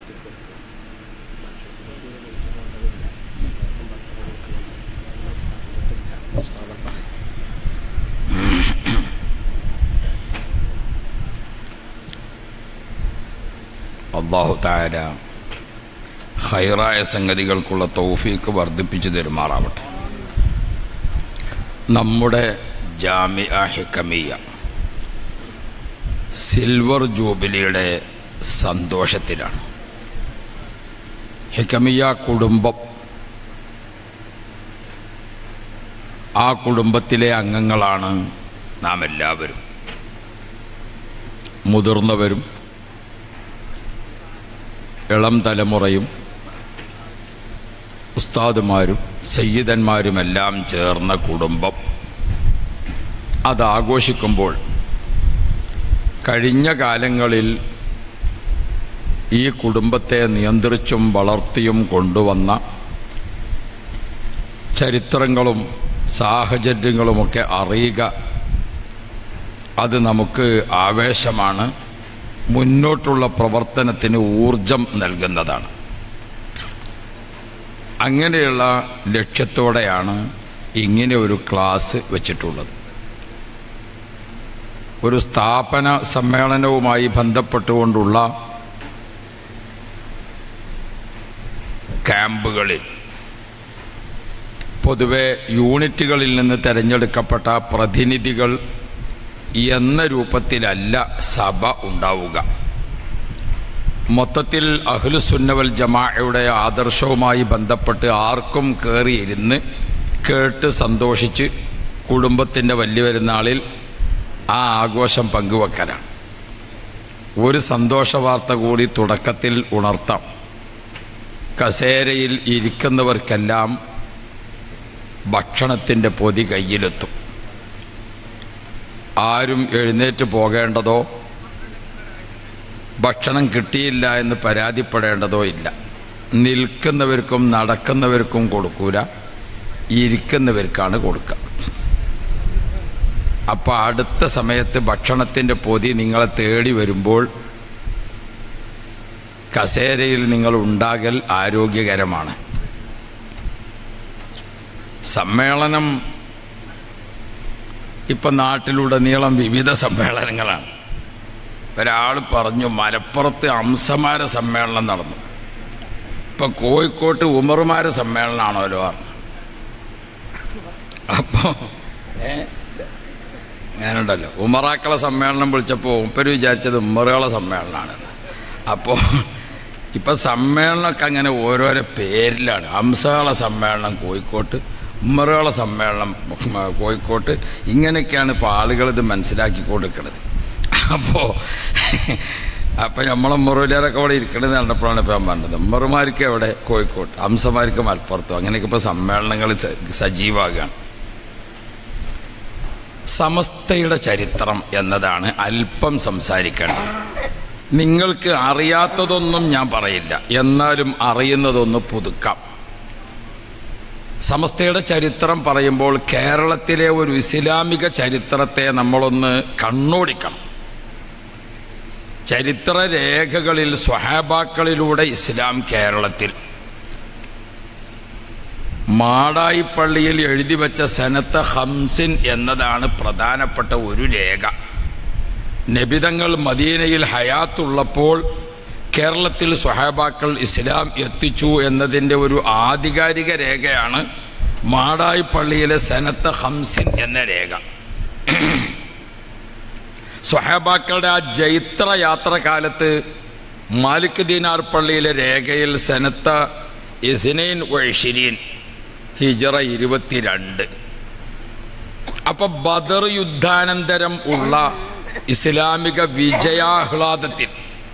അള്ളാഹു താര ഹൈറായ സംഗതികൾക്കുള്ള തൗഫീക്ക് വർദ്ധിപ്പിച്ചു തരുമാറാവട്ടെ നമ്മുടെ ജാമിഅ ഹിക്കമിയ സിൽവർ ജൂബിലിയുടെ സന്തോഷത്തിലാണ് ഹിക്കമിയ കുടുംബം ആ കുടുംബത്തിലെ അംഗങ്ങളാണ് നാം എല്ലാവരും മുതിർന്നവരും ഇളം തലമുറയും ഉസ്താദുമാരും സയ്യിദന്മാരുമെല്ലാം ചേർന്ന കുടുംബം അതാഘോഷിക്കുമ്പോൾ കഴിഞ്ഞ കാലങ്ങളിൽ ഈ കുടുംബത്തെ നിയന്ത്രിച്ചും വളർത്തിയും കൊണ്ടുവന്ന ചരിത്രങ്ങളും സാഹചര്യങ്ങളുമൊക്കെ അറിയുക അത് നമുക്ക് ആവേശമാണ് മുന്നോട്ടുള്ള പ്രവർത്തനത്തിന് ഊർജം നൽകുന്നതാണ് അങ്ങനെയുള്ള ലക്ഷ്യത്തോടെയാണ് ഇങ്ങനെ ഒരു ക്ലാസ് വെച്ചിട്ടുള്ളത് ഒരു സ്ഥാപന സമ്മേളനവുമായി ബന്ധപ്പെട്ടുകൊണ്ടുള്ള ക്യാമ്പുകളിൽ പൊതുവെ യൂണിറ്റുകളിൽ നിന്ന് തിരഞ്ഞെടുക്കപ്പെട്ട പ്രതിനിധികൾ എന്ന രൂപത്തിലല്ല സഭ ഉണ്ടാവുക മൊത്തത്തിൽ അഹ്ലുസുന്നവൽ ജമാഅയുടെ ആദർശവുമായി ബന്ധപ്പെട്ട് ആർക്കും കയറിയിരുന്ന് കേട്ട് സന്തോഷിച്ച് കുടുംബത്തിൻ്റെ വലിയ പെരുന്നാളിൽ ആ ആഘോഷം പങ്കുവെക്കലാണ് ഒരു സന്തോഷ വാർത്ത കൂടി തുടക്കത്തിൽ ഉണർത്താം കസേരയിൽ ഇരിക്കുന്നവർക്കെല്ലാം ഭക്ഷണത്തിൻ്റെ പൊതി കയ്യിലെത്തും ആരും എഴുന്നേറ്റ് പോകേണ്ടതോ ഭക്ഷണം കിട്ടിയില്ല എന്ന് പരാതിപ്പെടേണ്ടതോ ഇല്ല നിൽക്കുന്നവർക്കും നടക്കുന്നവർക്കും കൊടുക്കൂല ഇരിക്കുന്നവർക്കാണ് കൊടുക്കുക അപ്പോൾ അടുത്ത സമയത്ത് ഭക്ഷണത്തിൻ്റെ പൊതി നിങ്ങളെ തേടി വരുമ്പോൾ കസേരയിൽ നിങ്ങൾ ഉണ്ടാകൽ ആരോഗ്യകരമാണ് സമ്മേളനം ഇപ്പം നാട്ടിലുടനീളം വിവിധ സമ്മേളനങ്ങളാണ് ഒരാൾ പറഞ്ഞു മലപ്പുറത്ത് അംസമാര സമ്മേളനം നടന്നു ഇപ്പം കോഴിക്കോട്ട് ഉമറുമാര സമ്മേളനമാണല്ലോ പറഞ്ഞു അപ്പോൾ ഞാനുണ്ടല്ലോ ഉമറാക്കളെ സമ്മേളനം വിളിച്ചപ്പോൾ ഉപ്പര് വിചാരിച്ചത് ഉമ്മറുകളെ സമ്മേളനമാണെന്ന് അപ്പോൾ ഇപ്പം സമ്മേളനമൊക്കെ അങ്ങനെ ഓരോരോ പേരിലാണ് ഹംസകളെ സമ്മേളനം കോഴിക്കോട്ട് ഉമ്മറുകളെ സമ്മേളനം കോഴിക്കോട്ട് ഇങ്ങനെയൊക്കെയാണ് ഇപ്പോൾ ആളുകൾ ഇത് മനസ്സിലാക്കി കൊടുക്കുന്നത് അപ്പോൾ അപ്പം നമ്മളെ മുറവിലാരൊക്കെ അവിടെ ഇരിക്കണമെന്ന് കണ്ടപ്പോഴാണ് ഇപ്പം ഞാൻ പറഞ്ഞത് ഉമ്മറുമാർക്ക് എവിടെ കോഴിക്കോട്ട് ഹംസമാർക്ക് മലപ്പുറത്തും അങ്ങനെയൊക്കെ ഇപ്പോൾ സമ്മേളനങ്ങൾ സജീവമാകുകയാണ് സമസ്തയുടെ ചരിത്രം എന്നതാണ് അല്പം സംസാരിക്കേണ്ടത് നിങ്ങൾക്ക് അറിയാത്തതൊന്നും ഞാൻ പറയില്ല എന്നാലും അറിയുന്നതൊന്ന് പുതുക്കാം സമസ്തയുടെ ചരിത്രം പറയുമ്പോൾ കേരളത്തിലെ ഒരു ഇസ്ലാമിക ചരിത്രത്തെ നമ്മളൊന്ന് കണ്ണോടിക്കണം ചരിത്ര രേഖകളിൽ സ്വഹാബാക്കളിലൂടെ ഇസ്ലാം കേരളത്തിൽ മാടായി പള്ളിയിൽ എഴുതി വെച്ച സനത്ത ഹംസിൻ എന്നതാണ് പ്രധാനപ്പെട്ട ഒരു രേഖ നബിതങ്ങൾ മദീനയിൽ ഹയാത്തുള്ളപ്പോൾ കേരളത്തിൽ സ്വഹാബാക്കൾ ഇസ്ലാം എത്തിച്ചു എന്നതിൻ്റെ ഒരു ആധികാരിക രേഖയാണ് മാടായി പള്ളിയിലെ സനത്ത ഹംസിൻ എന്ന രേഖ സ്വഹാബാക്കളുടെ ആ ജൈത്ര യാത്രകാലത്ത് മാലിക് ദീനാർ പള്ളിയിലെ രേഖയിൽ സനത്ത ഇഥിനൈൻ വഴിഷിരീൻ ഹിജറ ഇരുപത്തിരണ്ട് അപ്പൊ ബദർ യുദ്ധാനന്തരം ഉള്ള ഇസ്ലാമിക വിജയാഹ്ലാദത്തിൽ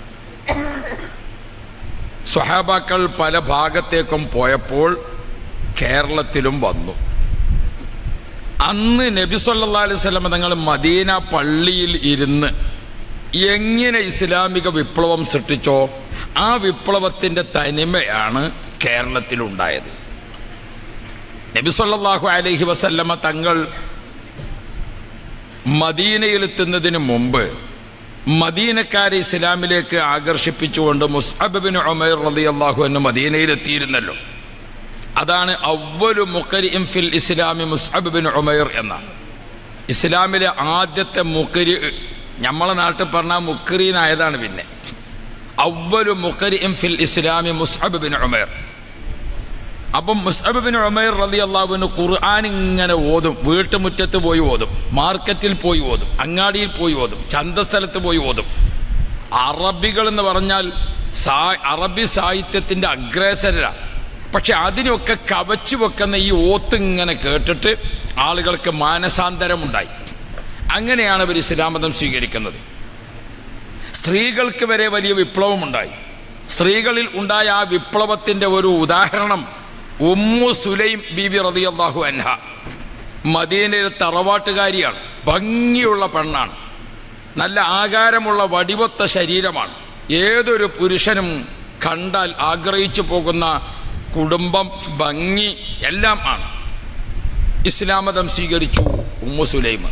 സ്വഹാബാക്കൾ പല ഭാഗത്തേക്കും പോയപ്പോൾ കേരളത്തിലും വന്നു അന്ന് നബി സല്ലാ അലൈഹി സ്വലം തങ്ങൾ മദീന പള്ളിയിൽ ഇരുന്ന് എങ്ങനെ ഇസ്ലാമിക വിപ്ലവം സൃഷ്ടിച്ചോ ആ വിപ്ലവത്തിൻ്റെ തനിമയാണ് കേരളത്തിലുണ്ടായത് നബി സല്ലല്ലാഹു അലൈഹി വസല്ലമ തങ്ങൾ മദീനയിലെത്തുന്നതിന് മുമ്പ് മദീനക്കാരെ ഇസ്ലാമിലേക്ക് ആകർഷിപ്പിച്ചുകൊണ്ട് മുസ്അബ് ബിൻ ഉമൈർ റളിയല്ലാഹു അൻഹു മദീനയിലെത്തിയിരുന്നല്ലോ അതാണ് അവലു മുഖരിം ഫിൽ ഇസ്ലാമി മുസ്അബ് ബിൻ ഉമൈർ എന്നാണ് ഇസ്ലാമിലെ ആദ്യത്തെ മുക്കരി നമ്മളെ നാട്ടിൽ പറഞ്ഞാൽ മുക്കരീനായതാണ് പിന്നെ അവലു മുഖരിം ഫിൽ ഇസ്ലാമി മുസ്അബ് ബിൻ ഉമൈർ അപ്പം മുസ്അബ് ബിൻ ഉമൈർ റലി അള്ളാഹുവിന് ഖുർആൻ ഇങ്ങനെ ഓതും വീട്ടുമുറ്റത്ത് പോയി ഓതും മാർക്കറ്റിൽ പോയി ഓതും അങ്ങാടിയിൽ പോയി ഓതും ചന്തസ്ഥലത്ത് പോയി ഓതും അറബികൾ എന്ന് പറഞ്ഞാൽ സാ അറബി സാഹിത്യത്തിൻ്റെ അഗ്രേസരാണ് പക്ഷെ അതിനൊക്കെ കവച്ചു വെക്കുന്ന ഈ ഓത്ത് ഇങ്ങനെ കേട്ടിട്ട് ആളുകൾക്ക് മാനസാന്തരമുണ്ടായി അങ്ങനെയാണ് ഇവർ ഇസ്ലാം മതം സ്വീകരിക്കുന്നത് സ്ത്രീകൾക്ക് വരെ വലിയ വിപ്ലവമുണ്ടായി സ്ത്രീകളിൽ ഉണ്ടായ ആ വിപ്ലവത്തിൻ്റെ ഒരു ഉദാഹരണം ഉമ്മു സുലൈം ബീബി റളിയല്ലാഹു അൻഹ മദീനയിലെ തറവാട്ടുകാരിയാണ് ഭംഗിയുള്ള പെണ്ണാണ് നല്ല ആകാരമുള്ള വടിവൊത്ത ശരീരമാണ് ഏതൊരു പുരുഷനും കണ്ടാൽ ആഗ്രഹിച്ചു പോകുന്ന കുടുംബം ഭംഗി എല്ലാം ആണ് ഇസ്ലാം മതം സ്വീകരിച്ചു ഉമ്മു സുലൈം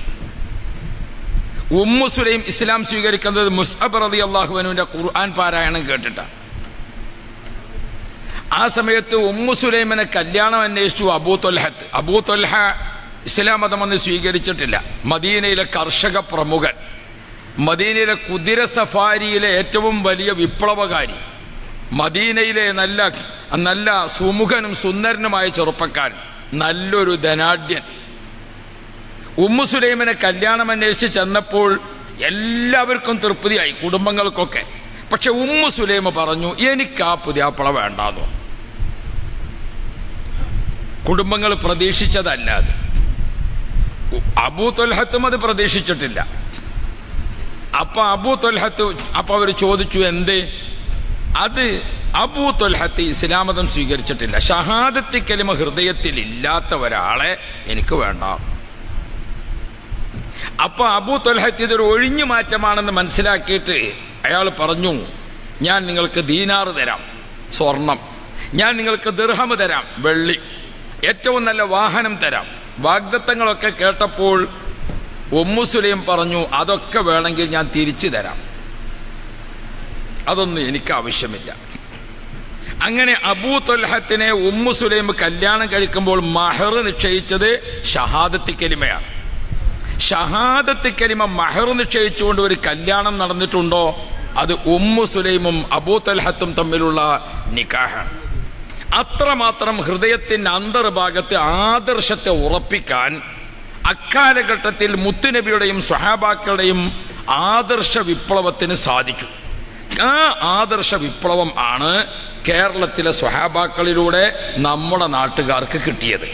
ഉമ്മു സുലൈം ഇസ്ലാം സ്വീകരിക്കുന്നത് മുസ്അബ് റതി അള്ളാഹുവിനുവിൻ്റെ ഖുർആൻ പാരായണം കേട്ടിട്ടാണ് ആ സമയത്ത് ഉമ്മു സുലൈമിനെ കല്യാണം അന്വേഷിച്ചു അബൂ തൊൽഹത്ത് അബൂ തൊൽഹ ഇസ്ലാം മതമൊന്നും സ്വീകരിച്ചിട്ടില്ല മദീനയിലെ കർഷക പ്രമുഖൻ മദീനയിലെ കുതിര സഫാരിയിലെ ഏറ്റവും വലിയ വിപ്ലവകാരി മദീനയിലെ നല്ല നല്ല സുമുഖനും സുന്ദരനുമായ ചെറുപ്പക്കാരൻ നല്ലൊരു ധനാഢ്യൻ ഉമ്മു സുലൈമിനെ കല്യാണം അന്വേഷിച്ച് ചെന്നപ്പോൾ എല്ലാവർക്കും തൃപ്തിയായി കുടുംബങ്ങൾക്കൊക്കെ പക്ഷെ ഉമ്മു സുലൈമ പറഞ്ഞു എനിക്ക് ആ പുതിയാപ്പള വേണ്ടാന്നോ കുടുംബങ്ങൾ പ്രതീക്ഷിച്ചതല്ല അത് അബൂ തൊൽഹത്തും അത് പ്രതീക്ഷിച്ചിട്ടില്ല അപ്പൊ അബൂ തൊൽഹത്ത് അപ്പൊ അവർ ചോദിച്ചു എന്ത് അത് അബൂ തൊൽഹത്ത് ഇസ്ലാം മതം സ്വീകരിച്ചിട്ടില്ല ഷഹാദത്തി കലിമ ഹൃദയത്തിൽ ഇല്ലാത്ത ഒരാളെ എനിക്ക് വേണ്ട അപ്പൊ അബൂ തൊൽഹത്ത് ഇതൊരു ഒഴിഞ്ഞു മാറ്റമാണെന്ന് മനസ്സിലാക്കിയിട്ട് അയാൾ പറഞ്ഞു ഞാൻ നിങ്ങൾക്ക് ദീനാറ് തരാം സ്വർണം ഞാൻ നിങ്ങൾക്ക് ദീർഹമ് തരാം വെള്ളി ഏറ്റവും നല്ല വാഹനം തരാം വാഗ്ദത്തങ്ങളൊക്കെ കേട്ടപ്പോൾ ഉമ്മുസുലൈം പറഞ്ഞു അതൊക്കെ വേണമെങ്കിൽ ഞാൻ തിരിച്ചു തരാം അതൊന്നും എനിക്ക് ആവശ്യമില്ല അങ്ങനെ അബൂ തൊൽഹത്തിനെ ഉമ്മു സുലൈം കല്യാണം കഴിക്കുമ്പോൾ മഹർ നിശ്ചയിച്ചത് ഷഹാദത്തി കലിമയാണ് ഷഹാദത്തി കലിമ മഹർ നിശ്ചയിച്ചുകൊണ്ട് ഒരു കല്യാണം നടന്നിട്ടുണ്ടോ അത് ഉമ്മു സുലൈമും അബൂ തൽഹത്തും തമ്മിലുള്ള നിക്കാഹാണ് അത്രമാത്രം ഹൃദയത്തിൻ്റെ അന്തർഭാഗത്തെ ആദർശത്തെ ഉറപ്പിക്കാൻ അക്കാലഘട്ടത്തിൽ മുത്തുനബിയുടെയും സ്വഹാബാക്കളുടെയും ആദർശ വിപ്ലവത്തിന് സാധിച്ചു ആ ആദർശ വിപ്ലവം ആണ് കേരളത്തിലെ സ്വഹാബാക്കളിലൂടെ നമ്മുടെ നാട്ടുകാർക്ക് കിട്ടിയത്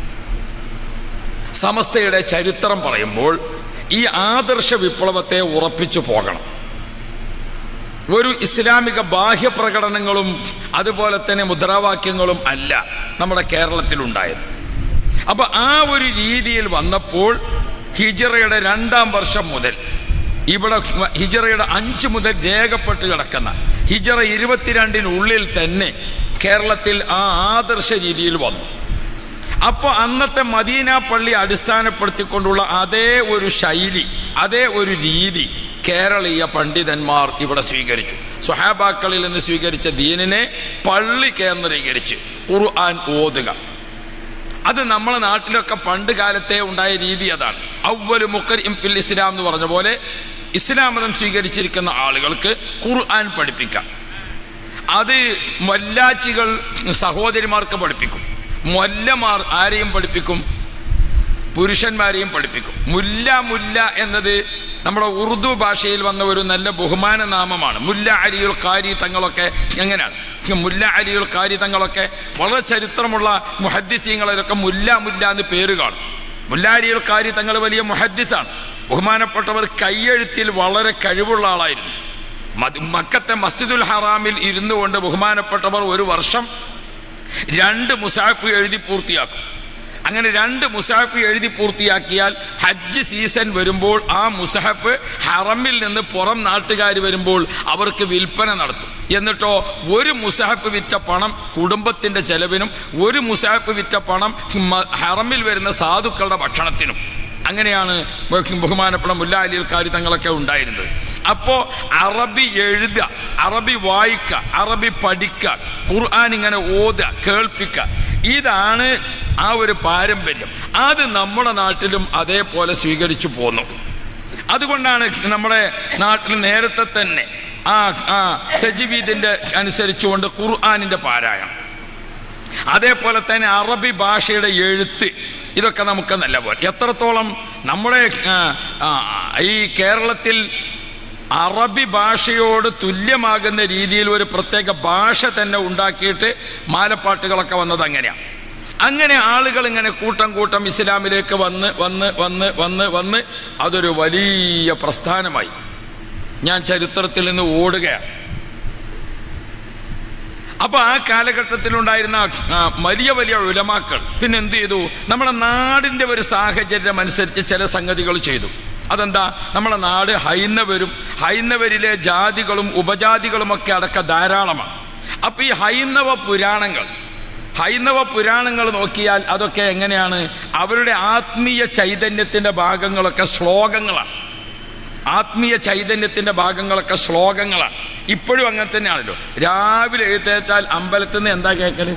സമസ്തയുടെ ചരിത്രം പറയുമ്പോൾ ഈ ആദർശ വിപ്ലവത്തെ ഉറപ്പിച്ചു പോകണം ഒരു ഇസ്ലാമിക ബാഹ്യ പ്രകടനങ്ങളും അതുപോലെ തന്നെ മുദ്രാവാക്യങ്ങളും അല്ല നമ്മുടെ കേരളത്തിലുണ്ടായത് അപ്പൊ ആ ഒരു രീതിയിൽ വന്നപ്പോൾ ഹിജറയുടെ രണ്ടാം വർഷം മുതൽ ഇവിടെ ഹിജറയുടെ അഞ്ച് മുതൽ രേഖപ്പെട്ട് കിടക്കുന്ന ഹിജറ ഇരുപത്തിരണ്ടിനുള്ളിൽ തന്നെ കേരളത്തിൽ ആ ആദർശ രീതിയിൽ വന്നു അപ്പോൾ അന്നത്തെ മദീന പള്ളി അടിസ്ഥാനപ്പെടുത്തിക്കൊണ്ടുള്ള അതേ ഒരു ശൈലി അതേ ഒരു രീതി കേരളീയ പണ്ഡിതന്മാർ ഇവിടെ സ്വീകരിച്ചു സ്വഹാബാക്കളിൽ നിന്ന് സ്വീകരിച്ച ദീനിനെ പള്ളി കേന്ദ്രീകരിച്ച് ഖുർആൻ ഓതുക അത് നമ്മളെ നാട്ടിലൊക്കെ പണ്ട് കാലത്തെ ഉണ്ടായ രീതി അതാണ് അവല് മുക്കരിം ഫിൽ ഇസ്ലാം എന്ന് പറഞ്ഞ പോലെ ഇസ്ലാം മതം സ്വീകരിച്ചിരിക്കുന്ന ആളുകൾക്ക് ഖുർആൻ പഠിപ്പിക്കാം അത് മൊല്ലാച്ചികൾ സഹോദരിമാർക്ക് പഠിപ്പിക്കും മൊല്ലമാർ ആരെയും പഠിപ്പിക്കും പുരുഷന്മാരെയും പഠിപ്പിക്കും മുല്ല മുല്ല എന്നത് നമ്മുടെ ഉറുദു ഭാഷയിൽ വന്ന ഒരു നല്ല ബഹുമാന നാമമാണ് മുല്ല അലിയുൽ കാരി തങ്ങളൊക്കെ എങ്ങനെയാണ് മുല്ല അലിയുൽ കാരി തങ്ങളൊക്കെ വളരെ ചരിത്രമുള്ള മുഹദ്ദിസീങ്ങളിലൊക്കെ മുല്ല മുല്ല എന്ന് പേര് കാണും മുല്ല അലിയുൽ കാരി തങ്ങൾ വലിയ മുഹദ്ദിസാണ് ബഹുമാനപ്പെട്ടവർ കയ്യെഴുത്തിൽ വളരെ കഴിവുള്ള ആളായിരുന്നു മദ്- മക്കത്തെ മസ്ജിദുൽ ഹറാമിൽ ഇരുന്നു കൊണ്ട് ബഹുമാനപ്പെട്ടവർ ഒരു വർഷം രണ്ട് മുസാഫ് എഴുതി പൂർത്തിയാക്കും അങ്ങനെ രണ്ട് മുസാഫ് എഴുതി പൂർത്തിയാക്കിയാൽ ഹജ്ജ് സീസൺ വരുമ്പോൾ ആ മുസഹഫ് ഹറമിൽ നിന്ന് പുറം നാട്ടുകാർ വരുമ്പോൾ അവർക്ക് വിൽപ്പന നടത്തും എന്നിട്ടോ ഒരു മുസാഫ് വിറ്റ പണം കുടുംബത്തിന്റെ ചെലവിനും ഒരു മുസാഫ് വിറ്റ പണം മ- ഹറമിൽ വരുന്ന സാധുക്കളുടെ ഭക്ഷണത്തിനും അങ്ങനെയാണ് ബഹുമാനപ്പെട്ട മുല്ല അലിയൽക്കാരി തങ്ങളൊക്കെ ഉണ്ടായിരുന്നത് അപ്പോ അറബി എഴുതുക അറബി വായിക്കുക അറബി പഠിക്കുക ഖുർആൻ ഇങ്ങനെ ഓതുക കേൾപ്പിക്കുക ഇതാണ് ആ ഒരു പാരമ്പര്യം അത് നമ്മുടെ നാട്ടിലും അതേപോലെ സ്വീകരിച്ചു പോന്നു അതുകൊണ്ടാണ് നമ്മുടെ നാട്ടിൽ നേരത്തെ തന്നെ ആ ആ തജ്വീദിന്റെ അനുസരിച്ചുകൊണ്ട് ഖുർആാനിന്റെ പാരായണം അതേപോലെ തന്നെ അറബി ഭാഷയുടെ എഴുത്ത് ഇതൊക്കെ നമുക്ക് നല്ല പോലെ എത്രത്തോളം നമ്മുടെ ആ, ആ, ഈ കേരളത്തിൽ അറബി ഭാഷയോട് തുല്യമാകുന്ന രീതിയിൽ ഒരു പ്രത്യേക ഭാഷ തന്നെ ഉണ്ടാക്കിയിട്ട് മാലപ്പാട്ടുകളൊക്കെ വന്നത് അങ്ങനെയാണ് അങ്ങനെ ആളുകൾ ഇങ്ങനെ കൂട്ടം കൂട്ടം ഇസ്ലാമിലേക്ക് വന്ന് വന്ന് വന്ന് വന്ന് വന്ന് അതൊരു വലിയ പ്രസ്ഥാനമായി ഞാൻ ചരിത്രത്തിൽ നിന്ന് ഓടുകയാണ് അപ്പൊ ആ കാലഘട്ടത്തിലുണ്ടായിരുന്ന ആ, വലിയ വലിയ ഉലമാക്കൾ പിന്നെ എന്ത് ചെയ്തു നമ്മുടെ നാടിന്റെ ഒരു സാഹചര്യം അനുസരിച്ച് ചില സംഗതികൾ ചെയ്തു അതെന്താ നമ്മുടെ നാട് ഹൈന്ദവരും ഹൈന്ദവരിലെ ജാതികളും ഉപജാതികളും ഒക്കെ അടക്കം ധാരാളമാണ് അപ്പൊ ഈ ഹൈന്ദവ പുരാണങ്ങൾ ഹൈന്ദവ പുരാണങ്ങൾ നോക്കിയാൽ അതൊക്കെ എങ്ങനെയാണ് അവരുടെ ആത്മീയ ചൈതന്യത്തിന്റെ ഭാഗങ്ങളൊക്കെ ശ്ലോകങ്ങളാണ് ആത്മീയ ചൈതന്യത്തിന്റെ ഭാഗങ്ങളൊക്കെ ശ്ലോകങ്ങളാണ് ഇപ്പോഴും അങ്ങനെ തന്നെയാണല്ലോ രാവിലെ എഴുന്നേറ്റാൽ അമ്പലത്തിൽ നിന്ന് എന്താ കേൾക്കല്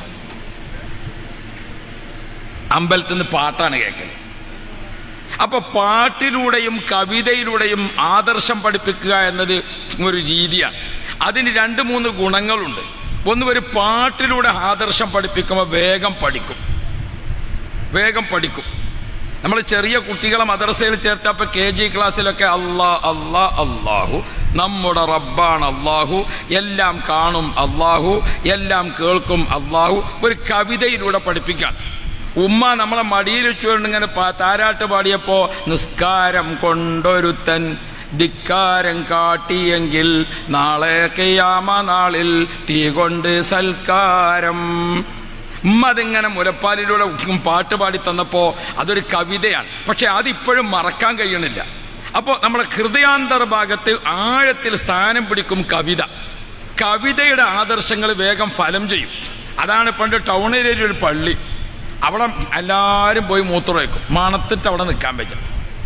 അമ്പലത്തിൽ നിന്ന് പാട്ടാണ് കേൾക്കല് അപ്പൊ പാട്ടിലൂടെയും കവിതയിലൂടെയും ആദർശം പഠിപ്പിക്കുക എന്നത് ഒരു രീതിയാണ് അതിന് രണ്ട് മൂന്ന് ഗുണങ്ങളുണ്ട് ഒന്ന് ഒരു പാട്ടിലൂടെ ആദർശം പഠിപ്പിക്കുമ്പോൾ വേഗം പഠിക്കും വേഗം പഠിക്കും നമ്മൾ ചെറിയ കുട്ടികളെ മദ്രസയിൽ ചേർത്തപ്പോൾ കെ ജി ക്ലാസ്സിലൊക്കെ അള്ളാ അള്ളാ അള്ളാഹു നമ്മുടെ റബ്ബാണ് അള്ളാഹു എല്ലാം കാണും അള്ളാഹു എല്ലാം കേൾക്കും അള്ളാഹു ഒരു കവിതയിലൂടെ പഠിപ്പിക്കാൻ ഉമ്മ നമ്മളെ മടിയിൽ വെച്ചുകൊണ്ട് ഇങ്ങനെ പാ- താരാട്ട് പാടിയപ്പോ നിസ്കാരം കൊണ്ടൊരുത്തൻ ധിക്കാരം കാട്ടിയെങ്കിൽ നാളെ കയ്യാമ നാളിൽ തീ കൊണ്ട് സൽക്കാരം ഉമ്മ അതിങ്ങനെ മുലപ്പാലിലൂടെ ഉം പാട്ട് പാടി തന്നപ്പോ അതൊരു കവിതയാണ് പക്ഷെ അതിപ്പോഴും മറക്കാൻ കഴിയണില്ല അപ്പോൾ നമ്മുടെ ഹൃദയാന്തർ ഭാഗത്ത് ആഴത്തിൽ സ്ഥാനം പിടിക്കും കവിത കവിതയുടെ ആദർശങ്ങൾ വേഗം ഫലം ചെയ്യും അതാണ് പണ്ട് ടൗണിലെ ഒരു പള്ളി അവിടെ എല്ലാവരും പോയി മൂത്രം വയ്ക്കും മണത്തിട്ട് അവിടെ നിൽക്കാൻ പറ്റും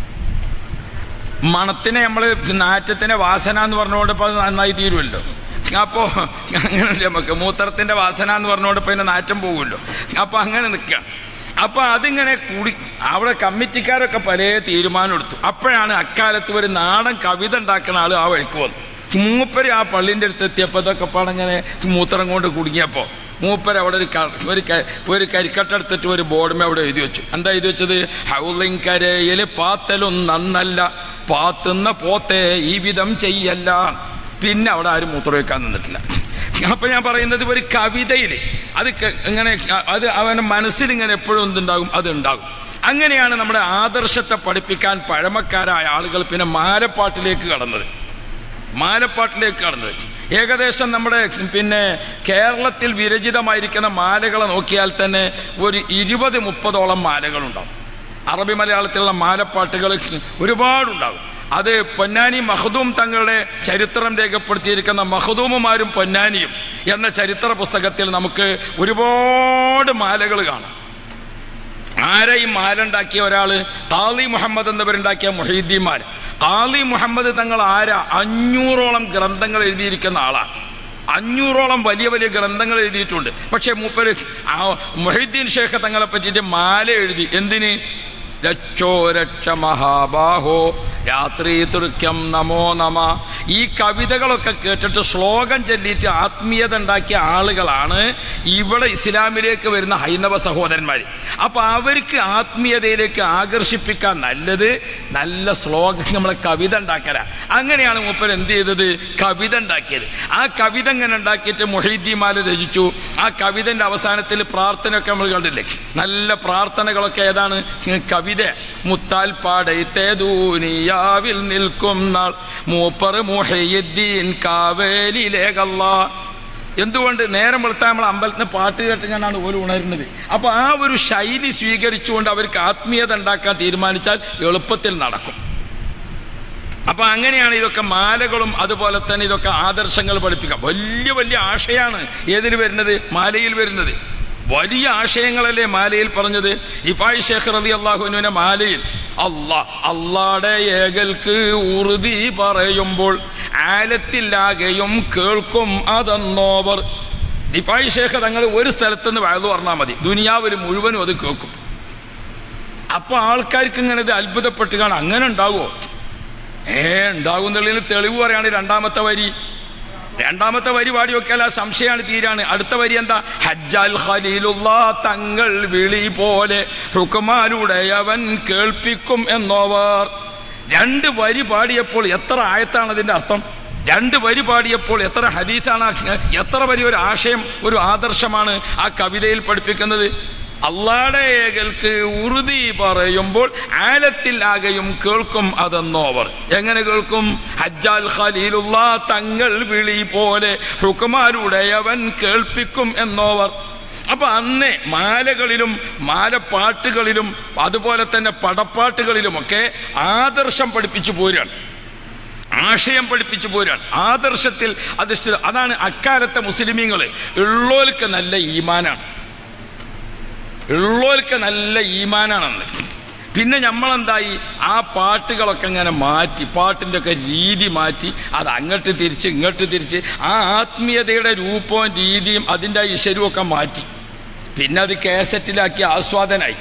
മണത്തിനെ നമ്മൾ നാറ്റത്തിനെ വാസന എന്ന് പറഞ്ഞുകൊണ്ട് ഇപ്പോൾ അത് നന്നായി തീരുമല്ലോ അപ്പോൾ അങ്ങനെയല്ലേ നമുക്ക് മൂത്രത്തിൻ്റെ വാസന എന്ന് പറഞ്ഞുകൊണ്ട് ഇപ്പോൾ അതിൻ്റെ നാറ്റം പോകുമല്ലോ അപ്പോൾ അങ്ങനെ നിൽക്കുക അപ്പോൾ അതിങ്ങനെ കൂടി അവിടെ കമ്മിറ്റിക്കാരൊക്കെ പല തീരുമാനം എടുത്തു അപ്പോഴാണ് അക്കാലത്ത് ഒരു നാടൻ കവിത ഉണ്ടാക്കുന്ന ആൾ ആ വഴിക്ക് വന്നു മൂപ്പര് ആ പള്ളിൻ്റെ അടുത്ത് എത്തിയപ്പോൾ ഇതൊക്കെ പാടങ്ങനെ മൂത്രം കൊണ്ട് കുടുങ്ങിയപ്പോൾ മൂപ്പര് അവിടെ ഒരു ക- ഒരു ക- ഒരു കരിക്കട്ടെടുത്തിട്ട് ഒരു ബോർഡുമേ അവിടെ എഴുതി വെച്ചു എന്താ എഴുതി വെച്ചത് ഹൗലിംഗ് കരയിൽ പാത്തലും നന്നല്ല പാത്തുന്ന പോത്തെ ഈ വിധം ചെയ്യല്ല പിന്നെ അവിടെ ആരും മൂത്രം വെക്കാൻ നിന്നിട്ടില്ല അപ്പൊ ഞാൻ പറയുന്നത് ഒരു കവിതയിൽ അത് ക- ഇങ്ങനെ അത് അവന്റെ മനസ്സിൽ ഇങ്ങനെ എപ്പോഴും എന്തുണ്ടാകും അത് ഉണ്ടാകും അങ്ങനെയാണ് നമ്മുടെ ആദർശത്തെ പഠിപ്പിക്കാൻ പഴമക്കാരായ ആളുകൾ പിന്നെ മാലപ്പാട്ടിലേക്ക് കടന്നത് മാലപ്പാട്ടിലേക്ക് കടന്നത് ഏകദേശം നമ്മുടെ പിന്നെ കേരളത്തിൽ വിരചിതമായിരിക്കുന്ന മാലകളെ നോക്കിയാൽ തന്നെ ഒരു ഇരുപത് മുപ്പതോളം മാലകളുണ്ടാവും അറബി മലയാളത്തിലുള്ള മാലപ്പാട്ടുകൾ ഒരുപാടുണ്ടാകും അത് പൊന്നാനി മഹദൂം തങ്ങളുടെ ചരിത്രം രേഖപ്പെടുത്തിയിരിക്കുന്ന മഹദൂമുമാരും പൊന്നാനിയും എന്ന ചരിത്ര പുസ്തകത്തിൽ നമുക്ക് ഒരുപാട് മാലകൾ കാണാം ആരെ ഈ മാല ഉണ്ടാക്കിയ ഒരാള് താലി മുഹമ്മദ് എന്നവരുണ്ടാക്കിയ മൊഹീദ്ദീന്മാർ താലി മുഹമ്മദ് തങ്ങൾ ആരാ അഞ്ഞൂറോളം ഗ്രന്ഥങ്ങൾ എഴുതിയിരിക്കുന്ന ആളാണ് അഞ്ഞൂറോളം വലിയ വലിയ ഗ്രന്ഥങ്ങൾ എഴുതിയിട്ടുണ്ട് പക്ഷേ മൂപ്പര് ആ മൊഹീദ്ദീൻ ഷേഖ് തങ്ങളെ പറ്റിയിട്ട് മാല എഴുതി എന്തിന് രക്ഷോ രക്ഷ മഹാബാഹോ രാത്രി തൃക്യം നമോ നമ ഈ കവിതകളൊക്കെ കേട്ടിട്ട് ശ്ലോകം ചൊല്ലിയിട്ട് ആത്മീയത ഉണ്ടാക്കിയ ആളുകളാണ് ഇവിടെ ഇസ്ലാമിലേക്ക് വരുന്ന ഹൈന്ദവ സഹോദരന്മാർ അപ്പൊ അവർക്ക് ആത്മീയതയിലേക്ക് ആകർഷിപ്പിക്കാൻ നല്ലത് നല്ല ശ്ലോകം നമ്മളെ കവിത ഉണ്ടാക്കല അങ്ങനെയാണ് മൂപ്പർ എന്ത് ചെയ്തത് കവിത ഉണ്ടാക്കിയത് ആ കവിത ഇങ്ങനെ ഉണ്ടാക്കിയിട്ട് മൊഹീദ്ദിമാല രചിച്ചു ആ കവിതന്റെ അവസാനത്തിൽ പ്രാർത്ഥനയൊക്കെ നമ്മൾ കണ്ടില്ലേ നല്ല പ്രാർത്ഥനകളൊക്കെ ഏതാണ് കവിത മുത്താൽ പാടൈത്തേതൂനിയാവിൽ നിൽക്കും നാൾ മൂപ്പർ മുഹയ്യുദ്ദീൻ കാവേലിലേകല്ല എന്തുകൊണ്ട് നേരം വെളുത്താൽ നമ്മൾ അമ്പലത്തിന് പാട്ട് കേട്ടിങ്ങാണ് ഓല് ഉണരുന്നത് അപ്പൊ ആ ഒരു ശൈലി സ്വീകരിച്ചുകൊണ്ട് അവർക്ക് ആത്മീയത ഉണ്ടാക്കാൻ തീരുമാനിച്ചാൽ എളുപ്പത്തിൽ നടക്കും അപ്പൊ അങ്ങനെയാണ് ഇതൊക്കെ മാലകളും അതുപോലെ തന്നെ ഇതൊക്കെ ആദർശങ്ങൾ പഠിപ്പിക്കാം വലിയ വലിയ ആശയാണ് ഏതിൽ വരുന്നത് മാലയിൽ വരുന്നത് വലിയ ആശയങ്ങളല്ലേ മാലയിൽ പറഞ്ഞത് ഇഫായ് ഷേഖ് റതി അള്ളാഹുവിനെ മാലയിൽ അല്ലാ അള്ളാടെ ഏകൽക്ക് ഉറുതി പറയുമ്പോൾ ആലത്തിലാകെയും കേൾക്കും അതെന്നോവർ ഡിഫായ് ഷേഖ് തങ്ങൾ ഒരു സ്ഥലത്തുനിന്ന് വയത് പറഞ്ഞാൽ മതി ദുനിയാവിൽ മുഴുവനും അത് കേൾക്കും അപ്പൊ ആൾക്കാർക്ക് ഇങ്ങനെ ഇത് അത്ഭുതപ്പെട്ട് കാണാം അങ്ങനെ ഉണ്ടാകുമോ ഏ ഉണ്ടാകുന്നുള്ളതിന് തെളിവ് പറയാണ് രണ്ടാമത്തെ വരി രണ്ടാമത്തെ വരി പാടി വെക്കാൽ ആ സംശയമാണ് തീരാണ് അടുത്ത വരി എന്താ ഹജ്ജാൽ ഖലീലുള്ള തങ്ങൾ വിളി പോലെ ഹുക്കുമാരുടയവൻ കേൾപ്പിക്കും എന്നോവർ രണ്ട് വരി പാടിയപ്പോൾ എത്ര ആയത്താണ് അതിന്റെ അർത്ഥം രണ്ട് വരി പാടിയപ്പോൾ എത്ര ഹദീസാണ് ആ- എത്ര വലിയ ഒരു ആശയം ഒരു ആദർശമാണ് ആ കവിതയിൽ പഠിപ്പിക്കുന്നത് അള്ളാടെ ഏകൽക്ക് ഉറുതി പറയുമ്പോൾ ആലത്തിൽ ആകെയും കേൾക്കും അതെന്നോവർ എങ്ങനെ കേൾക്കും ഹജ്ജാൽ ഖലീലുള്ള തങ്ങൾ വിളി പോലെ ഹുക്കുമാരുടയവൻ കേൾപ്പിക്കും എന്നോവർ അപ്പൊ അന്നേ മാലകളിലും മാലപ്പാട്ടുകളിലും അതുപോലെ തന്നെ പടപ്പാട്ടുകളിലുമൊക്കെ ആദർശം പഠിപ്പിച്ചു പോരാണ് ആശയം പഠിപ്പിച്ചു പോരാണ് ആദർശത്തിൽ അധിഷ്ഠിത അതാണ് അക്കാലത്തെ മുസ്ലിമീങ്ങൾ ഉള്ളോൽക്ക് നല്ല ഈമാനാണ് ഉള്ളോൽക്ക് നല്ല ഈമാനാണെന്ന് പിന്നെ നമ്മളെന്തായി ആ പാട്ടുകളൊക്കെ ഇങ്ങനെ മാറ്റി പാട്ടിൻ്റെ ഒക്കെ രീതി മാറ്റി അത് അങ്ങോട്ട് തിരിച്ച് ഇങ്ങോട്ട് തിരിച്ച് ആ ആത്മീയതയുടെ രൂപവും രീതിയും അതിൻ്റെ ഇശരും ഒക്കെ മാറ്റി പിന്നെ അത് കാസറ്റിലാക്കി ആസ്വാദനായി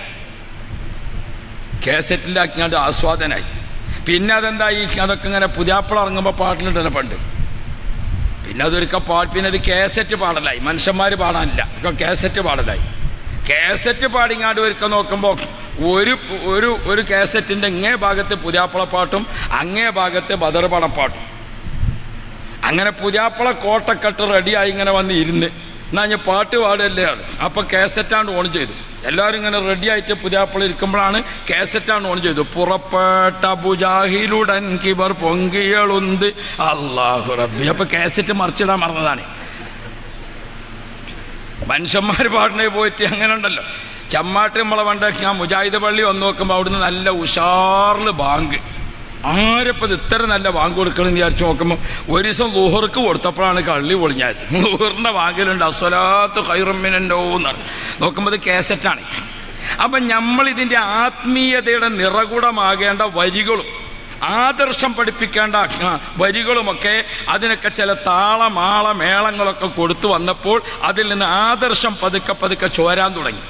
കാസറ്റിലാക്കിയാണ്ട് ആസ്വാദനായി പിന്നെ അതെന്തായി അതൊക്കെ ഇങ്ങനെ പുതിയാപ്പിള ഇറങ്ങുമ്പോൾ പാട്ടിലുണ്ടല്ലോ പണ്ട് പിന്നെ അതൊരുക്ക പാട്ട് പിന്നെ അത് കാസറ്റ് പാടലായി മനുഷ്യന്മാർ പാടാനില്ല ഒക്കെ കാസറ്റ് പാടലായി കാസറ്റ് പാടിങ്ങാണ്ട് ഒരുക്ക നോക്കുമ്പോൾ ഒരു ഒരു ഒരു കാസറ്റിൻ്റെ ഇങ്ങേ ഭാഗത്ത് പുതിയാപ്പിളപ്പാട്ടും അങ്ങേ ഭാഗത്ത് ബദർപടപ്പാട്ടും അങ്ങനെ പുതിയാപ്പിള കോട്ടക്കെട്ട് റെഡിയായി ഇങ്ങനെ വന്ന് ഇരുന്ന് എന്നാ ഞാൻ പാട്ട് പാടല്ലേ ആണ് അപ്പൊ കാസറ്റാണ്ട് ഓൺ ചെയ്തു എല്ലാവരും ഇങ്ങനെ റെഡി ആയിട്ട് പുതിയാപ്പിള ഇരിക്കുമ്പോഴാണ് കാസറ്റാണ്ട് ഓൺ ചെയ്തു പുറപ്പെട്ട ബുജാഹിലുടൻ കിബർ പൊങ്കിയളുന്ത് അള്ളാഹു റബ്ബി അപ്പൊ കാസറ്റ് മറിച്ചിടാൻ മറന്നതാണ് മനുഷ്യന്മാർ പാടണേ പോയിട്ട് അങ്ങനെ ഉണ്ടല്ലോ ചമ്മാട്ട് നമ്മളെ പണ്ട് ഞാൻ മുജാഹിദ് പള്ളി വന്ന് നോക്കുമ്പോൾ അവിടുന്ന് നല്ല ഉഷാറിൽ ബാങ്ക് ആരപ്പത് ഇത്ര നല്ല ബാങ്ക് കൊടുക്കണം എന്ന് വിചാരിച്ചു നോക്കുമ്പോൾ ഒരു ദിവസം ലുഹർക്ക് കൊടുത്തപ്പോഴാണ് കള്ളി പൊളിഞ്ഞത് ലുഹറിന്റെ ബാങ്കിലുണ്ട് അസ്വലാത്ത് ഹൈറമ്മിനോ എന്നാണ് നോക്കുമ്പോൾ ഇത് കാസറ്റാണ് അപ്പം നമ്മൾ ഇതിൻ്റെ ആത്മീയതയുടെ നിറകുടമാകേണ്ട വരികളും ആദർശം പഠിപ്പിക്കേണ്ട ആ, വരികളുമൊക്കെ അതിനൊക്കെ ചില താളമാള മേളങ്ങളൊക്കെ കൊടുത്തു വന്നപ്പോൾ അതിൽ നിന്ന് ആദർശം പതുക്കെ പതുക്കെ ചോരാൻ തുടങ്ങി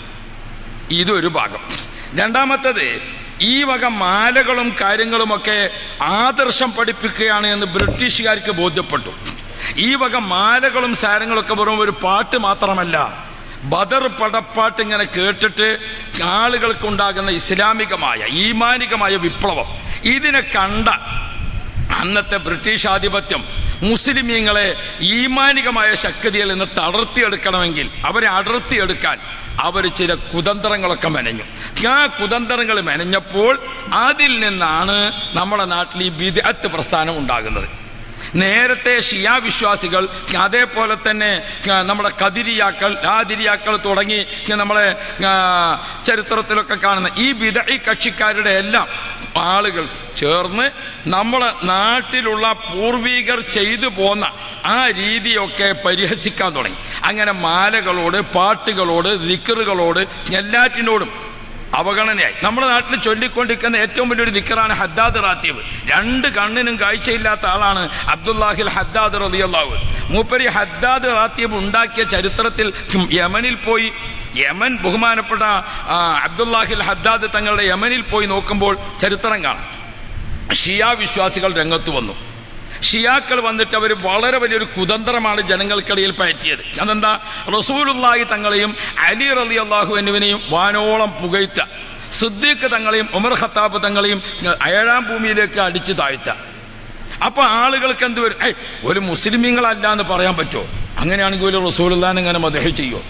ഇതൊരു ഭാഗം രണ്ടാമത്തത് ഈ വക മാലകളും കാര്യങ്ങളുമൊക്കെ ആദർശം പഠിപ്പിക്കുകയാണ് എന്ന് ബ്രിട്ടീഷുകാർക്ക് ബോധ്യപ്പെട്ടു ഈ വക മാലകളും സാരങ്ങളൊക്കെ വെറും ഒരു പാട്ട് മാത്രമല്ല ബദർ പടപ്പാട്ട് ഇങ്ങനെ കേട്ടിട്ട് ആളുകൾക്കുണ്ടാകുന്ന ഇസ്ലാമികമായ ഈമാനികമായ വിപ്ലവം ഇതിനെ കണ്ട അന്നത്തെ ബ്രിട്ടീഷ് ആധിപത്യം മുസ്ലിമീങ്ങളെ ഈമാനികമായ ശക്തിയിൽ നിന്ന് തളർത്തിയെടുക്കണമെങ്കിൽ അവരെ അടർത്തിയെടുക്കാൻ അവർ ചില കുതന്ത്രങ്ങളൊക്കെ മെനഞ്ഞു ആ കുതന്ത്രങ്ങൾ മെനഞ്ഞപ്പോൾ അതിൽ നിന്നാണ് നമ്മുടെ നാട്ടിൽ ഈ വിദഗ്ധ പ്രസ്ഥാനം ഉണ്ടാകുന്നത് നേരത്തെ ഷിയാ വിശ്വാസികൾ അതേപോലെ തന്നെ ആ, നമ്മുടെ കതിരിയാക്കൾ ലാതിരിയാക്കൾ തുടങ്ങി നമ്മളെ ആ, ചരിത്രത്തിലൊക്കെ കാണുന്ന ഈ വിദഗ്ധ കക്ഷിക്കാരുടെ എല്ലാം ആളുകൾ ചേർന്ന് നമ്മളെ നാട്ടിലുള്ള പൂർവികർ ചെയ്തു പോന്ന ആ രീതിയൊക്കെ പരിഹസിക്കാൻ തുടങ്ങി അങ്ങനെ മാലകളോട് പാട്ടുകളോട് ദിക്കറുകളോട് എല്ലാറ്റിനോടും അവഗണനയായി നമ്മുടെ നാട്ടിൽ ചൊല്ലിക്കൊണ്ടിരിക്കുന്ന ഏറ്റവും വലിയൊരു ദിക്കറാണ് ഹദ്ദാദ് റാത്തീബ് രണ്ട് കണ്ണിനും കാഴ്ചയില്ലാത്ത ആളാണ് അബ്ദുല്ലാഹിൽ ഹദ്ദാദ് റളിയല്ലാഹു മൂപ്പരി ഹദ്ദാദ് റാത്തീബ് ഉണ്ടാക്കിയ ചരിത്രത്തിൽ യമനിൽ പോയി യമൻ ബഹുമാനപ്പെട്ട ആ, അബ്ദുല്ലാഹിൽ ഹദ്ദാദ് തങ്ങളുടെ യമനിൽ പോയി നോക്കുമ്പോൾ ചരിത്രം കാണാം ഷിയാ വിശ്വാസികൾ രംഗത്ത് വന്നു ഷിയാക്കൾ വന്നിട്ട് അവർ വളരെ വലിയൊരു കുതന്ത്രമാണ് ജനങ്ങൾക്കിടയിൽ പയറ്റിയത് അതെന്താ റസൂലുള്ളാഹി തങ്ങളെയും അലി റലി അള്ളാഹു എന്നിവനെയും വാനോളം പുകഴ്ത്ത സിദ്ദീഖ് തങ്ങളെയും ഉമർ ഖത്താബ് തങ്ങളെയും ഏഴാം ഭൂമിയിലേക്ക് അടിച്ചു താഴ്ത്ത അപ്പൊ ആളുകൾക്ക് എന്ത് വരും ഏയ് ഒരു മുസ്ലിമീങ്ങളല്ല എന്ന് പറയാൻ പറ്റുമോ അങ്ങനെയാണെങ്കിൽ ഒരു റസൂലുള്ളാൻ ഇങ്ങനെ മദഹ ചെയ്യോ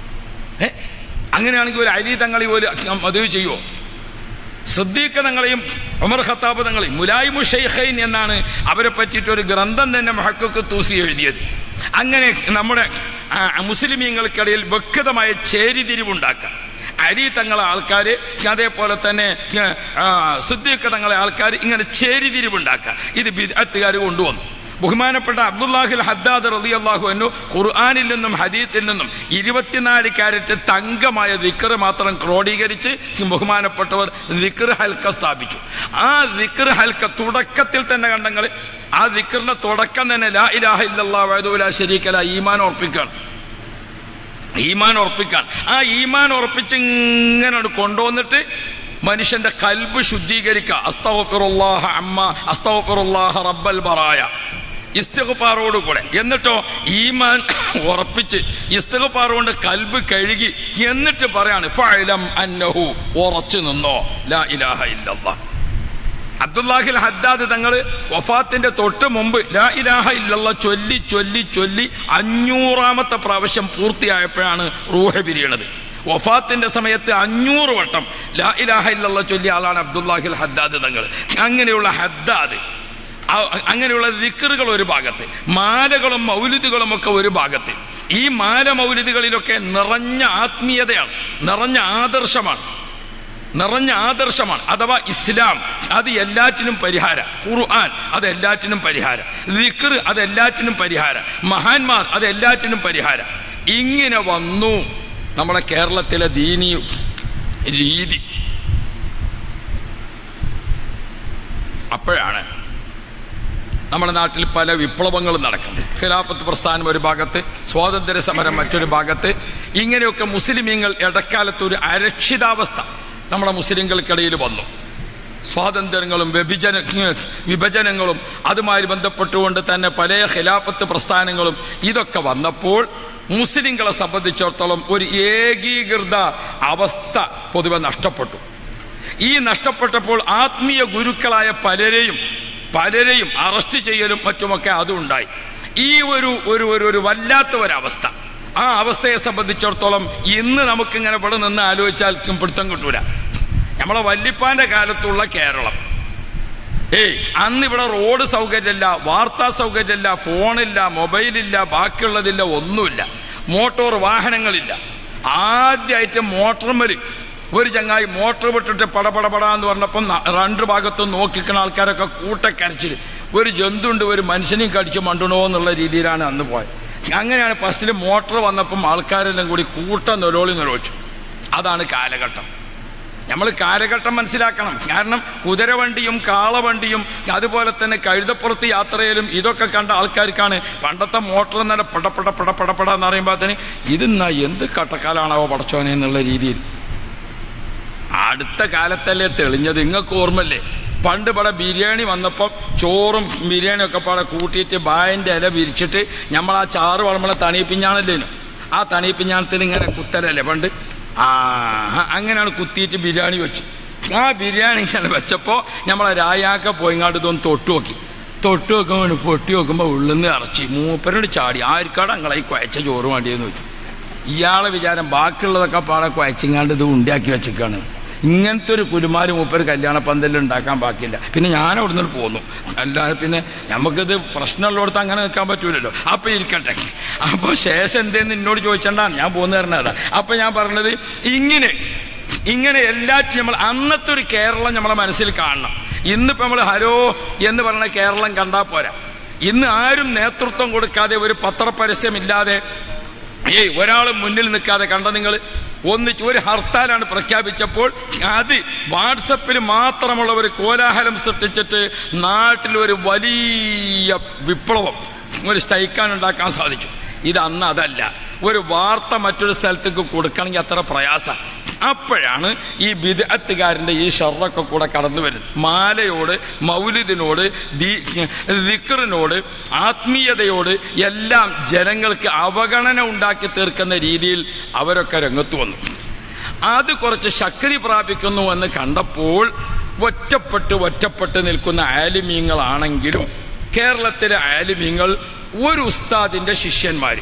ഏ അങ്ങനെയാണെങ്കിൽ ഒരു അലി തങ്ങളെ ഒരു മദഹ ചെയ്യോ സിദ്ദീഖ് തങ്ങളെയും ഉമർ ഖത്താബ് തങ്ങളെയും മുലായിമു ഷെയ്ഖൈൻ എന്നാണ് അവരെ പറ്റിയിട്ട് ഒരു ഗ്രന്ഥം തന്നെ മഹക്കൊക്കെ തൂസി എഴുതിയത് അങ്ങനെ നമ്മുടെ ആ, മുസ്ലിമീങ്ങൾക്കിടയിൽ വ്യക്തമായ ചേരിതിരിവുണ്ടാക്കാം അരി തങ്ങളെ ആൾക്കാർ അതേപോലെ തന്നെ ആ, സിദ്ദീഖ് തങ്ങളെ ആൾക്കാർ ഇങ്ങനെ ചേരിതിരിവുണ്ടാക്കുക ഇത് ബിദ്അത്തുകാർ കൊണ്ടുവന്നു ബഹുമാനപ്പെട്ട അബ്ദുല്ലാഹിൽ ഹദ്ദാദ് റതി അള്ളാഹു എന്നു ഖുർആാനിൽ നിന്നും ഹദീത്തിൽ നിന്നും ഇരുപത്തിനാല് ക്യാരറ്റ് തങ്കമായ ദിക്കറ് മാത്രം ക്രോഡീകരിച്ച് ബഹുമാനപ്പെട്ടവർ ദിക്കർ ഹൽക്ക സ്ഥാപിച്ചു ആ ദിക്കർ ഹൽക്ക തുടക്കത്തിൽ തന്നെ കണ്ടങ്ങൾ ആ ദിക്കറിന്റെ തുടക്കം തന്നെ ലാ ഇലാഹ ഇല്ലല്ലാ വഅദുലാ ശരീക്കല ഈമാൻ ഉറപ്പിക്കാണ് ഈമാൻ ഉറപ്പിക്കാൻ ആ ഈമാൻ ഉറപ്പിച്ച് ഇങ്ങനെ കൊണ്ടുവന്നിട്ട് മനുഷ്യന്റെ കൽബ് ശുദ്ധീകരിക്കുക അസ്തഗ്ഫിറുല്ലാഹ അമ്മ അസ്തഗ്ഫിറുല്ലാഹ റബ്ബൽ ബറായ ഇസ്തഗ്ഫാറോട് കൂടെ എന്നിട്ടോ ഈമാൻ ഉറപ്പിച്ച് ഇസ്തഗ്ഫാർ കൊണ്ട് കൽബ് കഴുകി എന്നിട്ട് പറയാണ് ഫഅലം അന്നഹു ഉറച്ചു നിന്നോ ലാ ഇലാഹ ഇല്ലല്ലാഹ് അബ്ദുല്ലാഹിൽ ഹദ്ദാദ് തങ്ങൾ വഫാത്തിന്റെ തൊട്ട് മുമ്പ് ലാ ഇലാഹ ഇല്ലല്ല ചൊല്ലി ചൊല്ലി ചൊല്ലി അഞ്ഞൂറാമത്തെ പ്രാവശ്യം പൂർത്തിയായപ്പോഴാണ് റൂഹ പിരിയണത് വഫാത്തിന്റെ സമയത്ത് അഞ്ഞൂറ് വട്ടം ലാ ഇലാഹ ഇല്ലല്ല ചൊല്ലിയ ആളാണ് അബ്ദുല്ലാഹിൽ ഹദ്ദാദ് തങ്ങൾ അങ്ങനെയുള്ള ഹദ്ദാദ് ആ- അങ്ങനെയുള്ള ദിക്കറുകൾ ഒരു ഭാഗത്ത് മാലകളും മൗലിദുകളും ഒക്കെ ഒരു ഭാഗത്ത് ഈ മാല മൗലിദുകളിലൊക്കെ നിറഞ്ഞ ആത്മീയതയാണ് നിറഞ്ഞ ആദർശമാണ് നിറഞ്ഞ ആദർശമാണ് അഥവാ ഇസ്ലാം അത് എല്ലാറ്റിനും പരിഹാരം ഖുർആൻ അത് എല്ലാറ്റിനും പരിഹാരം ദിക്ർ അത് എല്ലാറ്റിനും പരിഹാരം മഹാന്മാർ അത് എല്ലാറ്റിനും പരിഹാരം ഇങ്ങനെ വന്നു നമ്മുടെ കേരളത്തിലെ ദീനി രീതി അപ്പോഴാണ് നമ്മുടെ നാട്ടിൽ പല വിപ്ലവങ്ങളും നടക്കുന്നത് ഖിലാഫത്ത് പ്രസ്ഥാനം ഒരു ഭാഗത്ത് സ്വാതന്ത്ര്യ സമരം മറ്റൊരു ഭാഗത്ത് ഇങ്ങനെയൊക്കെ മുസ്ലിമീങ്ങൾ ഇടക്കാലത്ത് ഒരു അരക്ഷിതാവസ്ഥ നമ്മുടെ മുസ്ലിങ്ങൾക്കിടയിൽ വന്നു സ്വാതന്ത്ര്യങ്ങളും വ്യഭിചന വിഭജനങ്ങളും അതുമായി ബന്ധപ്പെട്ടുകൊണ്ട് തന്നെ പല ഖിലാഫത്ത് പ്രസ്ഥാനങ്ങളും ഇതൊക്കെ വന്നപ്പോൾ മുസ്ലിങ്ങളെ സംബന്ധിച്ചിടത്തോളം ഒരു ഏകീകൃത അവസ്ഥ പൊതുവെ നഷ്ടപ്പെട്ടു ഈ നഷ്ടപ്പെട്ടപ്പോൾ ആത്മീയ ഗുരുക്കളായ പലരെയും പലരെയും അറസ്റ്റ് ചെയ്യലും മറ്റുമൊക്കെ അതും ഉണ്ടായി ഈ ഒരു ഒരു ഒരു ഒരു വല്ലാത്ത ഒരവസ്ഥ ആ അവസ്ഥയെ സംബന്ധിച്ചിടത്തോളം ഇന്ന് നമുക്കിങ്ങനെ ഇവിടെ നിന്ന് ആലോചിച്ചാൽ പിടുത്തം കിട്ടൂല നമ്മളെ വല്ലിപ്പാന്റെ കാലത്തുള്ള കേരളം ഏയ് അന്ന് ഇവിടെ റോഡ് സൗകര്യമില്ല വാർത്താ സൗകര്യമില്ല ഫോണില്ല മൊബൈലില്ല ബാക്കിയുള്ളതില്ല ഒന്നുമില്ല മോട്ടോർ വാഹനങ്ങളില്ല ആദ്യമായിട്ട് മോട്ടർമല് ഒരു ചങ്ങായി മോട്ടർ വിട്ടിട്ട് പടപടപട എന്ന് പറഞ്ഞപ്പം ന- രണ്ട് ഭാഗത്തും നോക്കിക്കുന്ന ആൾക്കാരൊക്കെ കൂട്ടക്കരച്ചിൽ ഒരു ജന്തുണ്ട് ഒരു മനുഷ്യനെയും കടിച്ച് മണ്ടണോ എന്നുള്ള രീതിയിലാണ് അന്ന് പോയത് അങ്ങനെയാണ് ഫസ്റ്റിൽ മോട്ടർ വന്നപ്പം ആൾക്കാരെല്ലാം കൂടി കൂട്ടം നിലവിളി നിലവിളിച്ചു അതാണ് കാലഘട്ടം നമ്മൾ കാലഘട്ടം മനസ്സിലാക്കണം കാരണം കുതിരവണ്ടിയും കാളവണ്ടിയും അതുപോലെ തന്നെ കഴുതപ്പുറത്ത് യാത്രയിലും ഇതൊക്കെ കണ്ട ആൾക്കാർക്കാണ് പണ്ടത്തെ മോട്ടർ എന്നല്ല പടപട പടപടപട എന്ന് പറയുമ്പോൾ തന്നെ ഇതെന്നാ എന്ത് കട്ടക്കാലാണാവോ പടച്ചോനെ എന്നുള്ള രീതിയിൽ അടുത്ത കാലത്തല്ലേ തെളിഞ്ഞത് നിങ്ങൾക്ക് ഓർമ്മല്ലേ പണ്ട് ഇവിടെ ബിരിയാണി വന്നപ്പോൾ ചോറും ബിരിയാണിയും ഒക്കെ പാടെ കൂട്ടിയിട്ട് ബായൻ്റെ ഇല വിരിച്ചിട്ട് നമ്മൾ ആ ചാറ് വളമ്പളെ തണിയിപ്പിഞ്ഞാണല്ലേനു ആ തണിയിപ്പിഞ്ഞാണത്തിന് ഇങ്ങനെ കുത്തലല്ലേ പണ്ട് ആ അങ്ങനെയാണ് കുത്തിയിട്ട് ബിരിയാണി വെച്ചു ആ ബിരിയാണി ഇങ്ങനെ വെച്ചപ്പോൾ നമ്മളെ രായാക്ക പോയിങ്ങാണ്ട് ഇതൊന്ന് തൊട്ട് നോക്കി തൊട്ട് നോക്കുമ്പോൾ പൊട്ടി നോക്കുമ്പോൾ ഉള്ളിന്ന് ഇറച്ചി മൂപ്പരോട് ചാടി ആർക്കാട് അങ്ങളെ ഈ കുഴച്ച ചോറ് വേണ്ടിയെന്ന് വെച്ചു ഇയാളെ വിചാരം ബാക്കിയുള്ളതൊക്കെ പാടെ കുഴച്ചിങ്ങാണ്ട് ഇത് ഉണ്ടാക്കി വെച്ചിക്കാണ് ഇങ്ങനത്തെ ഒരു കുലുമാര് മൂപ്പര് കല്യാണ പന്തലിൽ ഉണ്ടാക്കാൻ ബാക്കിയില്ല പിന്നെ ഞാൻ അവിടെ നിന്ന് പോന്നു അല്ലാതെ പിന്നെ നമുക്കിത് പ്രശ്നമുള്ളിടത്ത് അങ്ങനെ നിൽക്കാൻ പറ്റൂലല്ലോ അപ്പൊ ഇരിക്കട്ടെ അപ്പോൾ ശേഷം എന്തേന്ന് എന്നോട് ചോദിച്ചണ്ടാണ് ഞാൻ പോന്നു തരണതാ അപ്പൊ ഞാൻ പറഞ്ഞത് ഇങ്ങനെ ഇങ്ങനെ എല്ലാറ്റിനും നമ്മൾ അന്നത്തെ ഒരു കേരളം നമ്മളെ മനസ്സിൽ കാണണം ഇന്നിപ്പോൾ നമ്മൾ ഹലോ എന്ന് പറയുന്ന കേരളം കണ്ടാൽ പോരാ ഇന്ന് ആരും നേതൃത്വം കൊടുക്കാതെ ഒരു പത്രപരസ്യമില്ലാതെ ഏയ് ഒരാൾ മുന്നിൽ നിൽക്കാതെ കണ്ട നിങ്ങൾ ഒന്നിച്ച് ഒരു ഹർത്താലാണ് പ്രഖ്യാപിച്ചപ്പോൾ അത് വാട്സപ്പിൽ മാത്രമുള്ള ഒരു കോലാഹലം സൃഷ്ടിച്ചിട്ട് നാട്ടിൽ ഒരു വലിയ വിപ്ലവം ഒരു സ്ട്രൈക്കാൻ ഉണ്ടാക്കാൻ സാധിച്ചു ഇത് അന്ന് അതല്ല ഒരു വാർത്ത മറ്റൊരു സ്ഥലത്തേക്ക് കൊടുക്കണമെങ്കിൽ അത്ര പ്രയാസം അപ്പോഴാണ് ഈ ബിദഅത്തുകാരൻ്റെ ഈ ഷർറൊക്കെ കൂടെ കടന്നു വരുന്നത് മാലയോട് മൗലിദിനോട് ദിക്കറിനോട് ആത്മീയതയോട് എല്ലാം ജനങ്ങൾക്ക് അവഗണന ഉണ്ടാക്കി തീർക്കുന്ന രീതിയിൽ അവരൊക്കെ രംഗത്ത് വന്നു അത് കുറച്ച് ശക്തി പ്രാപിക്കുന്നു എന്ന് കണ്ടപ്പോൾ ഒറ്റപ്പെട്ട് ഒറ്റപ്പെട്ട് നിൽക്കുന്ന ആലിമീങ്ങളാണെങ്കിലും കേരളത്തിലെ ആലിമീങ്ങൾ ഒരു ഉസ്താദിന്റെ ശിഷ്യന്മാർ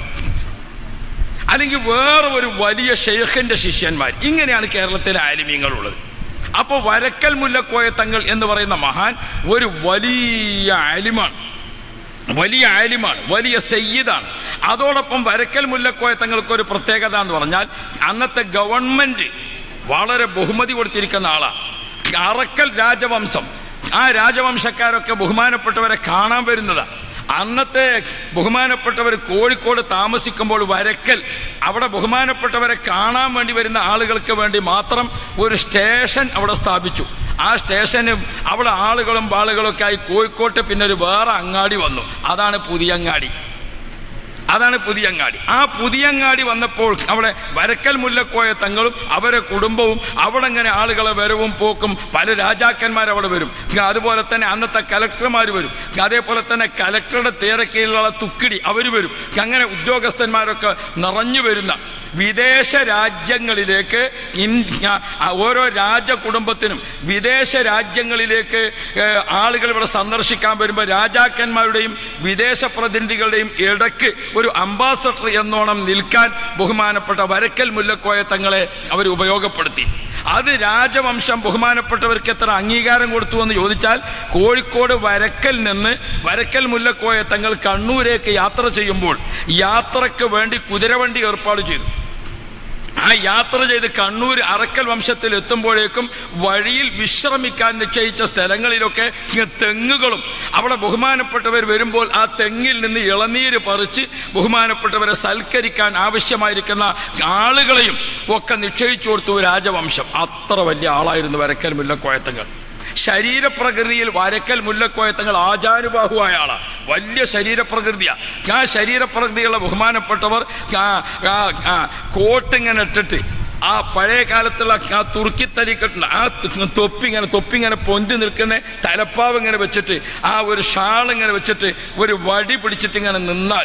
അല്ലെങ്കിൽ വേറെ ഒരു വലിയ ഷെയ്ഖിന്റെ ശിഷ്യന്മാർ ഇങ്ങനെയാണ് കേരളത്തിലെ ആലിമീങ്ങളുള്ളത് അപ്പോൾ വരക്കൽ മുല്ലക്കോയ തങ്ങൾ എന്ന് പറയുന്ന മഹാൻ ഒരു വലിയ ആലിമാണ് വലിയ ആലിമാണ് വലിയ സയ്യിദാണ് അതോടൊപ്പം വരക്കൽ മുല്ലക്കോയ തങ്ങൾക്ക് ഒരു പ്രത്യേകത എന്ന് പറഞ്ഞാൽ അന്നത്തെ ഗവൺമെന്റ് വളരെ ബഹുമതി കൊടുത്തിരിക്കുന്ന ആളാണ് അറക്കൽ രാജവംശം ആ രാജവംശക്കാരൊക്കെ ബഹുമാനപ്പെട്ടവരെ കാണാൻ വരുന്നതാണ് അന്നത്തെ ബഹുമാനപ്പെട്ടവർ കോഴിക്കോട് താമസിക്കുമ്പോൾ വരക്കൽ അവിടെ ബഹുമാനപ്പെട്ടവരെ കാണാൻ വേണ്ടി വരുന്ന ആളുകൾക്ക് വേണ്ടി മാത്രം ഒരു സ്റ്റേഷൻ അവിടെ സ്ഥാപിച്ചു ആ സ്റ്റേഷനും അവിടെ ആളുകളും ബാളുകളൊക്കെ ആയി കോഴിക്കോട്ട് പിന്നെ ഒരു വേറെ അങ്ങാടി വന്നു അതാണ് പുതിയങ്ങാടി അതാണ് പുതിയങ്ങാടി ആ പുതിയങ്ങാടി വന്നപ്പോൾ അവിടെ വരക്കൽ മുല്ലക്കോയ തങ്ങളും അവരെ കുടുംബവും അവിടെ ഇങ്ങനെ ആളുകളെ വരവും പോക്കും പല രാജാക്കന്മാർ അവിടെ വരും അതുപോലെ തന്നെ അന്നത്തെ കലക്ടർമാർ വരും അതേപോലെ തന്നെ കലക്ടറുടെ തേരക്കീഴിലുള്ള തുക്കിടി അവർ വരും അങ്ങനെ ഉദ്യോഗസ്ഥന്മാരൊക്കെ നിറഞ്ഞു വരുന്ന വിദേശ രാജ്യങ്ങളിലേക്ക് ഇൻ- ആ, ഓരോ രാജകുടുംബത്തിനും വിദേശ രാജ്യങ്ങളിലേക്ക് ഏഹ്, ആളുകൾ ഇവിടെ സന്ദർശിക്കാൻ വരുമ്പോൾ രാജാക്കന്മാരുടെയും വിദേശ പ്രതിനിധികളുടെയും ഇടയ്ക്ക് ഒരു അംബാസഡർ എന്നോണം നിൽക്കാൻ ബഹുമാനപ്പെട്ട വരക്കൽ മുല്ലക്കോയ തങ്ങളെ അവർ ഉപയോഗപ്പെടുത്തി അത് രാജവംശം ബഹുമാനപ്പെട്ടവർക്ക് എത്ര അംഗീകാരം കൊടുത്തു എന്ന് ചോദിച്ചാൽ കോഴിക്കോട് വരക്കൽ നിന്ന് വരക്കൽ മുല്ലക്കോയ തങ്ങൾ കണ്ണൂരേക്ക് യാത്ര ചെയ്യുമ്പോൾ യാത്രയ്ക്ക് വേണ്ടി കുതിരവണ്ടി ഏർപ്പാട് ചെയ്തു ആ യാത്ര ചെയ്ത് കണ്ണൂർ അറക്കൽ വംശത്തിൽ എത്തുമ്പോഴേക്കും വഴിയിൽ വിശ്രമിക്കാൻ നിശ്ചയിച്ച സ്ഥലങ്ങളിലൊക്കെ ഇങ്ങ് തെങ്ങുകളും അവിടെ ബഹുമാനപ്പെട്ടവർ വരുമ്പോൾ ആ തെങ്ങിൽ നിന്ന് ഇളനീര് പറിച്ച് ബഹുമാനപ്പെട്ടവരെ സൽക്കരിക്കാൻ ആവശ്യമായിരിക്കുന്ന ആളുകളെയും ഒക്കെ നിശ്ചയിച്ചു കൊടുത്തു രാജവംശം അത്ര വലിയ ആളായിരുന്നു വരക്കൽ മുല്ലക്കോയത്തങ്ങൾ ശരീരപ്രകൃതിയിൽ വരക്കൽ മുല്ലക്കോയത്തങ്ങൾ ആചാനുബാഹുവായ ആളാണ് വലിയ ശരീരപ്രകൃതിയാണ് ആ ശരീരപ്രകൃതിയുള്ള ബഹുമാനപ്പെട്ടവർ ആ- ആ- ആ കോട്ടിങ്ങനെ ഇട്ടിട്ട് ആ പഴയ കാലത്തുള്ള ആ തുർക്കിത്തരിക്കെട്ടുണ്ട് ആ ത- തൊപ്പി ഇങ്ങനെ തൊപ്പി ഇങ്ങനെ പൊന്തി നിൽക്കുന്ന തലപ്പാവ് ഇങ്ങനെ വെച്ചിട്ട് ആ ഒരു ഷാൾ ഇങ്ങനെ വെച്ചിട്ട് ഒരു വടി പിടിച്ചിട്ട് ഇങ്ങനെ നിന്നാൽ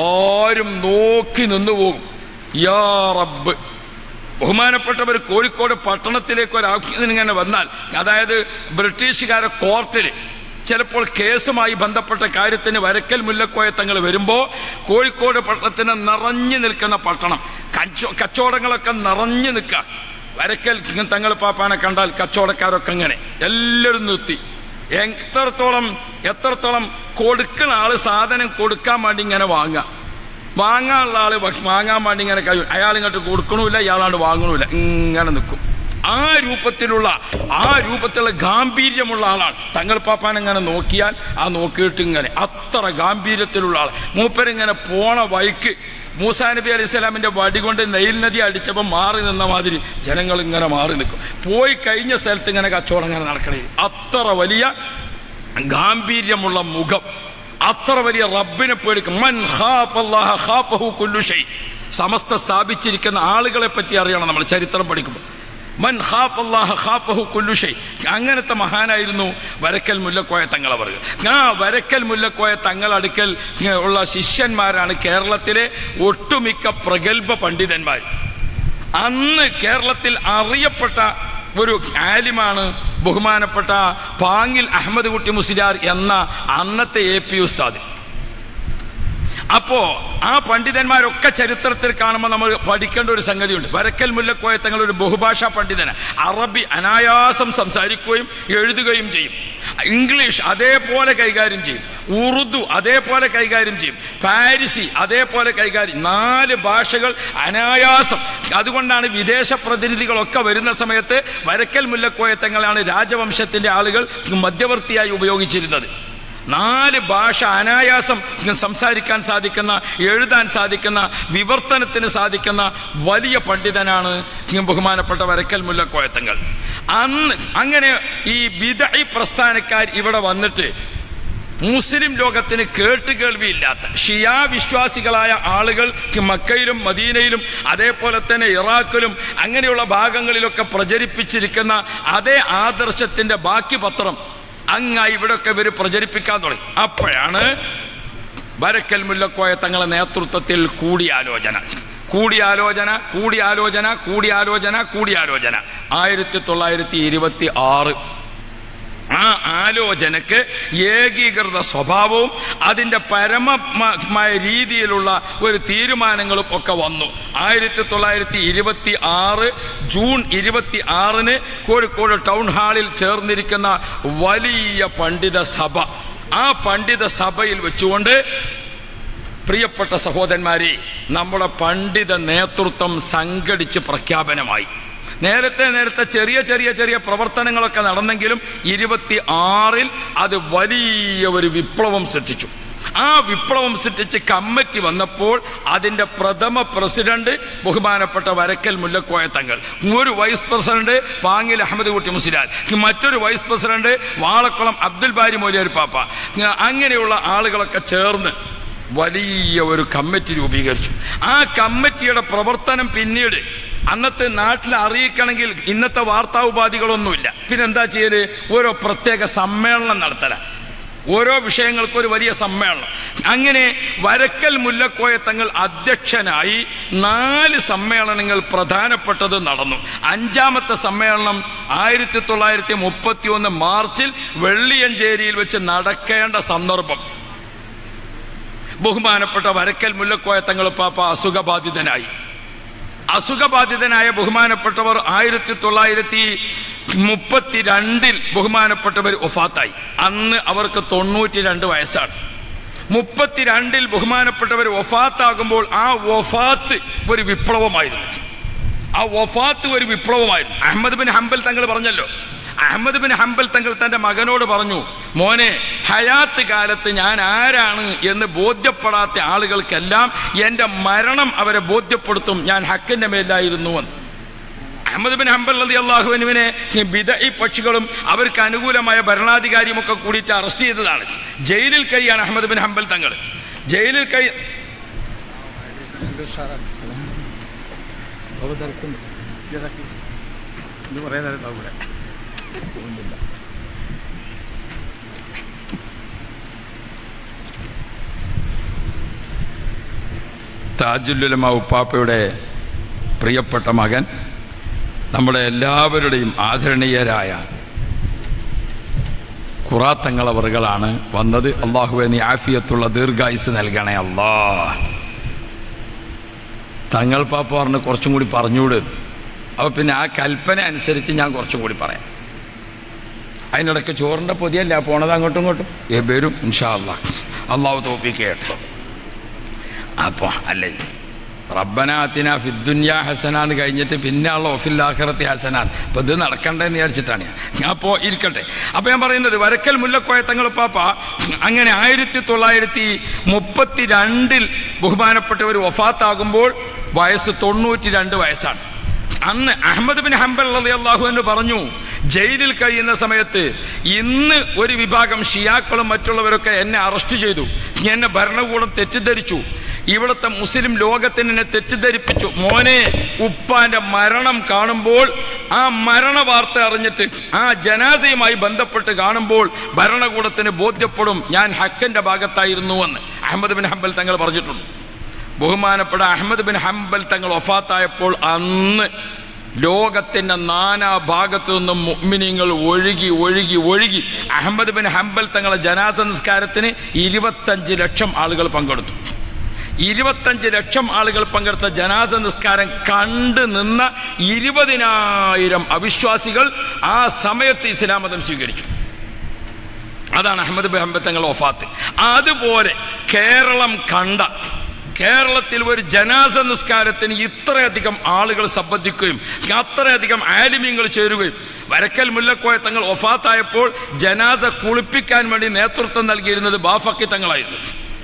ആരും നോക്കി നിന്നു പോകും യാ റബ്ബ് ബഹുമാനപ്പെട്ടവർ കോഴിക്കോട് പട്ടണത്തിലേക്ക് ഒരു ആവശ്യത്തിന് ഇങ്ങനെ വന്നാൽ അതായത് ബ്രിട്ടീഷുകാരെ കോർട്ടിൽ ചിലപ്പോൾ കേസുമായി ബന്ധപ്പെട്ട കാര്യത്തിന് വരക്കൽ മുല്ലക്കോയ തങ്ങൾ വരുമ്പോൾ കോഴിക്കോട് പട്ടണത്തിന് നിറഞ്ഞു നിൽക്കുന്ന പട്ടണം കച്ചോ കച്ചവടങ്ങളൊക്കെ നിറഞ്ഞു നിൽക്കുക വരക്കൽ തങ്ങൾ പാപ്പാനെ കണ്ടാൽ കച്ചവടക്കാരൊക്കെ അങ്ങനെ എല്ലാവരും നിർത്തി എത്രത്തോളം എത്രത്തോളം കൊടുക്കുന്ന ആള് സാധനം കൊടുക്കാൻ വേണ്ടി ഇങ്ങനെ വാങ്ങുക വാങ്ങാനുള്ള ആള് ഭക്ഷ- വാങ്ങാൻ വേണ്ടി ഇങ്ങനെ കഴിയും അയാൾ ഇങ്ങോട്ട് കൊടുക്കണമില്ല ഇയാളാണ്ട് വാങ്ങണമില്ല ഇങ്ങനെ നിൽക്കും ആ രൂപത്തിലുള്ള ആ രൂപത്തിലുള്ള ഗാംഭീര്യമുള്ള ആളാണ് തങ്ങൾ പാപ്പാൻ ഇങ്ങനെ നോക്കിയാൽ ആ നോക്കിയിട്ട് ഇങ്ങനെ അത്ര ഗാംഭീര്യത്തിലുള്ള ആൾ മൂപ്പരിങ്ങനെ പോണ വഴിക്ക് മൂസാ നബി അലൈഹി സ്വലാമിന്റെ വടി കൊണ്ട് നെയിൽ നദി അടിച്ചപ്പോൾ മാറി നിന്ന മാതിരി ജനങ്ങൾ ഇങ്ങനെ മാറി നിൽക്കും പോയി കഴിഞ്ഞ സ്ഥലത്ത് ഇങ്ങനെ കച്ചവടം ഇങ്ങനെ നടക്കണേ അത്ര വലിയ ഗാംഭീര്യമുള്ള മുഖം അത്ര വലിയ റബ്ബിനെ പേടിക്കും മൻ ഖാഫല്ലാഹ ഖാഫഹു കുല്ലു ഷൈ സമസ്ത സ്ഥാപിച്ചിരിക്കുന്ന ആളുകളെ പറ്റി അറിയണം നമ്മൾ ചരിത്രം പഠിക്കുമ്പോൾ മൻ ഖാഫല്ലാഹ ഖാഫഹു കുല്ലു ഷൈ അങ്ങനത്തെ മഹാനായിരുന്നു വരക്കൽ മുല്ലക്കോയ തങ്ങൾ അവർ ആ വരക്കൽ മുല്ലക്കോയ തങ്ങൾ അടുക്കൽ ഉള്ള ശിഷ്യന്മാരാണ് കേരളത്തിലെ ഒട്ടുമിക്ക പ്രഗത്ഭ പണ്ഡിതന്മാർ അന്ന് കേരളത്തിൽ അറിയപ്പെട്ട ഒരു ആലിമാണ് ബഹുമാനപ്പെട്ട പാങ്ങിൽ അഹമ്മദ് കുട്ടി മുസ്ലിയാർ എന്ന അന്നത്തെ എ പി ഉസ്താദ് അപ്പോ ആ പണ്ഡിതന്മാരൊക്കെ ചരിത്രത്തിൽ കാണുമ്പോൾ നമ്മൾ പഠിക്കേണ്ട ഒരു സംഗതിയുണ്ട് വരക്കൽ മുല്ലക്കോയ തങ്ങൾ ഒരു ബഹുഭാഷാ പണ്ഡിതന് അറബി അനായാസം സംസാരിക്കുകയും എഴുതുകയും ചെയ്യും ഇംഗ്ലീഷ് അതേപോലെ കൈകാര്യം ചെയ്യും ഉറുദു അതേപോലെ കൈകാര്യം ചെയ്യും പാരിസി അതേപോലെ കൈകാര്യം നാല് ഭാഷകൾ അനായാസം അതുകൊണ്ടാണ് വിദേശ പ്രതിനിധികളൊക്കെ വരുന്ന സമയത്ത് വരക്കൽ മുല്ലക്കോയ തങ്ങളാണ് രാജവംശത്തിന്റെ ആളുകൾ മധ്യവർത്തിയായി ഉപയോഗിച്ചിരുന്നത് നാല് ഭാഷ അനായാസം സംസാരിക്കാൻ സാധിക്കുന്ന എഴുതാൻ സാധിക്കുന്ന വിവർത്തനത്തിന് സാധിക്കുന്ന വലിയ പണ്ഡിതനാണ് ബഹുമാനപ്പെട്ട വരക്കൽ മുല്ലക്കോയത്തങ്ങൾ അന്ന് അങ്ങനെ ഈ വിദൈ പ്രസ്ഥാനക്കാർ ഇവിടെ വന്നിട്ട് മുസ്ലിം ലോകത്തിന് കേട്ടുകേൾവിയില്ലാത്ത ഷിയാ വിശ്വാസികളായ ആളുകൾ മക്കയിലും മദീനയിലും അതേപോലെ തന്നെ ഇറാഖിലും അങ്ങനെയുള്ള ഭാഗങ്ങളിലൊക്കെ പ്രചരിപ്പിച്ചിരിക്കുന്ന അതേ ആദർശത്തിന്റെ ബാക്കി പത്രം അങ്ങ ഇവിടെയൊക്കെ ഇവർ പ്രചരിപ്പിക്കാൻ തുടങ്ങി അപ്പോഴാണ് വരക്കൽ മുല്ലക്കോയ തങ്ങളെ നേതൃത്വത്തിൽ കൂടിയാലോചന കൂടിയാലോചന കൂടിയാലോചന കൂടിയാലോചന കൂടിയാലോചന ആയിരത്തി തൊള്ളായിരത്തി ഇരുപത്തി ആറ് ആ ആലോചനക്ക് ഏകീകൃത സ്വഭാവവും അതിൻ്റെ പരമമായ രീതിയിലുള്ള ഒരു തീരുമാനങ്ങളും ഒക്കെ വന്നു ആയിരത്തി തൊള്ളായിരത്തി ഇരുപത്തി ആറ് ജൂൺ ഇരുപത്തി ആറിന് കോഴിക്കോട് ടൗൺ ഹാളിൽ ചേർന്നിരിക്കുന്ന വലിയ പണ്ഡിത സഭ ആ പണ്ഡിത സഭയിൽ വെച്ചുകൊണ്ട് പ്രിയപ്പെട്ട സഹോദരന്മാരെ നമ്മുടെ പണ്ഡിത നേതൃത്വം സംഘടിച്ച് പ്രഖ്യാപനമായി നേരത്തെ നേരത്തെ ചെറിയ ചെറിയ ചെറിയ പ്രവർത്തനങ്ങളൊക്കെ നടന്നെങ്കിലും ഇരുപത്തി ആറിൽ അത് വലിയ ഒരു വിപ്ലവം സൃഷ്ടിച്ചു ആ വിപ്ലവം സൃഷ്ടിച്ച് കമ്മിറ്റി വന്നപ്പോൾ അതിൻ്റെ പ്രഥമ പ്രസിഡന്റ് ബഹുമാനപ്പെട്ട വരക്കൽ മുല്ലക്കോയ തങ്ങൾ ഒരു വൈസ് പ്രസിഡന്റ് പാങ്ങിൽ അഹമ്മദ് കുട്ടി മുസ്ലിയാൽ മറ്റൊരു വൈസ് പ്രസിഡന്റ് വാളക്കുളം അബ്ദുൽ ബാരി മൗലിയാർ പാപ്പ അങ്ങനെയുള്ള ആളുകളൊക്കെ ചേർന്ന് വലിയ ഒരു കമ്മിറ്റി രൂപീകരിച്ചു ആ കമ്മിറ്റിയുടെ പ്രവർത്തനം പിന്നീട് അന്നത്തെ നാട്ടിൽ അറിയിക്കണമെങ്കിൽ ഇന്നത്തെ വാർത്താ ഉപാധികളൊന്നുമില്ല പിന്നെന്താ ചെയ്യല് ഓരോ പ്രത്യേക സമ്മേളനം നടത്തല ഓരോ വിഷയങ്ങൾക്കും ഒരു വലിയ സമ്മേളനം അങ്ങനെ വരക്കൽ മുല്ലക്കോയ തങ്ങൾ അധ്യക്ഷനായി നാല് സമ്മേളനങ്ങൾ പ്രധാനപ്പെട്ടത് നടന്നു അഞ്ചാമത്തെ സമ്മേളനം ആയിരത്തി തൊള്ളായിരത്തി മുപ്പത്തി ഒന്ന് മാർച്ചിൽ വെള്ളിയഞ്ചേരിയിൽ വെച്ച് നടക്കേണ്ട സന്ദർഭം ബഹുമാനപ്പെട്ട വരക്കൽ മുല്ലക്കോയ തങ്ങൾ പാപ്പ അസുഖബാധിതനായി അസുഖബാധിതനായ ബഹുമാനപ്പെട്ടവർ ആയിരത്തി തൊള്ളായിരത്തി മുപ്പത്തിരണ്ടിൽ ബഹുമാനപ്പെട്ടവർ ഒഫാത്തായി അന്ന് അവർക്ക് തൊണ്ണൂറ്റി രണ്ട് വയസ്സാണ് മുപ്പത്തിരണ്ടിൽ ബഹുമാനപ്പെട്ടവർ ഒഫാത്താകുമ്പോൾ ആ ഒഫാത്ത് ഒരു വിപ്ലവമായിരുന്നു ആ വഫാത്ത് ഒരു വിപ്ലവമായിരുന്നു അഹമ്മദ് ബിൻ ഹംബൽ തങ്ങൾ പറഞ്ഞല്ലോ അഹമ്മദ് ബിൻ ഹംബൽ തങ്ങൾ തന്റെ മകനോട് പറഞ്ഞു മോനെ ഹയാത്ത് കാലത്ത് ഞാൻ ആരാണ് എന്ന് ബോധ്യപ്പെടാത്ത ആളുകൾക്കെല്ലാം എൻ്റെ മരണം അവരെ ബോധ്യപ്പെടുത്തും ഞാൻ ഹക്കിന്റെ മേലായിരുന്നു എന്ന് അഹമ്മദ് ബിൻ ഹംബൽ അലി അള്ളാഹുവിനുവിനെ ബിദഈ പക്ഷികളും അവർക്ക് അനുകൂലമായ ഭരണാധികാരിയും ഒക്കെ കൂടിയിട്ട് അറസ്റ്റ് ചെയ്തതാണ് ജയിലിൽ കഴിയാണ് അഹമ്മദ് ബിൻ ഹംബൽ തങ്ങൾ ജയിലിൽ കഴി ഇത് കുറേ നേരം ഉണ്ടാവും ഇവിടെ താജുല്ലുലമ ഉപ്പാപ്പയുടെ പ്രിയപ്പെട്ട മകൻ നമ്മുടെ എല്ലാവരുടെയും ആദരണീയരായ ഖുറാത്തങ്ങളവറുകളാണ് വന്നത് അള്ളാഹുവെ നീ ആഫിയത്തുള്ള ദീർഘായുസ് നൽകണേ അല്ലാ തങ്ങൾ പാപ്പ പറഞ്ഞ് കുറച്ചും കൂടി പറഞ്ഞുകൂട് അപ്പോൾ പിന്നെ ആ കൽപ്പന അനുസരിച്ച് ഞാൻ കുറച്ചും കൂടി പറയാം അതിനിടയ്ക്ക് ചോറിൻ്റെ പൊതിയല്ല പോണത് അങ്ങോട്ടും ഇങ്ങോട്ടും ഏ പേരും ഇൻഷാ അള്ളാഹ് അള്ളാഹു തോഫിക്ക് കേട്ടോ അപ്പോൾ അല്ലേ റബ്ബന അത്തിന ഫിദ്ദുന്യ ഹസനാന്ന് കഴിഞ്ഞിട്ട് പിന്നെ ഉള്ള ഒഫിൽ ആഖിറത്തി ഹസനാൻ അപ്പോൾ ഇത് നടക്കണ്ടെന്ന് വിചാരിച്ചിട്ടാണ് ഞാൻ അപ്പോൾ ഇരിക്കട്ടെ അപ്പോൾ ഞാൻ പറയുന്നത് വരക്കൽ മുല്ലക്കോയ തങ്ങൾ പാപ്പ അങ്ങനെ ആയിരത്തി തൊള്ളായിരത്തി മുപ്പത്തി രണ്ടിൽ ബഹുമാനപ്പെട്ടവർ വഫാത്താകുമ്പോൾ വയസ്സ് തൊണ്ണൂറ്റി രണ്ട് വയസ്സാണ് അന്ന് അഹമ്മദ് ബിൻ ഹംബൽ അലി അള്ളാഹു എന്ന് പറഞ്ഞു ജയിലിൽ കഴിയുന്ന സമയത്ത് ഇന്ന് ഒരു വിഭാഗം ഷിയാക്കളും മറ്റുള്ളവരൊക്കെ എന്നെ അറസ്റ്റ് ചെയ്തു എന്നെ ഭരണകൂടം തെറ്റിദ്ധരിച്ചു ഇവിടുത്തെ മുസ്ലിം ലോകത്തിന് എന്നെ തെറ്റിദ്ധരിപ്പിച്ചു മോനെ ഉപ്പാന്റെ മരണം കാണുമ്പോൾ ആ മരണ വാർത്ത അറിഞ്ഞിട്ട് ആ ജനാസയുമായി ബന്ധപ്പെട്ട് കാണുമ്പോൾ ഭരണകൂടത്തിന് ബോധ്യപ്പെടും ഞാൻ ഹക്കന്റെ ഭാഗത്തായിരുന്നുവെന്ന് അഹമ്മദ് ബിൻ ഹംബൽ തങ്ങൾ പറഞ്ഞിട്ടുണ്ട് ബഹുമാനപ്പെട്ട അഹമ്മദ് ബിൻ ഹംബൽ തങ്ങൾ ഒഫാത്തായപ്പോൾ അന്ന് ലോകത്തിന്റെ നാനാ ഭാഗത്തു നിന്നും മുഅ്മിനീങ്ങൾ ഒഴുകി ഒഴുകി ഒഴുകി അഹമ്മദ് ബിൻ ഹംബൽ തങ്ങളെ ജനാസ നിസ്കാരത്തിന് ഇരുപത്തഞ്ച് ലക്ഷം ആളുകൾ പങ്കെടുത്തു ഇരുപത്തഞ്ച് ലക്ഷം ആളുകൾ പങ്കെടുത്ത ജനാസ നിസ്കാരം കണ്ടു നിന്ന ഇരുപതിനായിരം അവിശ്വാസികൾ ആ സമയത്ത് ഇസ്ലാം മതം സ്വീകരിച്ചു അതാണ് അഹമ്മദ് ബിൻ ഹംബൽ തങ്ങൾ ഒഫാത്ത് അതുപോലെ കേരളം കണ്ട കേരളത്തിൽ ഒരു ജനാസ നിസ്കാരത്തിന് ഇത്രയധികം ആളുകൾ സംബന്ധിക്കുകയും അത്രയധികം ആലിമ്യങ്ങൾ ചേരുകയും വരക്കൽ മുല്ലക്കോയ തങ്ങൾ ഒഫാത്തായപ്പോൾ ജനാസ കുളിപ്പിക്കാൻ വേണ്ടി നേതൃത്വം നൽകിയിരുന്നത് ബാഫക്കി തങ്ങളായിരുന്നു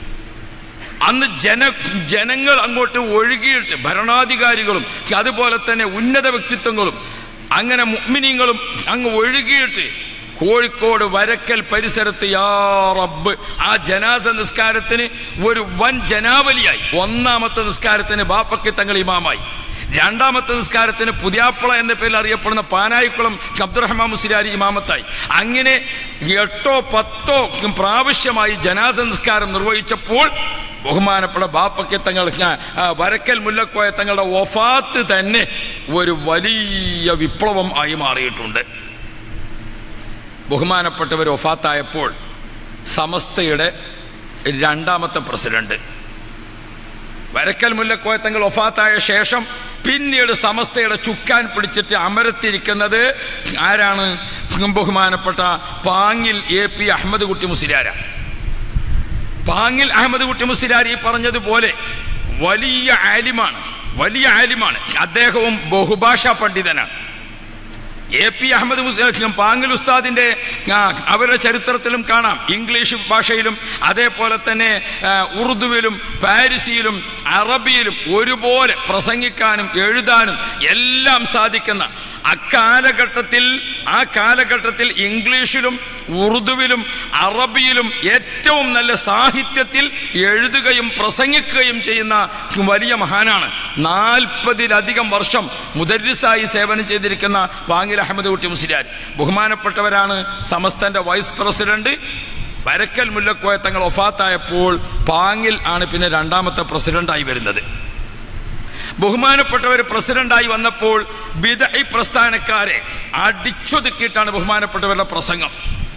അന്ന് ജന ജനങ്ങൾ അങ്ങോട്ട് ഒഴുകിയിട്ട് ഭരണാധികാരികളും അതുപോലെ തന്നെ ഉന്നത വ്യക്തിത്വങ്ങളും അങ്ങനെ മുഅ്മിനീങ്ങളും അങ്ങ് ഒഴുകിയിട്ട് കോഴിക്കോട് വരക്കൽ പരിസരത്ത് യാ റബ്ബ് ആ ജനാസ നിസ്കാരത്തിന് ഒരു വൻ ജനാവലിയായി ഒന്നാമത്തെ നിസ്കാരത്തിന് ബാപ്പക്കി തങ്ങൾ ഇമാമായി രണ്ടാമത്തെ നിസ്കാരത്തിന് പുതിയാപ്പള എന്ന പേരിൽ അറിയപ്പെടുന്ന പാനായിക്കുളം അബ്ദുറഹ്മാൻ മുസ്ലിയാരി ഇമാമത്തായി അങ്ങനെ എട്ടോ പത്തോ പ്രാവശ്യമായി ജനാസ നിസ്കാരം നിർവഹിച്ചപ്പോൾ ബഹുമാനപ്പെട്ട ബാപ്പക്കെ തങ്ങൾ ആ, വരക്കൽ മുല്ലക്കോയ തങ്ങളുടെ വഫാത്ത് തന്നെ ഒരു വലിയ വിപ്ലവം ആയി മാറിയിട്ടുണ്ട് ബഹുമാനപ്പെട്ടവർ ഒഫാത്തായപ്പോൾ സമസ്തയുടെ രണ്ടാമത്തെ പ്രസിഡന്റ് വരക്കൽ മുല്ലക്കോയ തങ്ങൾ ഒഫാത്തായ ശേഷം പിന്നീട് സമസ്തയുടെ ചുക്കാൻ പിടിച്ചിട്ട് അമരത്തിരിക്കുന്നത് ആരാണ് ബഹുമാനപ്പെട്ട പാങ്ങിൽ എ പി അഹമ്മദ് കുട്ടി മുസ്ലിയാര പാങ്ങിൽ അഹമ്മദ് കുട്ടി മുസ്ലിയാർ ഈ പറഞ്ഞതുപോലെ വലിയ ആലിമാണ് വലിയ ആലിമാണ് അദ്ദേഹവും ബഹുഭാഷാ പണ്ഡിതനാണ് എ പി അഹമ്മദ് മുസ്ലിം പാങ്ങൽ ഉസ്താദിന്റെ ആ, അവരുടെ ചരിത്രത്തിലും കാണാം ഇംഗ്ലീഷ് ഭാഷയിലും അതേപോലെ തന്നെ ആ, ഉറുദുവിലും പാരിസിയിലും അറബിയിലും ഒരുപോലെ പ്രസംഗിക്കാനും എഴുതാനും എല്ലാം സാധിക്കുന്ന അക്കാലഘട്ടത്തിൽ ആ കാലഘട്ടത്തിൽ ഇംഗ്ലീഷിലും ഉറുദുവിലും അറബിയിലും ഏറ്റവും നല്ല സാഹിത്യത്തിൽ എഴുതുകയും പ്രസംഗിക്കുകയും ചെയ്യുന്ന വലിയ മഹാനാണ് നാൽപ്പതിലധികം വർഷം മുദരിസായി സേവനം ചെയ്തിരിക്കുന്ന പാങ്ങിൽ അഹമ്മദ് കുട്ടി മുസ്ലിയാർ ബഹുമാനപ്പെട്ടവരാണ് സമസ്തന്റെ വൈസ് പ്രസിഡന്റ് വരക്കൽ മുല്ലക്കോയ തങ്ങൾ ഒഫാത്തായപ്പോൾ പാങ്ങിൽ ആണ് പിന്നെ രണ്ടാമത്തെ പ്രസിഡന്റായി വരുന്നത് ബഹുമാനപ്പെട്ടവർ പ്രസിഡന്റായി വന്നപ്പോൾ ബിദഈ പ്രസ്ഥാനക്കാരെ അടിച്ചൊതുക്കിയിട്ടാണ് ബഹുമാനപ്പെട്ടവരുടെ പ്രസംഗം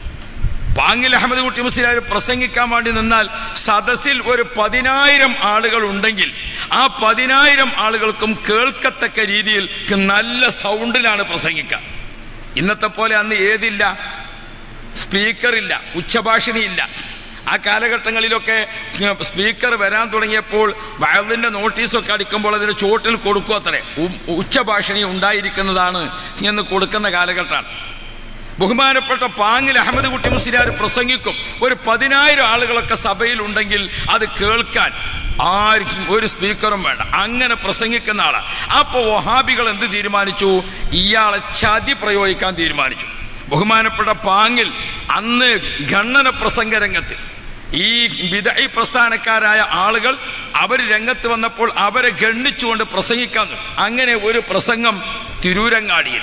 പാങ്ങിൽ അഹമ്മദ് കുട്ടി മുസ്ലിയാർ പ്രസംഗിക്കാൻ വേണ്ടി നിന്നാൽ സദസ്സിൽ ഒരു പതിനായിരം ആളുകൾ ഉണ്ടെങ്കിൽ ആ പതിനായിരം ആളുകൾക്കും കേൾക്കത്തക്ക രീതിയിൽ നല്ല സൗണ്ടിലാണ് പ്രസംഗിക്കുക ഇന്നത്തെ പോലെ അന്ന് ഏതില്ല സ്പീക്കറില്ല ഉച്ചഭാഷിണിയില്ല ആ കാലഘട്ടങ്ങളിലൊക്കെ സ്പീക്കർ വരാൻ തുടങ്ങിയപ്പോൾ വയലിൻ്റെ നോട്ടീസൊക്കെ അടിക്കുമ്പോൾ അതിന് ചോട്ടിൽ കൊടുക്കും അത്രേ ഉ- ഉച്ചഭാഷിണി ഉണ്ടായിരിക്കുന്നതാണ് എന്ന് കൊടുക്കുന്ന കാലഘട്ടമാണ് ബഹുമാനപ്പെട്ട പാങ്ങിൽ അഹമ്മദ് കുട്ടി മുസ്ലിയാർ പ്രസംഗിക്കും ഒരു പതിനായിരം ആളുകളൊക്കെ സഭയിൽ ഉണ്ടെങ്കിൽ അത് കേൾക്കാൻ ആർക്കും ഒരു സ്പീക്കറും വേണ്ട അങ്ങനെ പ്രസംഗിക്കുന്ന ആളാണ് അപ്പോൾ വഹാബികൾ എന്ത് തീരുമാനിച്ചു ഇയാളെ ചതി പ്രയോഗിക്കാൻ തീരുമാനിച്ചു ബഹുമാനപ്പെട്ട പാങ്ങിൽ അന്ന് ഖണ്ഡന പ്രസംഗ രംഗത്ത് ഈ വിദൈ പ്രസ്ഥാനക്കാരായ ആളുകൾ അവർ രംഗത്ത് വന്നപ്പോൾ അവരെ ഗണ്ണിച്ചുകൊണ്ട് പ്രസംഗിക്കാൻ തുടങ്ങി. അങ്ങനെ ഒരു പ്രസംഗം തിരൂരങ്ങാടിയിൽ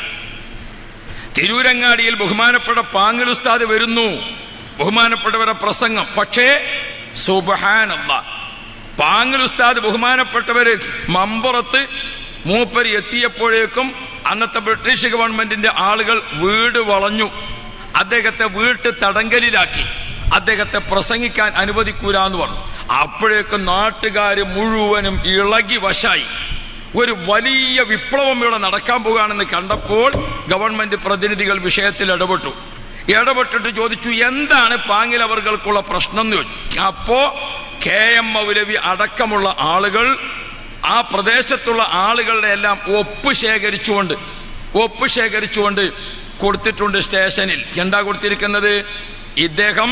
തിരൂരങ്ങാടിയിൽ ബഹുമാനപ്പെട്ട പാങ്ങൽ ഉസ്താദ് വരുന്നു ബഹുമാനപ്പെട്ടവരുടെ പ്രസംഗം പക്ഷേ സുബഹാനല്ല പാങ്ങൽ ഉസ്താദ് ബഹുമാനപ്പെട്ടവര് മമ്പുറത്ത് മൂപ്പര് എത്തിയപ്പോഴേക്കും അന്നത്തെ ബ്രിട്ടീഷ് ഗവൺമെന്റിന്റെ ആളുകൾ വീട് വളഞ്ഞു അദ്ദേഹത്തെ വീട്ട് തടങ്കലിലാക്കി അദ്ദേഹത്തെ പ്രസംഗിക്കാൻ അനുവദിക്കൂല എന്ന് പറഞ്ഞു അപ്പോഴേക്കും നാട്ടുകാർ മുഴുവനും ഇളകി വശായി ഒരു വലിയ വിപ്ലവം ഇവിടെ നടക്കാൻ പോകുകയാണെന്ന് കണ്ടപ്പോൾ ഗവൺമെന്റ് പ്രതിനിധികൾ വിഷയത്തിൽ ഇടപെട്ടു ഇടപെട്ടിട്ട് ചോദിച്ചു എന്താണ് പാങ്ങിലവർകൾക്കുള്ള പ്രശ്നം എന്ന് ചോദിച്ചു അപ്പോ കെ എം മൗലവി അടക്കമുള്ള ആളുകൾ ആ പ്രദേശത്തുള്ള ആളുകളുടെ എല്ലാം ഒപ്പ് ശേഖരിച്ചുകൊണ്ട് ഒപ്പ് ശേഖരിച്ചുകൊണ്ട് കൊടുത്തിട്ടുണ്ട് സ്റ്റേഷനിൽ എന്താ കൊടുത്തിരിക്കുന്നത് ഇദ്ദേഹം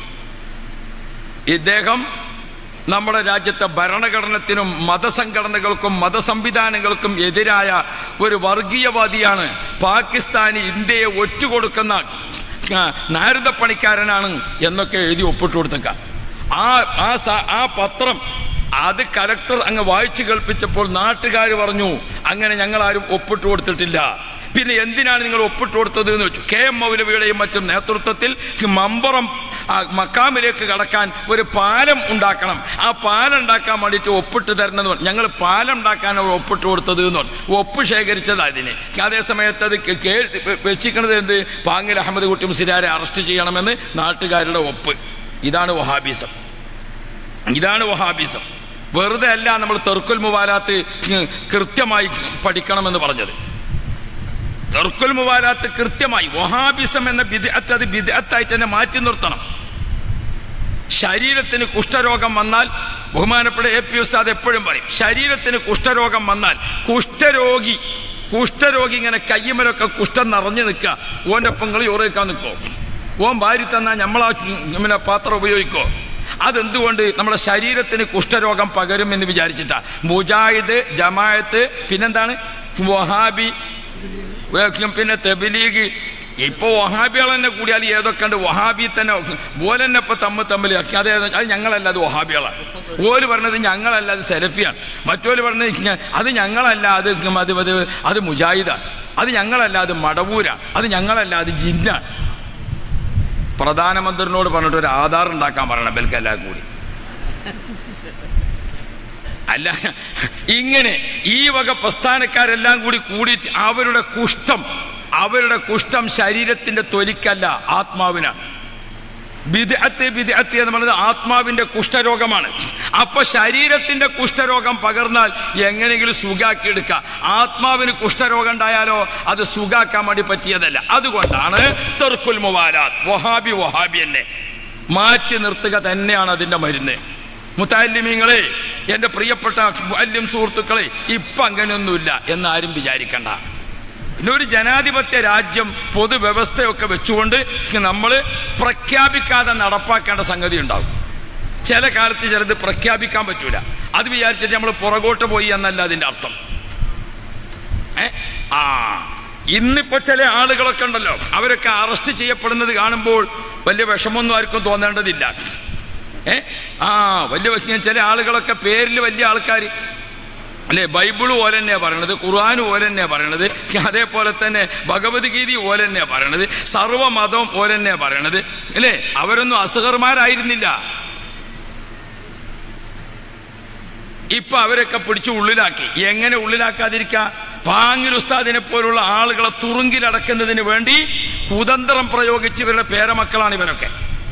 ഇദ്ദേഹം നമ്മുടെ രാജ്യത്തെ ഭരണഘടനത്തിനും മതസംഘടനകൾക്കും മതസംവിധാനങ്ങൾക്കും എതിരായ ഒരു വർഗീയവാദിയാണ് പാകിസ്ഥാന് ഇന്ത്യയെ ഒറ്റുകൊടുക്കുന്ന ആ, നാരദപ്പണിക്കാരനാണ് എന്നൊക്കെ എഴുതി ഒപ്പിട്ട് കൊടുത്തേക്ക ആ ആ സ- ആ പത്രം അത് കലക്ടർ അങ്ങ് വായിച്ചു കേൾപ്പിച്ചപ്പോൾ നാട്ടുകാർ പറഞ്ഞു അങ്ങനെ ഞങ്ങൾ ആരും ഒപ്പിട്ട് കൊടുത്തിട്ടില്ല പിന്നെ എന്തിനാണ് നിങ്ങൾ ഒപ്പിട്ട് കൊടുത്തത് എന്ന് വെച്ചു കെ എം മൗലവിയുടെയും മറ്റും നേതൃത്വത്തിൽ മമ്പറം ആ മക്കാമിലേക്ക് കടക്കാൻ ഒരു പാലം ഉണ്ടാക്കണം ആ പാലം ഉണ്ടാക്കാൻ വേണ്ടിയിട്ട് ഒപ്പിട്ട് തരണം എന്ന് പറഞ്ഞു ഞങ്ങൾ പാലം ഉണ്ടാക്കാനാണ് ഒപ്പിട്ട് കൊടുത്തത് എന്ന് പറഞ്ഞു ഒപ്പ് ശേഖരിച്ചത് അതിന് അതേ സമയത്ത് അത് കേ- കേ- വെച്ചിരിക്കണത് എന്ത് പാങ്ങിൽ അഹമ്മദ് കുട്ടി മുസ്ലിയാരെ അറസ്റ്റ് ചെയ്യണമെന്ന് നാട്ടുകാരുടെ ഒപ്പ് ഇതാണ് വഹാബിസം ഇതാണ് വഹാബിസം വെറുതെ അല്ല നമ്മൾ തെർക്കുൽ മുവാലാത്ത് കൃത്യമായി പഠിക്കണമെന്ന് പറഞ്ഞത് തെർക്കുൽ മുവാലാത്ത് കൃത്യമായി വഹാബിസം എന്ന ബിദ്അത്ത് അത് ബിദ്അത്തായി തന്നെ മാറ്റി നിർത്തണം ശരീരത്തിന് കുഷ്ഠരോഗം വന്നാൽ ബഹുമാനപ്പെട്ട എ പി ഉസ്താദ് എപ്പോഴും പറയും ശരീരത്തിന് കുഷ്ഠരോഗം വന്നാൽ കുഷ്ഠരോഗി കുഷ്ഠരോഗി ഇങ്ങനെ കയ്യുമലൊക്കെ കുഷ്ഠം നിറഞ്ഞു നിൽക്കുക ഓൻ്റെ ഒപ്പം ചോറ് വെക്കാൻ നിൽക്കോ ഓൻ വാരി തന്നാൽ നമ്മളാ പിന്നെ പാത്രം ഉപയോഗിക്കോ അതെന്തുകൊണ്ട് നമ്മുടെ ശരീരത്തിന് കുഷ്ഠരോഗം പകരും എന്ന് വിചാരിച്ചിട്ടാ മുജാഹിദ് ജമായത്ത് പിന്നെന്താണ് വഹാബി ഏഹ് പിന്നെ തെബിലീഗ് ഇപ്പൊ വഹാബികൾ തന്നെ കൂടിയാൽ ഏതൊക്കെ ഉണ്ട് വഹാബി തന്നെ ഓല് തന്നെ ഇപ്പൊ തമ്മിൽ തമ്മിൽ അത് ഏതാ- അത് ഞങ്ങളല്ല അത് വഹാബികളാണ് ഓല് പറഞ്ഞത് ഞങ്ങളല്ല അത് സെലഫിയാണ് മറ്റോല് പറഞ്ഞത് ഇങ്ങ- അത് ഞങ്ങളല്ല അത് അത് അത് അത് മുജാഹിദാണ് അത് ഞങ്ങളല്ല അത് മടവൂരാണ് അത് ഞങ്ങളല്ല അത് ജിന്നാണ് പ്രധാനമന്ത്രിനോട് പറഞ്ഞിട്ട് ഒരു ആധാർ ഉണ്ടാക്കാൻ പറയണം ബൽക്കെല്ലാം കൂടി അല്ല ഇങ്ങനെ ഈ വക പ്രസ്ഥാനക്കാരെല്ലാം കൂടി കൂടിയിട്ട് അവരുടെ കുഷ്ഠം അവരുടെ കുഷ്ഠം ശരീരത്തിന്റെ തൊലിക്കല്ല ആത്മാവിനാണ് ബിദ്അത്ത് ബിദ്അത്ത് എന്ന് പറയുന്നത് ആത്മാവിന്റെ കുഷ്ഠരോഗമാണ് അപ്പൊ ശരീരത്തിന്റെ കുഷ്ഠരോഗം പകർന്നാൽ എങ്ങനെയെങ്കിലും സുഖാക്കിയെടുക്കുക ആത്മാവിന് കുഷ്ഠരോഗം ഉണ്ടായാലോ അത് സുഖാക്കാൻ വേണ്ടി പറ്റിയതല്ല അതുകൊണ്ടാണ് തെർക്കുൽ മുവാലാത്ത് വഹാബി വഹാബി എന്നെ മാറ്റി നിർത്തുക തന്നെയാണ് അതിന്റെ മരുന്ന് മുത്താലിമീങ്ങളെ എൻ്റെ പ്രിയപ്പെട്ട മുഅല്ലിം സുഹൃത്തുക്കളെ ഇപ്പം അങ്ങനെയൊന്നുമില്ല എന്നാരും വിചാരിക്കണ്ട പിന്നെ ഒരു ജനാധിപത്യ രാജ്യം പൊതുവ്യവസ്ഥയൊക്കെ വെച്ചുകൊണ്ട് നമ്മൾ പ്രഖ്യാപിക്കാതെ നടപ്പാക്കേണ്ട സംഗതി ഉണ്ടാവും ചില കാലത്ത് ചിലത് പ്രഖ്യാപിക്കാൻ പറ്റൂല അത് വിചാരിച്ചിട്ട് നമ്മൾ പുറകോട്ട് പോയി എന്നല്ല അതിൻ്റെ അർത്ഥം ഏ ആ ഇന്നിപ്പോ ചില ആളുകളൊക്കെ ഉണ്ടല്ലോ അവരൊക്കെ അറസ്റ്റ് ചെയ്യപ്പെടുന്നത് കാണുമ്പോൾ വലിയ വിഷമൊന്നും ആർക്കും തോന്നേണ്ടതില്ല ഏ ആ വലിയ വിഷയം ചില ആളുകളൊക്കെ പേരിൽ വലിയ ആൾക്കാർ അല്ലെ ബൈബിള് പോലെ തന്നെയാ പറയണത് ഖുർആൻ പോലെ തന്നെയാ പറയണത് അതേപോലെ തന്നെ ഭഗവത്ഗീത പോലെ തന്നെയാ പറയണത് സർവ്വമതവും പോലെ തന്നെയാ പറയണത് അല്ലേ അവരൊന്നും അസുഖർമാരായിരുന്നില്ല ഇപ്പൊ അവരൊക്കെ പിടിച്ച് ഉള്ളിലാക്കി എങ്ങനെ ഉള്ളിലാക്കാതിരിക്കാം പാങ്ങിൽ ഉസ്താദിനെ പോലുള്ള ആളുകളെ തുറുങ്കിലടക്കുന്നതിന് വേണ്ടി കുതന്ത്രം പ്രയോഗിച്ച് ഇവരുടെ പേരമക്കളാണ് ഇവരൊക്കെ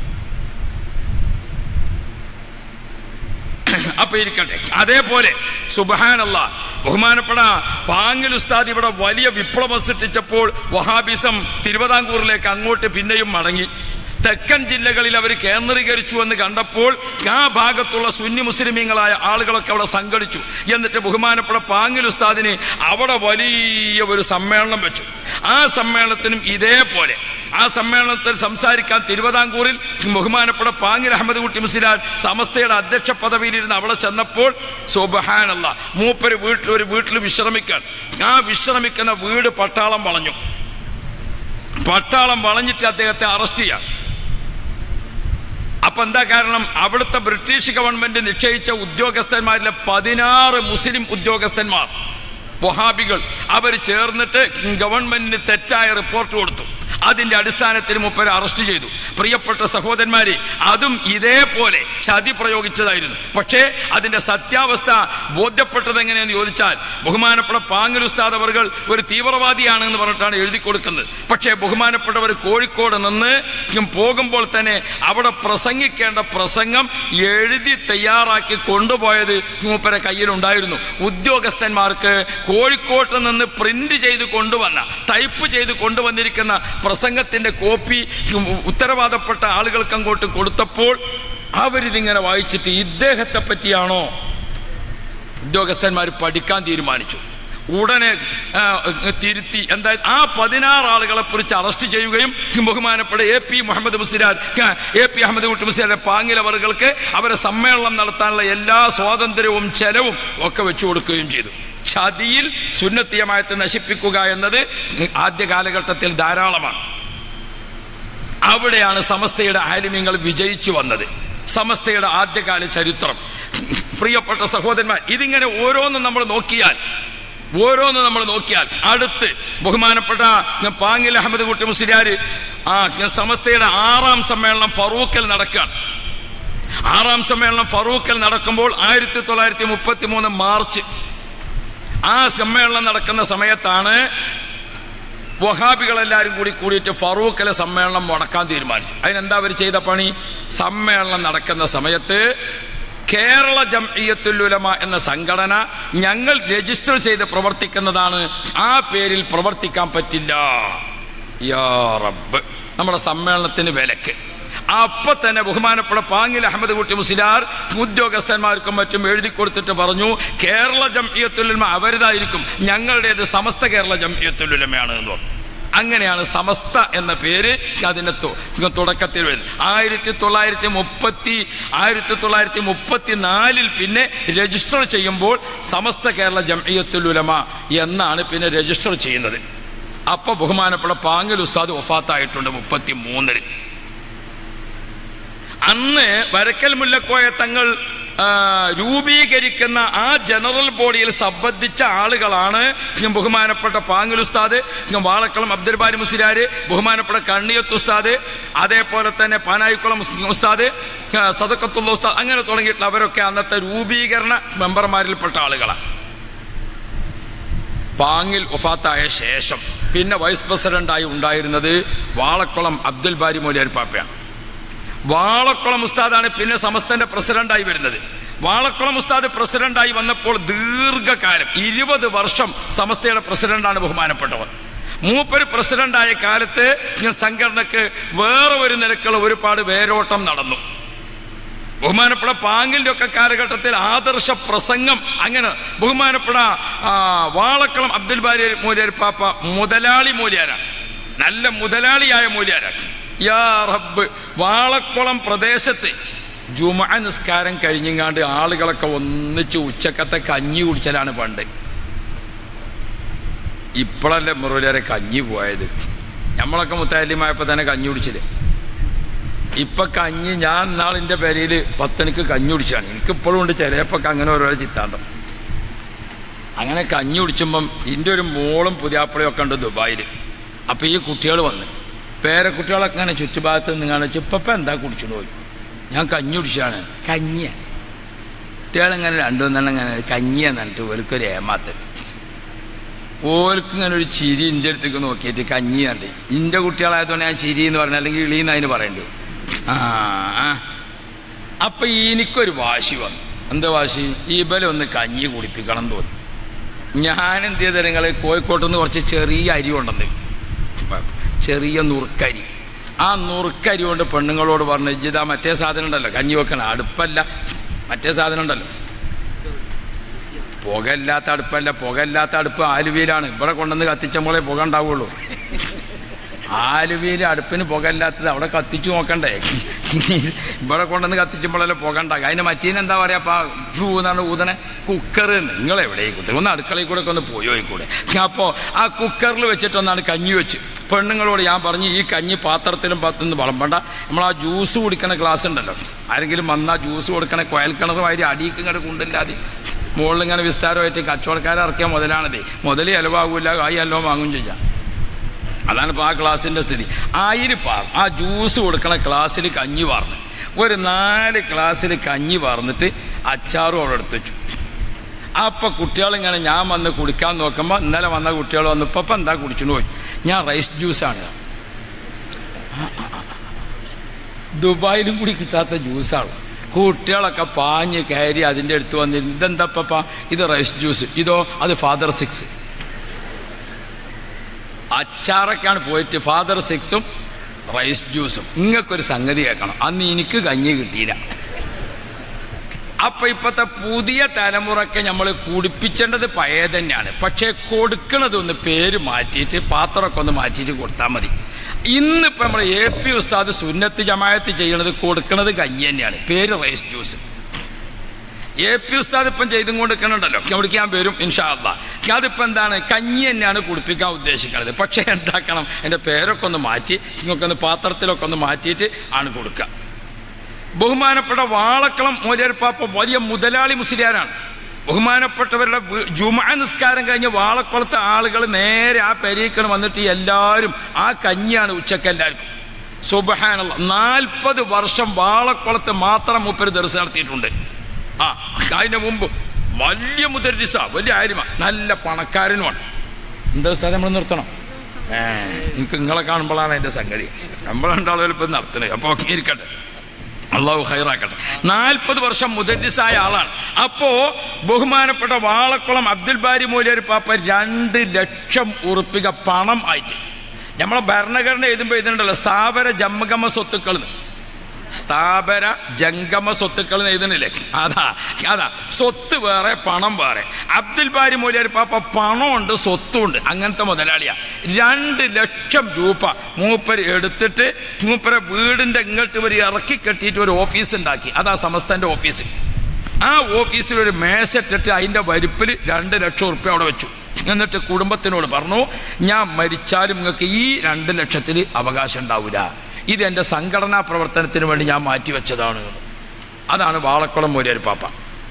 അപ്പൊ ഇരിക്കട്ടെ അതേപോലെ സുബഹാനല്ല ബഹുമാനപ്പെട്ട പാങ്ങിൽ ഉസ്താദ് ഇവിടെ വലിയ വിപ്ലവം സൃഷ്ടിച്ചപ്പോൾ വഹാബിസം തിരുവിതാംകൂറിലേക്ക് അങ്ങോട്ട് പിന്നെയും മടങ്ങി തെക്കൻ ജില്ലകളിൽ അവർ കേന്ദ്രീകരിച്ചു എന്ന് കണ്ടപ്പോൾ ആ ഭാഗത്തുള്ള സുന്നി മുസ്ലിമീങ്ങളായ ആളുകളൊക്കെ അവിടെ സംഘടിച്ചു എന്നിട്ട് ബഹുമാനപ്പെട്ട പാങ്ങിൽ ഉസ്താദിന് അവിടെ വലിയ ഒരു സമ്മേളനം വെച്ചു ആ സമ്മേളനത്തിനും ഇതേപോലെ ആ സമ്മേളനത്തിൽ സംസാരിക്കാൻ തിരുവിതാംകൂറിൽ ബഹുമാനപ്പെട്ട പാങ്ങിൽ അഹമ്മദ് കുട്ടി മുസ്ലിയാർ സമസ്തയുടെ അധ്യക്ഷ പദവിയിലിരുന്ന് അവിടെ ചെന്നപ്പോൾ സുബഹാനല്ല മൂപ്പര് വീട്ടിൽ ഒരു വീട്ടിൽ വിശ്രമിക്കാൻ ആ വിശ്രമിക്കുന്ന വീട് പട്ടാളം വളഞ്ഞു പട്ടാളം വളഞ്ഞിട്ട് അദ്ദേഹത്തെ അറസ്റ്റ് ചെയ്യാം അപ്പൊ എന്താ കാരണം അവിടുത്തെ ബ്രിട്ടീഷ് ഗവൺമെന്റ് നിശ്ചയിച്ച ഉദ്യോഗസ്ഥന്മാരിലെ പതിനാറ് മുസ്ലിം ഉദ്യോഗസ്ഥന്മാർ വഹാബികൾ അവർ ചേർന്നിട്ട് ഗവൺമെന്റിന് തെറ്റായ റിപ്പോർട്ട് കൊടുത്തു അതിന്റെ അടിസ്ഥാനത്തിൽ മുപ്പരെ അറസ്റ്റ് ചെയ്തു പ്രിയപ്പെട്ട സഹോദരന്മാരെ അതും ഇതേപോലെ ചതി പ്രയോഗിച്ചതായിരുന്നു പക്ഷേ അതിന്റെ സത്യാവസ്ഥ ബോധ്യപ്പെട്ടത് എങ്ങനെയെന്ന് ചോദിച്ചാൽ ബഹുമാനപ്പെട്ട പാങ്ങൽ ഉസ്താദ് അവർ ഒരു തീവ്രവാദിയാണ് എന്ന് പറഞ്ഞിട്ടാണ് എഴുതി കൊടുക്കുന്നത് പക്ഷേ ബഹുമാനപ്പെട്ടവർ കോഴിക്കോട് നിന്ന് പോകുമ്പോൾ തന്നെ അവിടെ പ്രസംഗിക്കേണ്ട പ്രസംഗം എഴുതി തയ്യാറാക്കി കൊണ്ടുപോയത് മൂപ്പരെ കയ്യിലുണ്ടായിരുന്നു ഉദ്യോഗസ്ഥന്മാർക്ക് കോഴിക്കോട്ട് നിന്ന് പ്രിന്റ് ചെയ്ത് കൊണ്ടുവന്ന ടൈപ്പ് ചെയ്ത് കൊണ്ടുവന്നിരിക്കുന്ന പ്രസംഗത്തിന്റെ കോപ്പി ഉത്തരവാദപ്പെട്ട ആളുകൾക്ക് അങ്ങോട്ട് കൊടുത്തപ്പോൾ അവരിതിങ്ങനെ വായിച്ചിട്ട് ഇദ്ദേഹത്തെ പറ്റിയാണോ ഉദ്യോഗസ്ഥന്മാർ പഠിക്കാൻ തീരുമാനിച്ചു ഉടനെ ആ, തിരുത്തി എന്താ ആ പതിനാറ് ആളുകളെ കുറിച്ച് അറസ്റ്റ് ചെയ്യുകയും ബഹുമാനപ്പെട്ട A P Muhammad Musliyar A P Ahmad Kutty മുസ്ലിയാരുടെ പാങ്ങിലവറുകൾക്ക് അവരെ സമ്മേളനം നടത്താനുള്ള എല്ലാ സ്വാതന്ത്ര്യവും ചെലവും ഒക്കെ വെച്ചു കൊടുക്കുകയും ചെയ്തു ചതിയിൽ സുന്നത്തിയമായത്ത് നശിപ്പിക്കുക എന്നത് ആദ്യ കാലഘട്ടത്തിൽ ധാരാളമാണ് അവിടെയാണ് സമസ്തയുടെ ആലിമ്യങ്ങൾ വിജയിച്ചു വന്നത് സമസ്തയുടെ ആദ്യകാല ചരിത്രം പ്രിയപ്പെട്ട സഹോദരന്മാർ ഇതിങ്ങനെ ഓരോന്നും നമ്മൾ നോക്കിയാൽ ഓരോന്ന് നമ്മൾ നോക്കിയാൽ അടുത്ത് ബഹുമാനപ്പെട്ട പാങ്ങിൽ അഹമ്മദ് കുട്ടി മുസ്ലിയാര് ആ സമസ്തയുടെ ആറാം സമ്മേളനം ഫറൂഖിൽ നടക്കുകയാണ് ആറാം സമ്മേളനം ഫറൂഖിൽ നടക്കുമ്പോൾ ആയിരത്തി തൊള്ളായിരത്തി മുപ്പത്തി മൂന്ന് മാർച്ച് ആ സമ്മേളനം നടക്കുന്ന സമയത്താണ് വഹാബികളെല്ലാവരും കൂടി കൂടിയിട്ട് ഫറൂഖിലെ സമ്മേളനം മുടക്കാൻ തീരുമാനിച്ചു അതിനെന്താ അവർ ചെയ്ത പണി സമ്മേളനം നടക്കുന്ന സമയത്ത് കേരള ജംഇയ്യത്തുൽ ഉലമ എന്ന സംഘടന ഞങ്ങൾ രജിസ്റ്റർ ചെയ്ത് പ്രവർത്തിക്കുന്നതാണ് ആ പേരിൽ പ്രവർത്തിക്കാൻ പറ്റില്ല യാ റബ്ബ് നമ്മുടെ സമ്മേളനത്തിന് വിലക്ക് അപ്പൊ തന്നെ ബഹുമാനപ്പെട്ട പാങ്ങിൽ അഹമ്മദ് കുട്ടി മുസ്ലിയാർ ഉദ്യോഗസ്ഥന്മാർക്കും മറ്റും എഴുതി കൊടുത്തിട്ട് പറഞ്ഞു കേരള ജംഇയ്യത്തുലുലമ അവരുതായിരിക്കും ഞങ്ങളുടേത് സമസ്ത കേരള ജംഇയ്യത്തുലുലമയാണ് എന്ന് പറഞ്ഞു അങ്ങനെയാണ് സമസ്ത എന്ന പേര് അതിന്റെ തു- തുടക്കത്തിൽ വരുന്നത് ആയിരത്തി തൊള്ളായിരത്തി മുപ്പത്തി ആയിരത്തി തൊള്ളായിരത്തി മുപ്പത്തി നാലിൽ പിന്നെ രജിസ്റ്റർ ചെയ്യുമ്പോൾ സമസ്ത കേരള ജംഇയ്യത്തുൽ ഉലമ എന്നാണ് പിന്നെ രജിസ്റ്റർ ചെയ്യുന്നത് അപ്പൊ ബഹുമാനപ്പെട്ട പാങ്ങൽ ഉസ്താദ് ഒഫാത്തായിട്ടുണ്ട് മുപ്പത്തി മൂന്നിൽ അന്ന് വരക്കൽ മുല്ലക്കോയ തങ്ങൾ ആ, രൂപീകരിക്കുന്ന ആ ജനറൽ ബോഡിയിൽ സംബന്ധിച്ച ആളുകളാണ് ബഹുമാനപ്പെട്ട പാങ്ങൽ ഉസ്താദ് വാളക്കുളം അബ്ദുൽ ബാരി മുസ്ലിയാര് ബഹുമാനപ്പെട്ട കണ്ണിയത്ത് ഉസ്താദ് അതേപോലെ തന്നെ പാനായിക്കുളം ഉസ്താദ് ആ, സദക്കത്തുള്ള ഉസ്താദ് അങ്ങനെ തുടങ്ങിയിട്ടുള്ള അവരൊക്കെ അന്നത്തെ രൂപീകരണ മെമ്പർമാരിൽപ്പെട്ട ആളുകളാണ് പാങ്ങിൽ ഒഫാത്തായ ശേഷം പിന്നെ വൈസ് പ്രസിഡന്റായി ഉണ്ടായിരുന്നത് വാളക്കുളം അബ്ദുൽ ബാരി മൊലിയാർ പാപ്പയാണ് വാളക്കുളം ഉസ്താദാണ് പിന്നെ സമസ്തന്റെ പ്രസിഡന്റായി വരുന്നത് വാളക്കുളം ഉസ്താദ് പ്രസിഡന്റായി വന്നപ്പോൾ ദീർഘകാലം ഇരുപത് വർഷം സമസ്തയുടെ പ്രസിഡന്റാണ് ബഹുമാനപ്പെട്ടവർ മൂപ്പര് പ്രസിഡന്റായ കാലത്ത് ഈ സംഘടനക്ക് വേറെ ഒരു നിരക്കുള്ള ഒരുപാട് വേരോട്ടം നടന്നു ബഹുമാനപ്പെട്ട പാങ്ങിൻ്റെ ഒക്കെ കാലഘട്ടത്തിൽ ആദർശ പ്രസംഗം അങ്ങനെ ബഹുമാനപ്പെട്ട ആ, വാളക്കുളം അബ്ദുൽ ബാരി മൂല്യാർ പാപ്പ മുതലാളി മൂല്യാരാണ് നല്ല മുതലാളിയായ മൂല്യാരാണ് യാ റബ്ബ് വാളക്കുളം പ്രദേശത്ത് ജുമ നിസ്കാരം കഴിഞ്ഞിങ്ങാണ്ട് ആളുകളൊക്കെ ഒന്നിച്ച് ഉച്ചക്കത്തെ കഞ്ഞി കുടിച്ചലാണ് പണ്ട് ഇപ്പോഴല്ലേ മുറുവരെ കഞ്ഞി പോയത് നമ്മളൊക്കെ മുത്താലിമായപ്പോൾ തന്നെ കഞ്ഞി കുടിച്ചില്ലേ ഇപ്പൊ കഞ്ഞി ഞാൻ നാളിൻ്റെ പേരയിൽ പത്തനിക്ക് കഞ്ഞി കുടിച്ചാണ് എനിക്ക് ഇപ്പോഴും ഉണ്ട് ചിലപ്പോൾ അങ്ങനെ ഓരോ ചിത്താന്തം അങ്ങനെ കഞ്ഞി കുടിച്ചുമ്പം എൻ്റെ ഒരു മോളും പുതിയാപ്പിളയും ഒക്കെ ഉണ്ട് ദുബായിൽ അപ്പോൾ ഈ കുട്ടികൾ വന്ന് പേരക്കുട്ടികളൊക്കെ അങ്ങനെ ചുറ്റുഭാഗത്ത് നിന്നാണ് ഇപ്പം എന്താ കുടിച്ചു പോയി ഞാൻ കഞ്ഞി കുടിച്ചാണ് കഞ്ഞിയ കുട്ടികളിങ്ങനെ രണ്ടു മൂന്നെണ്ണം ഇങ്ങനെ കഞ്ഞിയെന്ന് പറഞ്ഞിട്ട് ഓൽക്കൊരു ഏമാത്തൽ ഓൽക്ക് ഇങ്ങനെ ഒരു ചിരി ഇൻ്റെ അടുത്തേക്ക് നോക്കിയിട്ട് കഞ്ഞി കണ്ട് ഇൻ്റെ കുട്ടികളായതുകൊണ്ട് ഞാൻ ചിരി എന്ന് പറഞ്ഞ അല്ലെങ്കിൽ ഇളീന്ന് അതിന് പറയണ്ടേ ആ ആ. അപ്പൊ എനിക്കൊരു വാശി വന്നു എന്താ വാശി ഈ ബലൊന്ന് കഞ്ഞി കുടിപ്പിക്കണം എന്ന് തോന്നി ഞാൻ എന്ത് ചെയ്ത നിങ്ങൾ കോഴിക്കോട്ട് നിന്ന് കുറച്ച് ചെറിയ അരി കൊണ്ടുവന്ന് ചെറിയ നുറുക്കരി ആ നുറുക്കരി കൊണ്ട് പെണ്ണുങ്ങളോട് പറഞ്ഞു ഇജിതാ മറ്റേ സാധനം ഉണ്ടല്ലോ കഞ്ഞി വെക്കണം അടുപ്പല്ല മറ്റേ സാധനം ഉണ്ടല്ലോ പുകയില്ലാത്ത അടുപ്പല്ല പുകയില്ലാത്ത അടുപ്പ് ആലുവയിലാണ് ഇവിടെ കൊണ്ടുവന്ന് കത്തിച്ചുമ്പോഴേ പുക ഉണ്ടാവുള്ളൂ ആലുവയിൽ അടുപ്പിന് പുകയില്ലാത്തത് അവിടെ കത്തിച്ചു നോക്കണ്ടേ ഇവിടെ കൊണ്ടുവന്ന് കത്തിച്ചുമ്പോഴല്ലേ പുക ഉണ്ടാകുക അതിന് മറ്റീന് എന്താ പറയാ അപ്പൊ ഊന്നാണ് ഊതനെ കുക്കർ നിങ്ങൾ എവിടെ കുത്തി ഒന്ന് അടുക്കളയിൽ കൂടെ ഒക്കെ ഒന്ന് പോയി പോയിക്കൂടെ അപ്പോൾ ആ കുക്കറിൽ വെച്ചിട്ടൊന്നാണ് കഞ്ഞി വെച്ച് പെണ്ണുങ്ങളോട് ഞാൻ പറഞ്ഞു ഈ കഞ്ഞി പാത്രത്തിലും പത്തുനിന്ന് വിളമ്പണ്ട നമ്മൾ ആ ജ്യൂസ് കുടിക്കണ ഗ്ലാസ് ഉണ്ടല്ലോ ആരെങ്കിലും വന്നാൽ ജ്യൂസ് കൊടുക്കണ കോയൽക്കിണറുമാതിരി അടിയിക്ക് ഇങ്ങോട്ട് കൊണ്ടില്ലാതെ മുകളിൽ ഇങ്ങനെ വിസ്താരമായിട്ട് കച്ചവടക്കാരെ ഇറക്കിയ മുതലാണതേ മുതൽ ചിലവാകൂല കായ് എല്ലാം വാങ്ങും ചെയ്യാം അതാണ് ഇപ്പോൾ ആ ക്ലാസ്സിൻ്റെ സ്ഥിതി ആയിരം പാർ ആ ജ്യൂസ് കൊടുക്കണ ക്ലാസ്സിൽ കഞ്ഞി വാർന്ന് ഒരു നാല് ക്ലാസ്സിൽ കഞ്ഞി വാർന്നിട്ട് അച്ചാറും അവിടെ എടുത്ത് വെച്ചു അപ്പം കുട്ടികളിങ്ങനെ ഞാൻ വന്ന് കുടിക്കാൻ നോക്കുമ്പോൾ ഇന്നലെ വന്ന കുട്ടികൾ വന്ന് ഇപ്പം എന്താ കുടിച്ചു പോയി ഞാൻ റൈസ് ജ്യൂസാണ് ദുബായിലും കൂടി കിട്ടാത്ത ജ്യൂസാണ് കുട്ടികളൊക്കെ പാഞ്ഞ് കയറി അതിൻ്റെ അടുത്ത് വന്ന് ഇതെന്താ പപ്പ ഇത് റൈസ് ജ്യൂസ് ഇതോ അത് ഫാദർ സിക്സ് അച്ചാറൊക്കെയാണ് പോയിട്ട് ഫാദർ സിക്സും റൈസ് ജ്യൂസും ഇങ്ങക്കൊരു സംഗതി കേൾക്കണം അന്ന് എനിക്ക് കഞ്ഞി കിട്ടിയില്ല അപ്പൊ ഇപ്പത്തെ പുതിയ തലമുറക്ക് നമ്മൾ കുടിപ്പിക്കേണ്ടത് പഴയ തന്നെയാണ് പക്ഷേ കൊടുക്കണത് ഒന്ന് പേര് മാറ്റിയിട്ട് പാത്രമൊക്കെ ഒന്ന് മാറ്റിയിട്ട് കൊടുത്താൽ മതി ഇന്നിപ്പോ നമ്മൾ എ പി ഉസ്താദ് സുന്നത്ത് ജമായത്ത് ചെയ്യണത് കൊടുക്കണത് കഞ്ഞി തന്നെയാണ് പേര് റൈസ് ജ്യൂസ് എ പി ഉസ്താദ് ഇപ്പം ചെയ്തും കൊടുക്കണുണ്ടല്ലോ കുടിക്കാൻ വരും ഇൻഷാല്ല അതിപ്പോ എന്താണ് കഞ്ഞി തന്നെയാണ് കുടിപ്പിക്കാൻ ഉദ്ദേശിക്കുന്നത് പക്ഷേ എന്താക്കണം എൻ്റെ പേരൊക്കെ ഒന്ന് മാറ്റി നിങ്ങൾക്കൊന്ന് പാത്രത്തിലൊക്കെ ഒന്ന് മാറ്റിയിട്ട് ആണ് കൊടുക്കുക ബഹുമാനപ്പെട്ട വാളക്കളം മോലിയർപ്പാപ്പ വലിയ മുതലാളി മുസ്ലിയാരാണ് ബഹുമാനപ്പെട്ടവരുടെ വ്- ജുമാ നിസ്കാരം കഴിഞ്ഞ് വാളക്കുളത്തെ ആളുകൾ നേരെ ആ പെരീക്കണം വന്നിട്ട് എല്ലാവരും ആ കഞ്ഞിയാണ് ഉച്ചക്ക് എല്ലാവർക്കും സുബഹാനുള്ള നാൽപ്പത് വർഷം വാളക്കുളത്ത് മാത്രം മുപ്പര് ദർശനം നടത്തിയിട്ടുണ്ട് ആ അതിന് മുമ്പ് വലിയ മുദരിസ വലിയ ആര്യമ നല്ല പണക്കാരനുമാണ് എന്താ സ്ഥലം നമ്മൾ നിർത്തണം ഏ എനിക്ക് നിങ്ങളെ കാണുമ്പോഴാണ് എൻ്റെ സംഗതി നമ്മൾ രണ്ടാളും ഇപ്പം നടത്തണേ അപ്പോൾ ഇരിക്കട്ടെ അള്ളാഹു ഹൈറാക്കട്ടെ നാൽപ്പത് വർഷം മുദരിസായ ആളാണ് അപ്പോ ബഹുമാനപ്പെട്ട വാളക്കുളം അബ്ദുൽ ബാരി മൂലിയർ പാപ്പ രണ്ട് ലക്ഷം ഉറുപ്പിക പണം ആയിട്ട് നമ്മളെ ഭരണഘടന എഴുതുമ്പോൾ എഴുതുന്നുണ്ടല്ലോ സ്ഥാപന ജമ്മഗമ സ്വത്തുക്കൾ എന്ന്. സ്ഥാപന ജംഗമ സ്വത്തുക്കൾ എന്ന് എഴുതണില്ലേ അതാ അതാ സ്വത്ത് വേറെ പണം വേറെ അബ്ദുൽ ബാരി മൂലിയർ പാപ്പ പണമുണ്ട് സ്വത്തുണ്ട് അങ്ങനത്തെ മുതലാളിയാ രണ്ട് ലക്ഷം രൂപ മൂപ്പര് എടുത്തിട്ട് മൂപ്പരെ വീടിന്റെ ഇങ്ങോട്ട് ഒരു ഇറക്കി കെട്ടിയിട്ട് ഒരു ഓഫീസ് ഉണ്ടാക്കി അതാ സമസ്തന്റെ ഓഫീസ് ആ ഓഫീസിൽ ഒരു മേശട്ടിട്ട് അതിന്റെ വരിപ്പിൽ രണ്ട് ലക്ഷം ഉറുപ്പ്യ അവിടെ വെച്ചു എന്നിട്ട് കുടുംബത്തിനോട് പറഞ്ഞു ഞാൻ മരിച്ചാലും നിങ്ങൾക്ക് ഈ രണ്ട് ലക്ഷത്തിൽ അവകാശം ഉണ്ടാവില്ല ഇത് എൻ്റെ സംഘടനാ പ്രവർത്തനത്തിന് വേണ്ടി ഞാൻ മാറ്റിവെച്ചതാണ് അതാണ് വാളക്കുളം മൂലിയർ പാപ്പ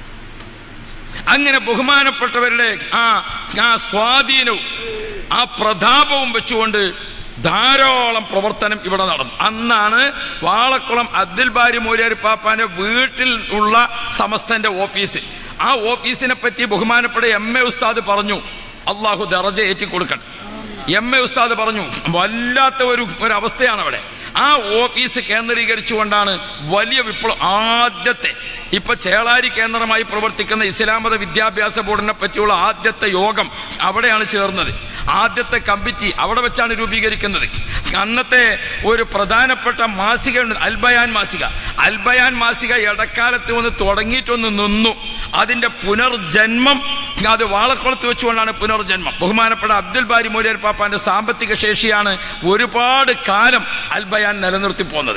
അങ്ങനെ ബഹുമാനപ്പെട്ടവരുടെ ആ ആ സ്വാധീനവും ആ പ്രതാപവും വെച്ചുകൊണ്ട് ധാരാളം പ്രവർത്തനം ഇവിടെ നടന്നു അന്നാണ് വാളക്കുളം അബ്ദുൽ ബാരി മൂലിയാർ പാപ്പാന്റെ വീട്ടിൽ ഉള്ള സമസ്തന്റെ ഓഫീസ് ആ ഓഫീസിനെ പറ്റി ബഹുമാനപ്പെട്ട എം എ ഉസ്താദ് പറഞ്ഞു അള്ളാഹു ദറജ ഏറ്റി കൊടുക്കട്ടെ എം എ ഉസ്താദ് പറഞ്ഞു വല്ലാത്ത ഒരു ഒരു അവസ്ഥയാണ് അവിടെ ആ ഓഫീസ് കേന്ദ്രീകരിച്ചുകൊണ്ടാണ് വലിയ വിപ്ലവം ആദ്യത്തെ ഇപ്പൊ ചേളാരി കേന്ദ്രമായി പ്രവർത്തിക്കുന്ന ഇസ്ലാമത വിദ്യാഭ്യാസ ബോർഡിനെ പറ്റിയുള്ള ആദ്യത്തെ യോഗം അവിടെയാണ് ചേർന്നത് ആദ്യത്തെ കമ്മിറ്റി അവിടെ വെച്ചാണ് രൂപീകരിക്കുന്നത് അന്നത്തെ ഒരു പ്രധാനപ്പെട്ട മാസിക ഉണ്ട് അൽബയാൻ മാസിക അൽബയാൻ മാസിക ഇടക്കാലത്ത് വന്ന് തുടങ്ങിയിട്ടൊന്ന് നിന്നു അതിൻ്റെ പുനർജന്മം അത് വാളക്കുളത്ത് വെച്ചുകൊണ്ടാണ് പുനർജന്മം ബഹുമാനപ്പെട്ട അബ്ദുൽ ബാരി മൂലിയർ പാപ്പാന്റെ സാമ്പത്തിക ശേഷിയാണ് ഒരുപാട് കാലം അൽബയാൻ നിലനിർത്തി പോന്നത്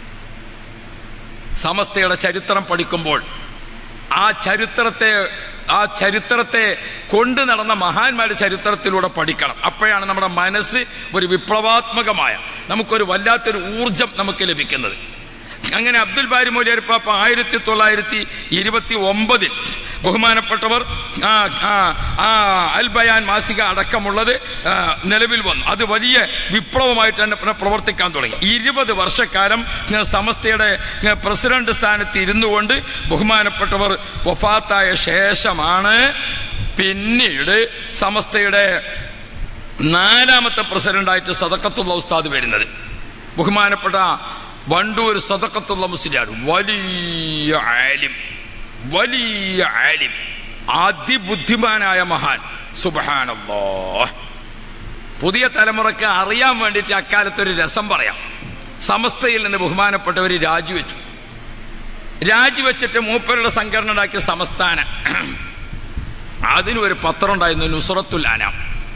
സമസ്തയുടെ ചരിത്രം പഠിക്കുമ്പോൾ ആ ചരിത്രത്തെ ആ ചരിത്രത്തെ കൊണ്ടു നടന്ന മഹാന്മാരുടെ ചരിത്രത്തിലൂടെ പഠിക്കണം അപ്പോഴാണ് നമ്മുടെ മനസ്സ് ഒരു വിപ്ലവാത്മകമായ നമുക്കൊരു വല്ലാത്തൊരു ഊർജം നമുക്ക് ലഭിക്കുന്നത് അങ്ങനെ അബ്ദുൽ ബാരി മൗലിയർ പാപ്പ ആയിരത്തി തൊള്ളായിരത്തി ഇരുപത്തി ഒമ്പതിൽ ബഹുമാനപ്പെട്ടവർ ആ ആ ആ അൽ ബയാൻ മാസിക അടക്കമുള്ളത് ആ, നിലവിൽ വന്നു അത് വലിയ വിപ്ലവമായിട്ട് തന്നെ പിന്നെ പ്രവർത്തിക്കാൻ തുടങ്ങി ഇരുപത് വർഷക്കാലം ആ, സമസ്തയുടെ ആ, പ്രസിഡന്റ് സ്ഥാനത്ത് ഇരുന്നു കൊണ്ട് ബഹുമാനപ്പെട്ടവർ വഫാത്തായ ശേഷമാണ് പിന്നീട് സമസ്തയുടെ നാലാമത്തെ പ്രസിഡന്റായിട്ട് സദക്കത്തുള്ള ഉസ്താദ് വരുന്നത് ബഹുമാനപ്പെട്ട വണ്ടൂർ സദക്കത്തുള്ള മുസ്ലിയാർ വലിയ ആലിം വലിയ ആലിം അതിബുദ്ധിമാനായ മഹാൻ സുബഹാനല്ലോ പുതിയ തലമുറക്ക് അറിയാൻ വേണ്ടിയിട്ട് അക്കാലത്ത് ഒരു രസം പറയാം സമസ്തയിൽ നിന്ന് ബഹുമാനപ്പെട്ടവർ രാജിവെച്ചു രാജിവെച്ചിട്ട് മൂപ്പരുടെ സംഘടന ഉണ്ടാക്കിയ സംസ്ഥാന അതിനും ഒരു പത്രം ഉണ്ടായിരുന്നു നുസ്രത്തുൽ അനാം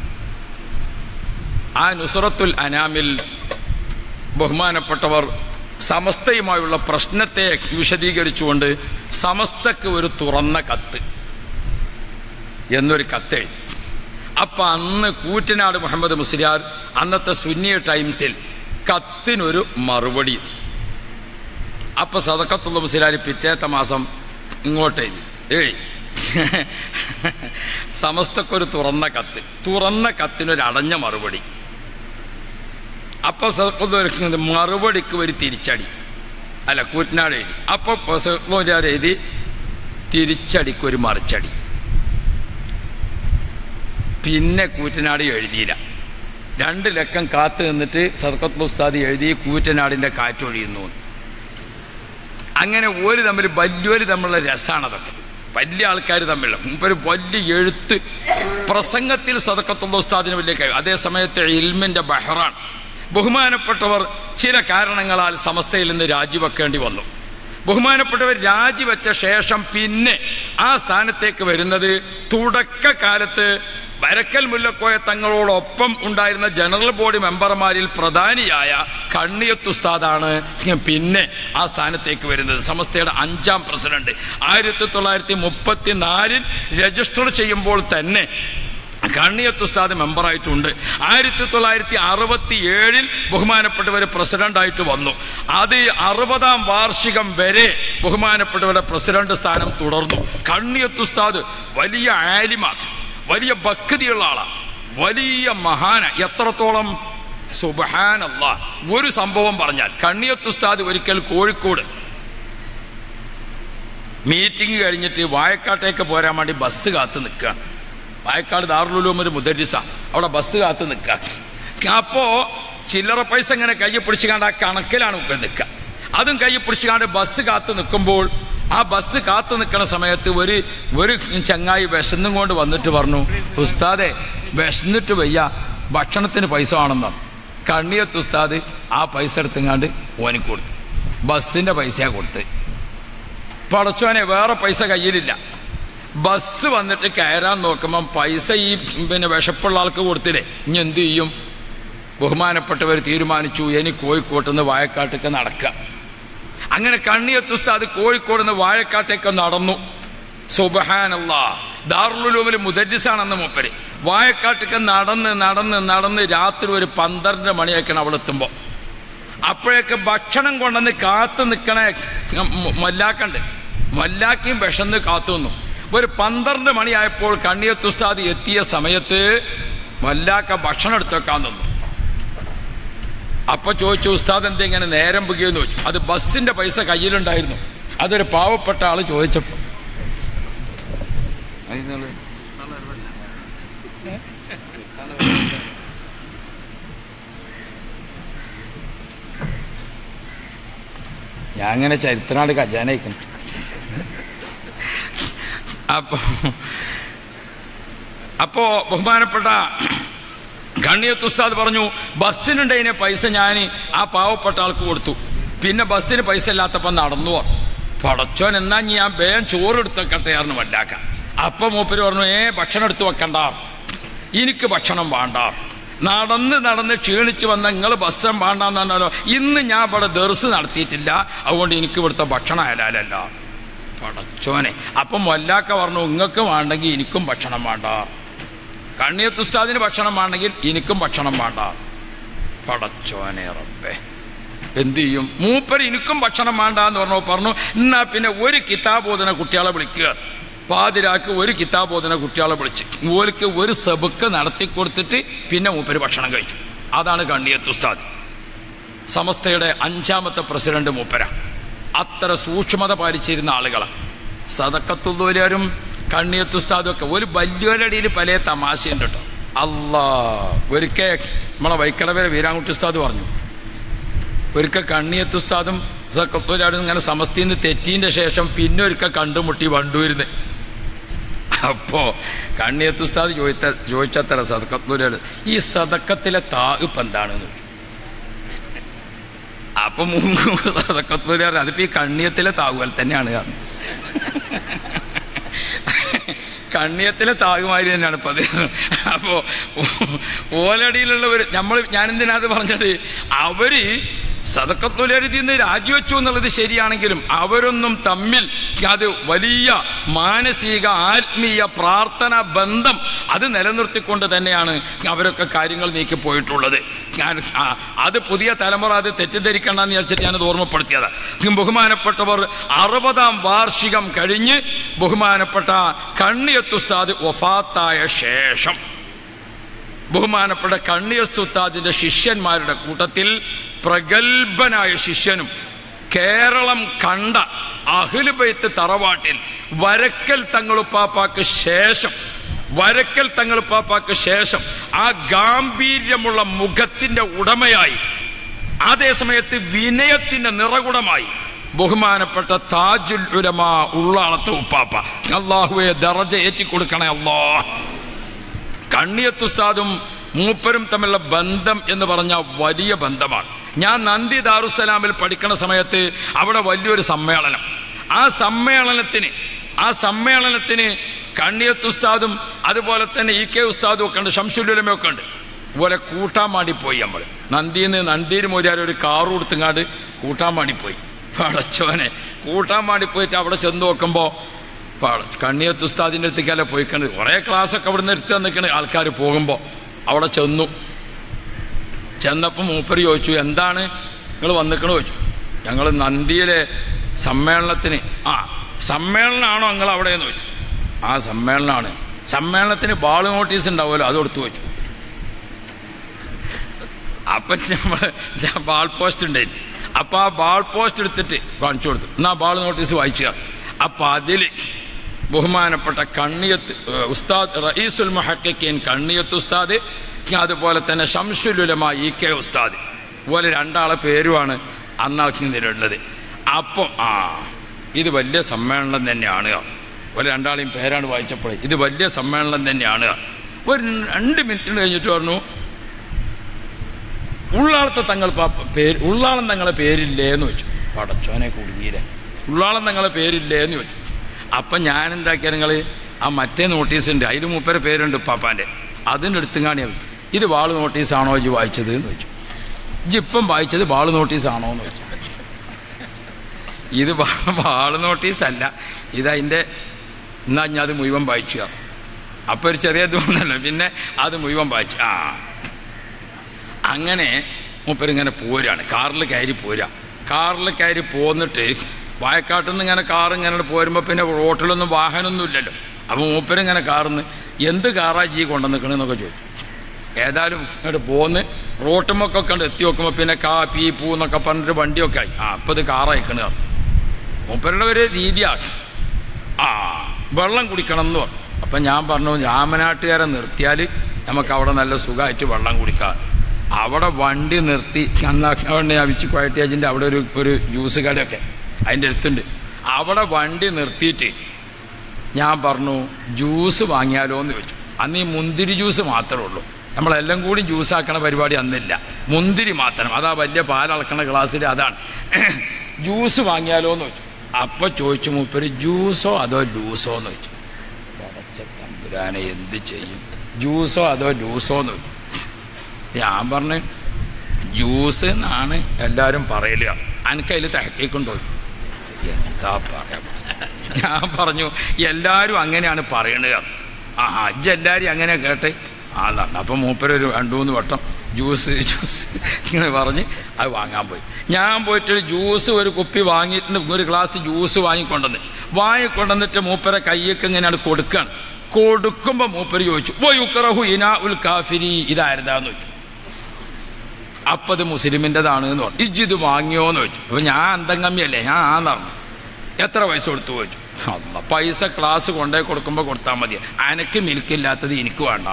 ആ നുസ്രത്തുൽ അനാമിൽ ബഹുമാനപ്പെട്ടവർ സമസ്തയുമായുള്ള പ്രശ്നത്തെ വിശദീകരിച്ചുകൊണ്ട് സമസ്തക്ക് ഒരു തുറന്ന കത്ത് എന്നൊരു കത്തെഴുതി അപ്പം അന്ന് കൂറ്റനാട് മുഹമ്മദ് മുസ്ലിയാർ അന്നത്തെ സുന്നി ടൈംസിൽ കത്തിനൊരു മറുപടി അപ്പൊ സദക്കത്തുള്ള മുസ്ലിയാർ പിറ്റേത്തെ മാസം ഇങ്ങോട്ട് എഴുതി ഏയ് സമസ്തക്കൊരു തുറന്ന കത്ത് തുറന്ന കത്തിനൊരു അടഞ്ഞ മറുപടി അപ്പൊ സദക്കത്തുള്ള മറുപടിക്ക് ഒരു തിരിച്ചടി അല്ല കൂറ്റനാട് എഴുതി അപ്പൊ സദക്കത്തുള്ള എഴുതി തിരിച്ചടിക്ക് ഒരു മറിച്ചടി പിന്നെ കൂറ്റനാട് എഴുതിയില്ല രണ്ട് ലക്കം കാത്തു നിന്നിട്ട് സദക്കത്തുൽ ഉസ്താദ് എഴുതി കൂറ്റനാടിൻ്റെ കാറ്റൊഴിയുന്നു അങ്ങനെ ഒരു തമ്മിൽ വലിയൊരു തമ്മിലുള്ള രസമാണ് അതൊക്കെ വലിയ ആൾക്കാർ തമ്മിലുള്ള മുമ്പൊരു വലിയ എഴുത്ത് പ്രസംഗത്തിൽ സദക്കത്തുള്ള ഉസ്താദിന് വലിയ കഴിവ് അതേ സമയത്ത് ഇൽമിൻ്റെ ബഹ്റാൻ ബഹുമാനപ്പെട്ടവർ ചില കാരണങ്ങളാൽ സമസ്തയിൽ നിന്ന് രാജിവെക്കേണ്ടി വന്നു ബഹുമാനപ്പെട്ടവർ രാജിവെച്ച ശേഷം പിന്നെ ആ സ്ഥാനത്തേക്ക് വരുന്നത് തുടക്കകാലത്ത് വരക്കൽ മുല്ലക്കോയ തങ്ങളോടൊപ്പം ഉണ്ടായിരുന്ന ജനറൽ ബോഡി മെമ്പർമാരിൽ പ്രധാനിയായ കണ്ണിയത്തുസ്താദാണ് പിന്നെ ആ സ്ഥാനത്തേക്ക് വരുന്നത് സമസ്തയുടെ അഞ്ചാം പ്രസിഡന്റ് ആയിരത്തി തൊള്ളായിരത്തി മുപ്പത്തി നാലിൽ രജിസ്റ്റർ ചെയ്യുമ്പോൾ തന്നെ കണ്ണിയത്തുസ്താദ് മെമ്പറായിട്ടുണ്ട് ആയിരത്തി തൊള്ളായിരത്തി അറുപത്തി ഏഴിൽ ബഹുമാനപ്പെട്ടവർ പ്രസിഡന്റായിട്ട് വന്നു അത് അറുപതാം വാർഷികം വരെ ബഹുമാനപ്പെട്ടവരുടെ പ്രസിഡന്റ് സ്ഥാനം തുടർന്നു കണ്ണിയത്തുസ്താദ് വലിയ ആലിമാണ് വലിയ ഭക്തിയുള്ള ആളാണ് വലിയ മഹാന എത്രത്തോളം സുബഹാനല്ല ഒരു സംഭവം പറഞ്ഞാൽ കണ്ണിയത്തുസ്താദ് ഒരിക്കൽ കോഴിക്കോട് മീറ്റിംഗ് കഴിഞ്ഞിട്ട് വായക്കാട്ടേക്ക് പോരാൻ വേണ്ടി ബസ് കാത്ത് നിൽക്കുക വായക്കാട് ദാറുലും ഒരു മുദരിസ അവിടെ ബസ് കാത്ത് നിൽക്കുക അപ്പോ ചില്ലറ പൈസ ഇങ്ങനെ കയ്യിൽ പിടിച്ചു കണ്ട് ആ കണക്കിലാണ് ഇപ്പം നിൽക്കുക അതും കയ്യിൽ പിടിച്ചു കണ്ട് ബസ് കാത്ത് നിൽക്കുമ്പോൾ ആ ബസ് കാത്തു നിൽക്കുന്ന സമയത്ത് ഒരു ഒരു ചങ്ങായി വിശന്നും കൊണ്ട് വന്നിട്ട് പറഞ്ഞു ഉസ്താദെ വിശന്നിട്ട് വയ്യ ഭക്ഷണത്തിന് പൈസ ആണെന്നോ കണ്ണിയത്ത് ഉസ്താദ് ആ പൈസ എടുത്തെങ്ങാണ്ട് ഓനിക്ക് കൊടുത്തു ബസ്സിന്റെ പൈസയാണ് കൊടുത്ത് പടച്ചോനെ വേറെ പൈസ കയ്യിലില്ല ബസ് വന്നിട്ട് കയറാൻ നോക്കുമ്പം പൈസ ഈ പിന്നെ വിശപ്പുള്ള ആൾക്ക് കൊടുത്തില്ലേ ഇനി എന്ത് ചെയ്യും ബഹുമാനപ്പെട്ടവർ തീരുമാനിച്ചു ഇനി കോഴിക്കോട്ട് നിന്ന് വായക്കാട്ടേക്ക് നടക്കുക അങ്ങനെ കണ്ണിയത്തുസ്താദ് കോഴിക്കോട് നിന്ന് വാഴക്കാട്ടേക്ക് നടന്നു സുബഹാനല്ല ദാറുലുലൂമിൽ മുദരിസാണെന്ന് മൂപ്പര് വാഴക്കാട്ടേക്ക് നടന്ന് നടന്ന് നടന്ന് രാത്രി ഒരു പന്ത്രണ്ട് മണിയൊക്കെയാണ് അവിടെ എത്തുമ്പോൾ അപ്പോഴേക്ക് ഭക്ഷണം കൊണ്ടുവന്ന് കാത്തു നിൽക്കണ മല്ലാക്കണ്ട് മല്ലാക്കിയും വിഷന്ന് കാത്തു നിന്നു ഒരു പന്ത്രണ്ട് മണിയായപ്പോൾ കണ്ണിയത്തുസ്താദ് എത്തിയ സമയത്ത് മല്ലാക്ക ഭക്ഷണം എടുത്തു വെക്കാൻ നിന്നു അപ്പൊ ചോദിച്ചു ഉസ്താദ് എന്താ ഇങ്ങനെ നേരം പുകിയെന്ന് ചോദിച്ചു അത് ബസ്സിന്റെ പൈസ കയ്യിലുണ്ടായിരുന്നു അതൊരു പാവപ്പെട്ട ആള് ചോദിച്ചപ്പോ ഞാൻ അങ്ങനെ ചരിത്രനാട് ഖജാനയിക്കണം അപ്പോ അപ്പോ ബഹുമാനപ്പെട്ട കണ്ണിയത്ത് ഉസ്താദ് പറഞ്ഞു ബസ്സിനുണ്ടതിനെ പൈസ ഞാൻ ആ പാവപ്പെട്ട ആൾക്ക് കൊടുത്തു പിന്നെ ബസ്സിന് പൈസ ഇല്ലാത്തപ്പം നടന്നു പറഞ്ഞു. പടച്ചോൻ എന്നാ ഞാൻ വേഗം ചോറ് എടുത്ത് വെക്കട്ടെ ആയിരുന്നു വല്ലാക്ക അപ്പൊ മൂപ്പര് പറഞ്ഞു ഏ ഭക്ഷണം എടുത്ത് വെക്കണ്ട എനിക്ക് ഭക്ഷണം വേണ്ട നടന്ന് നടന്ന് ക്ഷീണിച്ച് വന്ന നിങ്ങൾ ഭക്ഷണം വേണ്ടെന്ന് പറഞ്ഞാലോ ഇന്ന് ഞാൻ ഇവിടെ ദർസ് നടത്തിയിട്ടില്ല അതുകൊണ്ട് എനിക്ക് ഇവിടുത്തെ ഭക്ഷണം അയലാലല്ല പടച്ചോനെ അപ്പം മൊല്ലാക്ക പറഞ്ഞു നിങ്ങൾക്ക് വേണ്ടെങ്കിൽ എനിക്കും ഭക്ഷണം വേണ്ട കണ്ണിയത്ത് ഉസ്താദിന് ഭക്ഷണം വേണമെങ്കിൽ എനിക്കും ഭക്ഷണം വേണ്ട പടച്ചോനെ റബ്ബേ എന്ത് ചെയ്യും മൂപ്പർ എനിക്കും ഭക്ഷണം വേണ്ട എന്ന് പറഞ്ഞു പറഞ്ഞു എന്നാ പിന്നെ ഒരു കിതാബോധന കുട്ടികളെ വിളിക്കുക പാതിരാക്ക് ഒരു കിതാബോധന കുട്ടികളെ വിളിച്ച് ഓർക്ക് ഒരു സബുക്ക് നടത്തി കൊടുത്തിട്ട് പിന്നെ മൂപ്പര് ഭക്ഷണം കഴിച്ചു അതാണ് കണ്ണിയത്ത് ഉസ്താദ് സമസ്തയുടെ അഞ്ചാമത്തെ പ്രസിഡന്റ് മൂപ്പര അത്ര സൂക്ഷ്മത പാലിച്ചിരുന്ന ആളുകളാണ് സദക്കത്തുള്ളവരും കണ്ണിയത്ത് ഉസ്താദും ഒക്കെ ഒരു വലിയൊരടിയിൽ പല തമാശയുണ്ട് കേട്ടോ അല്ലാ ഒരിക്കൽ നമ്മളെ വൈക്കടവരെ വീരാങ്കുട്ടി ഉസ്താദ് പറഞ്ഞു ഒരിക്കൽ കണ്ണിയത്ത് ഉസ്താദും സദക്കത്തുള്ളവരും ഇങ്ങനെ സമസ്തിന്ന് തെറ്റീൻ്റെ ശേഷം പിന്നെ ഒരിക്കൽ കണ്ടുമുട്ടി വണ്ടുവരുന്നത് അപ്പോ കണ്ണിയത്ത് ഉസ്താദ് ചോദിച്ച ചോദിച്ചത്ര സദക്കത്തുള്ളവർ ഈ സദക്കത്തിലെ താ ഇപ്പം എന്താണെന്ന് ചോദിച്ചു അപ്പൊ സദക്കത്തൂര് പറഞ്ഞു അതിപ്പോ ഈ കണ്ണിയത്തിലെ താകുവൽ തന്നെയാണ് കാരണം കണ്ണിയത്തിലെ താകുമാരി തന്നെയാണ് ഇപ്പൊ അത് അപ്പോ ഓലടിയിലുള്ളവർ നമ്മൾ ഞാനെന്തിനാ അത് പറഞ്ഞത് അവര് സതക്കത്തുലരുതി നിന്ന് രാജിവെച്ചു എന്നുള്ളത് ശരിയാണെങ്കിലും അവരൊന്നും തമ്മിൽ അത് വലിയ മാനസിക ആത്മീയ പ്രാർത്ഥന ബന്ധം അത് നിലനിർത്തിക്കൊണ്ട് തന്നെയാണ് അവരൊക്കെ കാര്യങ്ങൾ നീക്കി പോയിട്ടുള്ളത് ഞാൻ ആ, അത് പുതിയ തലമുറ അത് തെറ്റിദ്ധരിക്കണ്ടെന്ന് വിചാരിച്ചിട്ട് ഞാനത് ഓർമ്മപ്പെടുത്തിയത് ബഹുമാനപ്പെട്ടവർ അറുപതാം വാർഷികം കഴിഞ്ഞ് ബഹുമാനപ്പെട്ട കണ്ണിയത്തുസ്താദ് ഒഫാത്തായ ശേഷം ബഹുമാനപ്പെട്ട കണ്ണിയസ്തുത്താദിന്റെ ശിഷ്യന്മാരുടെ കൂട്ടത്തിൽ പ്രഗത്ഭനായ ശിഷ്യനും കേരളം കണ്ട അഹിലുബൈത്ത് തറവാട്ടിൽ വരക്കൽ തങ്ങളുപ്പാപ്പാക്ക് ശേഷം വരക്കൽ തങ്ങളുപ്പാപ്പാക്ക് ശേഷം ആ ഗാംഭീര്യമുള്ള മുഖത്തിന്റെ ഉടമയായി അതേസമയത്ത് വിനയത്തിന്റെ നിറകുടമായി ബഹുമാനപ്പെട്ട താജുൽ ഉലമ ഉള്ളാളത്തെ ഉപ്പാപ്പ അള്ളാഹുവെ ദറജ ഏറ്റിക്കൊടുക്കണേ അല്ലാ കണ്ണിയത്തുസ്താദും മൂപ്പരും തമ്മിലുള്ള ബന്ധം എന്ന് പറഞ്ഞ വലിയ ബന്ധമാണ് ഞാൻ നന്ദി ദാറുസലാമിൽ പഠിക്കുന്ന സമയത്ത് അവിടെ വലിയൊരു സമ്മേളനം ആ സമ്മേളനത്തിന് ആ സമ്മേളനത്തിന് കണ്ണിയത്തുസ്താദും അതുപോലെ തന്നെ ഇ കെ ഉസ്താദും ഒക്കെ ഉണ്ട് ഷംസുലുലമയൊക്കെ ഉണ്ട് ഇതുപോലെ കൂട്ടാൻ വേണ്ടി പോയി നമ്മൾ നന്ദിന്ന് നന്ദിയിൽ മോരിയാർ ഒരു കാറ് കൊടുത്തങ്ങാണ്ട് കൂട്ടാൻ വേണ്ടി പോയി പടച്ചോനെ കൂട്ടാൻ വേണ്ടി പോയിട്ട് അവിടെ ചെന്ന് നോക്കുമ്പോൾ കണ്ണിയത്ത് ഉസ്താദിൻ്റെ അടുത്തേക്കല്ല പോയിക്കണത് കുറേ ക്ലാസ്സൊക്കെ അവിടെ നിന്ന് എടുത്ത് നിൽക്കണ ആൾക്കാർ പോകുമ്പോൾ അവിടെ ചെന്നു ചെന്നപ്പോൾ മൂപ്പര് ചോദിച്ചു എന്താണ് നിങ്ങൾ വന്നിക്കണ ചോദിച്ചു ഞങ്ങൾ നന്ദിയിലെ സമ്മേളനത്തിന് ആ സമ്മേളനമാണോ നിങ്ങൾ അവിടെ എന്ന് ചോദിച്ചു ആ സമ്മേളനമാണ് സമ്മേളനത്തിന് ബാൾ നോട്ടീസ് ഉണ്ടാവുമല്ലോ അത് കൊടുത്തു വെച്ചു അപ്പം നമ്മൾ ഞാൻ ബാൾ പോസ്റ്റ് ഉണ്ടായിരുന്നു അപ്പം ആ ബാൾ പോസ്റ്റ് എടുത്തിട്ട് കാണിച്ചു കൊടുത്തു എന്നാ ബാൾ നോട്ടീസ് വായിച്ചു അപ്പം അതിൽ ബഹുമാനപ്പെട്ട കണ്ണിയത്ത് ഏഹ്, ഉസ്താദ് റയീസുൽ മുഹക്കീൻ കണ്ണിയത്ത് ഉസ്താദ് അതുപോലെ തന്നെ ഷംസുലുലമ ഇ കെ ഉസ്താദ് ഇതുപോലെ രണ്ടാളെ പേരുമാണ് അന്നാക്കിയതിലുള്ളത് അപ്പം ആ ഇത് വലിയ സമ്മേളനം തന്നെയാണ് പോലെ രണ്ടാളെയും പേരാണ് വായിച്ചപ്പോൾ ഇത് വലിയ സമ്മേളനം തന്നെയാണ് ഒരു രണ്ട് മിനിറ്റ് കഴിഞ്ഞിട്ട് പറഞ്ഞു ഉള്ളാളത്തെ തങ്ങൾ പാപ്പ പേര് ഉള്ളാളം തങ്ങളെ പേരില്ലേ എന്ന് വെച്ചു പടച്ചോനെ കുടുങ്ങിയില്ലേ ഉള്ളാളം തങ്ങളെ പേരില്ലേ എന്ന് ചോദിച്ചു അപ്പം ഞാൻ എന്താക്കിയ നിങ്ങൾ ആ മറ്റേ നോട്ടീസ് ഉണ്ട് അതിൽ മൂപ്പരെ പേരുണ്ട് പാപ്പാൻ്റെ അതിൻ്റെ അടുത്തും കാണിയത് ഇത് വാള് നോട്ടീസാണോ ഇജ് വായിച്ചത് എന്ന് ചോദിച്ചു ഇജ് ഇപ്പം വായിച്ചത് വാള് നോട്ടീസാണോ എന്ന് ചോദിച്ചു ഇത് വാ- വാള് നോട്ടീസ് അല്ല ഇതതിൻ്റെ എന്നാ ഞാൻ അത് മുഴുവൻ വായിച്ചു അപ്പോൾ ഒരു ചെറിയ തോന്നല്ലോ പിന്നെ അത് മുഴുവൻ വായിച്ചു ആ അങ്ങനെ മൂപ്പരിങ്ങനെ പോരാണ് കാറിൽ കയറി പോരാ കാറിൽ കയറി പോന്നിട്ട് വായക്കാട്ടിൽ നിന്ന് ഇങ്ങനെ കാർ ഇങ്ങനെ പോരുമ്പോൾ പിന്നെ റോട്ടിലൊന്നും വാഹനമൊന്നും ഇല്ലല്ലോ അപ്പോൾ മൂപ്പരിങ്ങനെ കാറിന്ന് എന്ത് കാറാ ജി കൊണ്ടു നിൽക്കണമെന്നൊക്കെ ചോദിച്ചു ഏതായാലും ഇങ്ങോട്ട് പോന്ന് റോട്ടുമൊക്കെ കണ്ട് എത്തി നോക്കുമ്പോൾ പിന്നെ കാ പീ പൂ എന്നൊക്കെ പറഞ്ഞിട്ട് വണ്ടിയൊക്കെ ആയി ആ അപ്പം ഇത് കാറയക്കണ മൂപ്പരുടെ ഒരു രീതിയാണ് ആ വെള്ളം കുടിക്കണം എന്ന് പറഞ്ഞു അപ്പം ഞാൻ പറഞ്ഞു രാമനാട്ടുകാരെ നിർത്തിയാൽ നമുക്ക് അവിടെ നല്ല സുഖമായിട്ട് വെള്ളം കുടിക്കാം അവിടെ വണ്ടി നിർത്തി അന്നാണ്ട് അവിച്ച് ക്വാലിറ്റേജിൻ്റെ അവിടെ ഒരു ഒരു ജ്യൂസ് കടയൊക്കെ അതിൻ്റെ അടുത്തുണ്ട് അവിടെ വണ്ടി നിർത്തിയിട്ട് ഞാൻ പറഞ്ഞു ജ്യൂസ് വാങ്ങിയാലോ എന്ന് ചോദിച്ചു അന്ന് ഈ മുന്തിരി ജ്യൂസ് മാത്രമേ ഉള്ളൂ നമ്മളെല്ലാം കൂടി ജ്യൂസാക്കണ പരിപാടി അന്നില്ല മുന്തിരി മാത്രം അതാ വലിയ പാലളക്കണ ഗ്ലാസ്സിൽ അതാണ് ജ്യൂസ് വാങ്ങിയാലോ എന്ന് വെച്ചു അപ്പോൾ ചോദിച്ചു മൂപ്പര് ജ്യൂസോ അതോ ലൂസോ എന്ന് വെച്ചു പടച്ച തമ്പുരാനെ എന്ത് ചെയ്യും ജ്യൂസോ അതോ ലൂസോ എന്ന് വെച്ചു ഞാൻ പറഞ്ഞു ജ്യൂസ് എന്നാണ് എല്ലാവരും പറയല് എനിക്കതിൽ തഹക്കേക്കുണ്ടോ എന്താ പറയാ ഞാൻ പറഞ്ഞു എല്ലാവരും അങ്ങനെയാണ് പറയണത് ആ അജ്ജ് എല്ലാവരും അങ്ങനെ കേട്ടെ ആ എന്നാണ് അപ്പം മൂപ്പരൊരു രണ്ട് മൂന്ന് വട്ടം ജ്യൂസ് ജ്യൂസ് ഇങ്ങനെ പറഞ്ഞ് അത് വാങ്ങാൻ പോയി ഞാൻ പോയിട്ട് ജ്യൂസ് ഒരു കുപ്പി വാങ്ങിയിട്ട് ഒരു ഗ്ലാസ് ജ്യൂസ് വാങ്ങിക്കൊണ്ടുവന്ന് വാങ്ങിക്കൊണ്ടുവന്നിട്ട് മൂപ്പരെ കയ്യൊക്കെ ഇങ്ങനെയാണ് കൊടുക്കുകയാണ് കൊടുക്കുമ്പോൾ മൂപ്പര് ചോദിച്ചു ഓ യുക്കറഹു ഇനാ ഉൽ കാഫിരി ഇതായിരുതാന്ന് ചോദിച്ചു അപ്പം അത് മുസ്ലിമിൻ്റെതാണ് എന്ന് പറഞ്ഞു ഇജ്ജിത് വാങ്ങിയോ എന്ന് ചോദിച്ചു അപ്പം ഞാൻ അന്തംഗമ്യല്ലേ ഞാൻ ആന്ന് പറഞ്ഞു എത്ര പൈസ കൊടുത്തു ചോദിച്ചു അല്ല പൈസ ക്ലാസ് കൊണ്ടുപോയി കൊടുക്കുമ്പോൾ കൊടുത്താൽ മതി അനക്ക് മിൽക്കില്ലാത്തത് എനിക്ക് വേണ്ട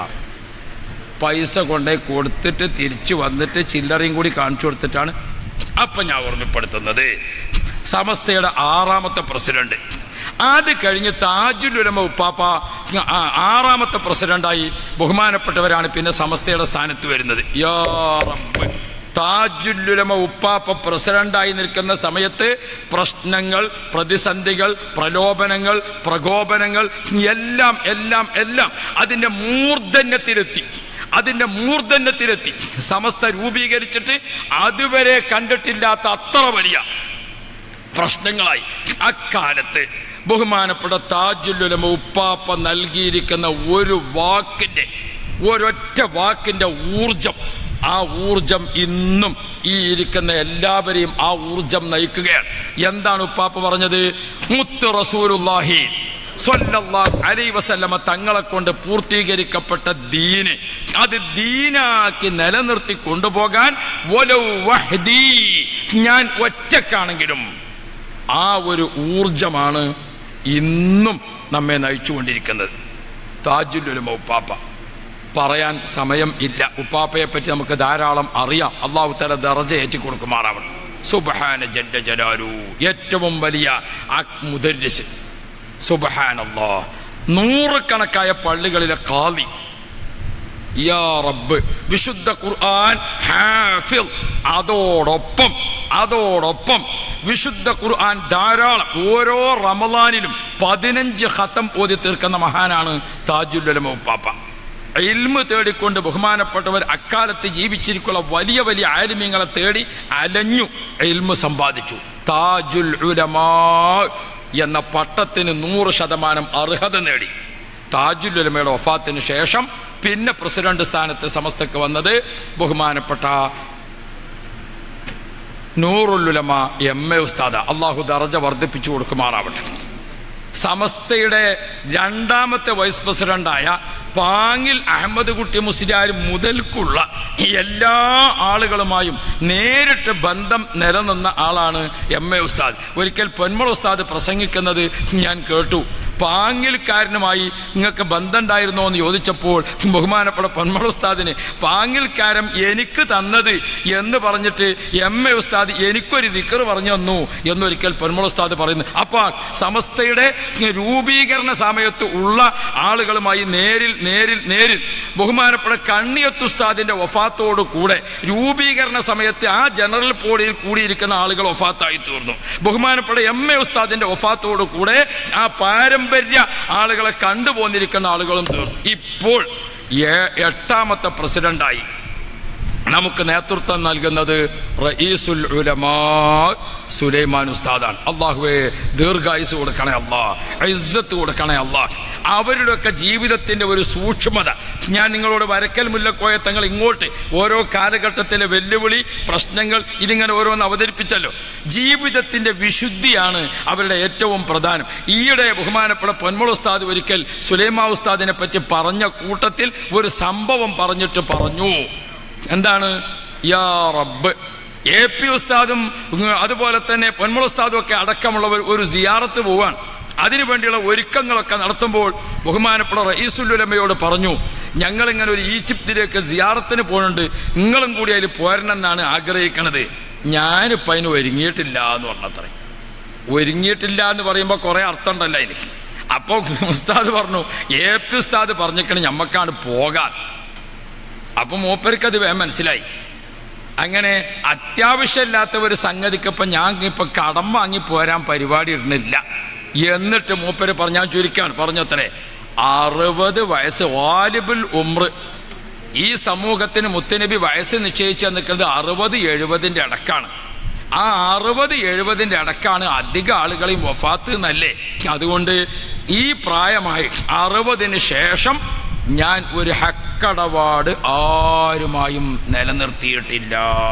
പൈസ കൊണ്ടുപോയി കൊടുത്തിട്ട് തിരിച്ചു വന്നിട്ട് ചില്ലറയും കൂടി കാണിച്ചു കൊടുത്തിട്ടാണ് അപ്പം ഞാൻ ഓർമ്മപ്പെടുത്തുന്നത് സമസ്തയുടെ ആറാമത്തെ പ്രസിഡന്റ് അത് കഴിഞ്ഞ് താജുലുലമ ഉപ്പാപ്പ ആ, ആറാമത്തെ പ്രസിഡന്റായി ബഹുമാനപ്പെട്ടവരാണ് പിന്നെ സമസ്തയുടെ സ്ഥാനത്ത് വരുന്നത് യാ റബ്ബ് താജുല്ലുലമ ഉപ്പാപ്പ പ്രസിഡന്റായി നിൽക്കുന്ന സമയത്ത് പ്രശ്നങ്ങൾ പ്രതിസന്ധികൾ പ്രലോഭനങ്ങൾ പ്രകോപനങ്ങൾ എല്ലാം എല്ലാം എല്ലാം അതിൻ്റെ മൂർധന്യത്തിലെത്തി അതിൻ്റെ മൂർധന്യത്തിലെത്തി സമസ്ത രൂപീകരിച്ചിട്ട് അതുവരെ കണ്ടിട്ടില്ലാത്ത അത്ര വലിയ പ്രശ്നങ്ങളായി അക്കാലത്ത് ബഹുമാനപ്പെട്ട താജുല്ലുലമ ഉപ്പാപ്പ നൽകിയിരിക്കുന്ന ഒരു വാക്കിൻ്റെ ഒരൊറ്റ വാക്കിൻ്റെ ഊർജം ആ ഊർജം ഇന്നും ഈ ഇരിക്കുന്ന എല്ലാവരെയും ആ ഊർജം നയിക്കുകയാണ് എന്താണ് ഉപ്പാപ്പ പറഞ്ഞത് മുത്ത് റസൂലുല്ലാഹി സ്വല്ലല്ലാഹു അലൈഹി വസല്ലമ തങ്ങളെ കൊണ്ട് പൂർത്തീകരിക്കപ്പെട്ട ദീന് അത് ദീനാക്കി നിലനിർത്തി കൊണ്ടുപോകാൻ വലൗ വഹ്ദി ഞാൻ ഒറ്റക്കാണെങ്കിലും ആ ഒരു ഊർജമാണ് ഇന്നും നമ്മെ നയിച്ചുകൊണ്ടിരിക്കുന്നത് താജുലുലമ ഉപ്പാപ്പ പറയാൻ സമയം ഇല്ല ഉപ്പാപ്പയെ പറ്റി നമുക്ക് ധാരാളം അറിയാം അള്ളാഹു തല ദറജ ഏറ്റി കൊടുക്കുമാറാവണം സുബഹാന ജല്ല ജലാലു ഏറ്റവും വലിയ ആ മുദരിസ് സുബഹാനല്ലാ നൂറുകണക്കായ പള്ളികളിലെ കാലി യാ റബ്ബ് വിശുദ്ധ ഖുർആൻ ഹാഫിൽ അതോടൊപ്പം അതോടൊപ്പം വിശുദ്ധ ഖുർആൻ ധാരാളം ഓരോ റമദാനിലും പതിനഞ്ച് ഹത്തം ഓതി തീർക്കുന്ന മഹാനാണ് താജുല്ലമ ഉപ്പാപ്പ ഇൽമ് തേടിക്കൊണ്ട് ബഹുമാനപ്പെട്ടവർ അക്കാലത്ത് ജീവിച്ചിരിക്കുന്ന വലിയ വലിയ ആലിമ്യങ്ങളെ തേടി അലഞ്ഞു ഇൽമ് സമ്പാദിച്ചു താജുൽ ഉലമാ എന്ന പട്ടത്തിന് നൂറ് ശതമാനം അർഹത നേടി താജുൽ ഉലമയുടെ ഒഫാത്തിന് ശേഷം പിന്നെ പ്രസിഡന്റ് സ്ഥാനത്ത് സമസ്തക്ക് വന്നത് ബഹുമാനപ്പെട്ട നൂറുലുലമ എം എ ഉസ്താദ അള്ളാഹു ദറജ വർദ്ധിപ്പിച്ചു കൊടുക്കുമാറാവട്ടെ സമസ്തയുടെ രണ്ടാമത്തെ വൈസ് പ്രസിഡന്റായ പാങ്ങിൽ അഹമ്മദ് കുട്ടി മുസ്ലിയാർ മുതൽക്കുള്ള എല്ലാ ആളുകളുമായും നേരിട്ട് ബന്ധം നിലനിന്ന ആളാണ് എം എ ഉസ്താദ് ഒരിക്കൽ പൊന്മള ഉസ്താദ് പ്രസംഗിക്കുന്നത് ഞാൻ കേട്ടു പാങ്ങിൽക്കാരനുമായി നിങ്ങൾക്ക് ബന്ധമുണ്ടായിരുന്നോ എന്ന് ചോദിച്ചപ്പോൾ ബഹുമാനപ്പെട്ട പൊന്മള ഉസ്താദിന് പാങ്ങിൽക്കാരൻ എനിക്ക് തന്നത് എന്ന് പറഞ്ഞിട്ട് എം എ ഉസ്താദ് എനിക്കൊരു ദിക്കറ് പറഞ്ഞു തന്നു എന്നൊരിക്കൽ പൊന്മള ഉസ്താദ് പറയുന്നു അപ്പോൾ സമസ്തയുടെ രൂപീകരണ സമയത്ത് ഉള്ള ആളുകളുമായി നേരിൽ നേരിൽ നേരിൽ ബഹുമാനപ്പെട്ട കണ്ണിയത്ത് ഉസ്താദിന്റെ വഫാത്തോടു കൂടെ രൂപീകരണ സമയത്ത് ആ ജനറൽ ബോഡിയിൽ കൂടിയിരിക്കുന്ന ആളുകൾ വഫാത്തായി തീർന്നു ബഹുമാനപ്പെട്ട എം എ ഉസ്താദിന്റെ വഫാത്തോടു കൂടെ ആ പാരമ്പര്യ ആളുകളെ കണ്ടുപോന്നിരിക്കുന്ന ആളുകളും തീർന്നു ഇപ്പോൾ ഏ- എട്ടാമത്തെ പ്രസിഡന്റായി നമുക്ക് നേതൃത്വം നൽകുന്നത് റഈസുൽ ഉലമാ സുലൈമാൻ ഉസ്താദാണ് അള്ളാഹുവേ ദീർഘായുസ് കൊടുക്കണേ അല്ലാ ഇസ്സത്ത് കൊടുക്കണേ അല്ലാ അവരുടെയൊക്കെ ജീവിതത്തിൻ്റെ ഒരു സൂക്ഷ്മത ഞാൻ നിങ്ങളോട് വരക്കൽ മുല്ലക്കോയ തങ്ങൾ ഇങ്ങോട്ട് ഓരോ കാലഘട്ടത്തിലെ വെല്ലുവിളി പ്രശ്നങ്ങൾ ഇതിങ്ങനെ ഓരോന്ന് അവതരിപ്പിച്ചല്ലോ ജീവിതത്തിൻ്റെ വിശുദ്ധിയാണ് അവരുടെ ഏറ്റവും പ്രധാനം ഈയിടെ ബഹുമാനപ്പെട്ട പൊന്മുള ഉസ്താദ് ഒരിക്കൽ സുലൈമാ ഉസ്താദിനെ പറ്റി പറഞ്ഞ കൂട്ടത്തിൽ ഒരു സംഭവം പറഞ്ഞിട്ട് പറഞ്ഞു എന്താണ് യാ റബ്ബ് എ പി ഉസ്താദും ഉം, അതുപോലെ തന്നെ പൊന്മുള ഉസ്താദും ഒക്കെ അടക്കമുള്ളവർ ഒരു സിയാറത്ത് പോവാൻ അതിനു വേണ്ടിയുള്ള ഒരുക്കങ്ങളൊക്കെ നടത്തുമ്പോൾ ബഹുമാനപ്പെട്ട റയീസുല്ലുലമയോട് പറഞ്ഞു ഞങ്ങളിങ്ങനെ ഒരു ഈജിപ്തിലേക്ക് സിയാറത്തിന് പോകുന്നുണ്ട് നിങ്ങളും കൂടി അതിൽ പോരണമെന്നാണ് ആഗ്രഹിക്കണത് ഞാനിപ്പോൾ അതിന് ഒരുങ്ങിയിട്ടില്ല എന്ന് പറഞ്ഞത്രേ ഒരുങ്ങിയിട്ടില്ല എന്ന് പറയുമ്പോൾ കുറേ അർത്ഥം ഉണ്ടല്ലോ അതിന് അപ്പോൾ ഉസ്താദ് പറഞ്ഞു എ പി ഉസ്താദ് പറഞ്ഞിക്കണ ഞമ്മക്കാണ് പോകാൻ അപ്പം മൂപ്പർക്ക് അത് വേഗം മനസ്സിലായി അങ്ങനെ അത്യാവശ്യമില്ലാത്ത ഒരു സംഗതിക്കപ്പം ഞാൻ ഇപ്പം കടം വാങ്ങി പോരാൻ പരിപാടി ഇടുന്നില്ല എന്നിട്ട് മൂപ്പര് പറഞ്ഞാൽ ചുരുക്കാണ് പറഞ്ഞത്രേ അറുപത് വയസ്സ് വാലിബുൽ ഉമ്ര ഈ സമൂഹത്തിന് മുത്തനബി വയസ്സ് നിശ്ചയിച്ചു നിൽക്കുന്നത് അറുപത് എഴുപതിൻ്റെ അടക്കാണ് ആ അറുപത് എഴുപതിൻ്റെ അടക്കാണ് അധിക ആളുകളെയും വഫാത്ത് എന്നല്ലേ അതുകൊണ്ട് ഈ പ്രായമായി അറുപതിന് ശേഷം ഞാൻ ഒരു ഹക്കടപാട് ആരുമായും നിലനിർത്തിയിട്ടില്ല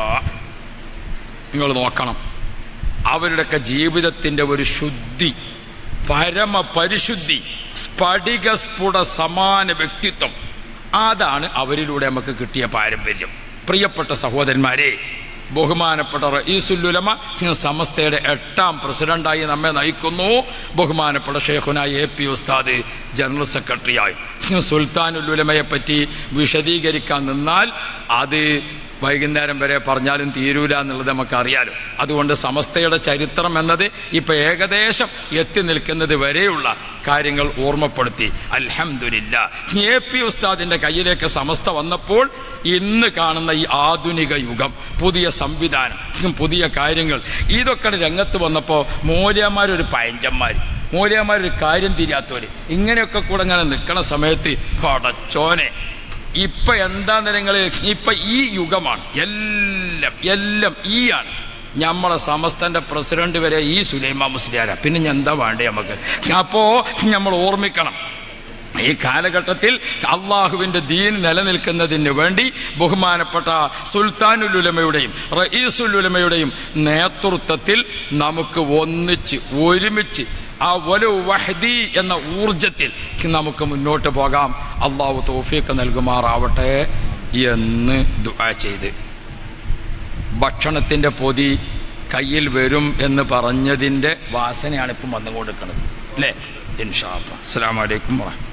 നിങ്ങൾ നോക്കണം അവരുടെയൊക്കെ ജീവിതത്തിൻ്റെ ഒരു ശുദ്ധി പരമ പരിശുദ്ധി സ്ഫടിക സ്ഫുട സമാന വ്യക്തിത്വം അതാണ് അവരിലൂടെ നമുക്ക് കിട്ടിയ പാരമ്പര്യം പ്രിയപ്പെട്ട സഹോദരന്മാരെ ബഹുമാനപ്പെട്ട റഈസുല്ലുലമ സമസ്തയുടെ എട്ടാം പ്രസിഡന്റായി നമ്മെ നയിക്കുന്നു ബഹുമാനപ്പെട്ട ഷേഖുന എ പി ഉസ്താദ് ജനറൽ സെക്രട്ടറിയായി സുൽത്താനുല്ലുലമയെ പറ്റി വിശദീകരിക്കാൻ നിന്നാൽ അത് വൈകുന്നേരം വരെ പറഞ്ഞാലും തീരൂല എന്നുള്ളത് നമുക്കറിയാലോ അതുകൊണ്ട് സമസ്തയുടെ ചരിത്രം എന്നത് ഇപ്പൊ ഏകദേശം എത്തി നിൽക്കുന്നത് വരെയുള്ള കാര്യങ്ങൾ ഓർമ്മപ്പെടുത്തി അൽഹംദുലില്ല എ പി ഉസ്താദിന്റെ കയ്യിലേക്ക് സമസ്ത വന്നപ്പോൾ ഇന്ന് കാണുന്ന ഈ ആധുനിക യുഗം പുതിയ സംവിധാനം പുതിയ കാര്യങ്ങൾ ഇതൊക്കെ രംഗത്ത് വന്നപ്പോൾ മൂല്യന്മാരൊരു പയഞ്ചന്മാർ മൂല്യന്മാരൊരു കാര്യം തിരിയാത്തവര് ഇങ്ങനെയൊക്കെ കൂടെ ഇങ്ങനെ നിൽക്കണ സമയത്ത് പടച്ചോനെ ഇപ്പൊ എന്താന്ന് നിങ്ങൾ ഇപ്പൊ ഈ യുഗമാണ് എല്ലാം എല്ലാം ഈ ആണ് നമ്മളെ സമസ്തന്റെ പ്രസിഡന്റ് വരെ ഈ സുലൈമാ മുസ്ലിയാരാ പിന്നെ ഞാൻ എന്താ വേണ്ടേ നമുക്ക് അപ്പോ നമ്മൾ ഓർമ്മിക്കണം ഈ കാലഘട്ടത്തിൽ അള്ളാഹുവിൻ്റെ ദീൻ നിലനിൽക്കുന്നതിന് വേണ്ടി ബഹുമാനപ്പെട്ട സുൽത്താനുലുലമയുടെയും റഈസുലുലമയുടെയും നേതൃത്വത്തിൽ നമുക്ക് ഒന്നിച്ച് ഒരുമിച്ച് ആ ഒരു വഹദി എന്ന ഊർജത്തിൽ നമുക്ക് മുന്നോട്ട് പോകാം അള്ളാഹു തോഫിയൊക്കെ നൽകുമാറാവട്ടെ എന്ന് ദുആ ചെയ്ത് ഭക്ഷണത്തിൻ്റെ പൊതി കയ്യിൽ വരും എന്ന് പറഞ്ഞതിൻ്റെ വാസനയാണ് ഇപ്പം വന്നുകൊണ്ടിരിക്കുന്നത് അല്ലേ ഇൻഷാ അല്ലാ അസ്സലാമു അലൈക്കും വറഹ്മത്തുള്ളാഹി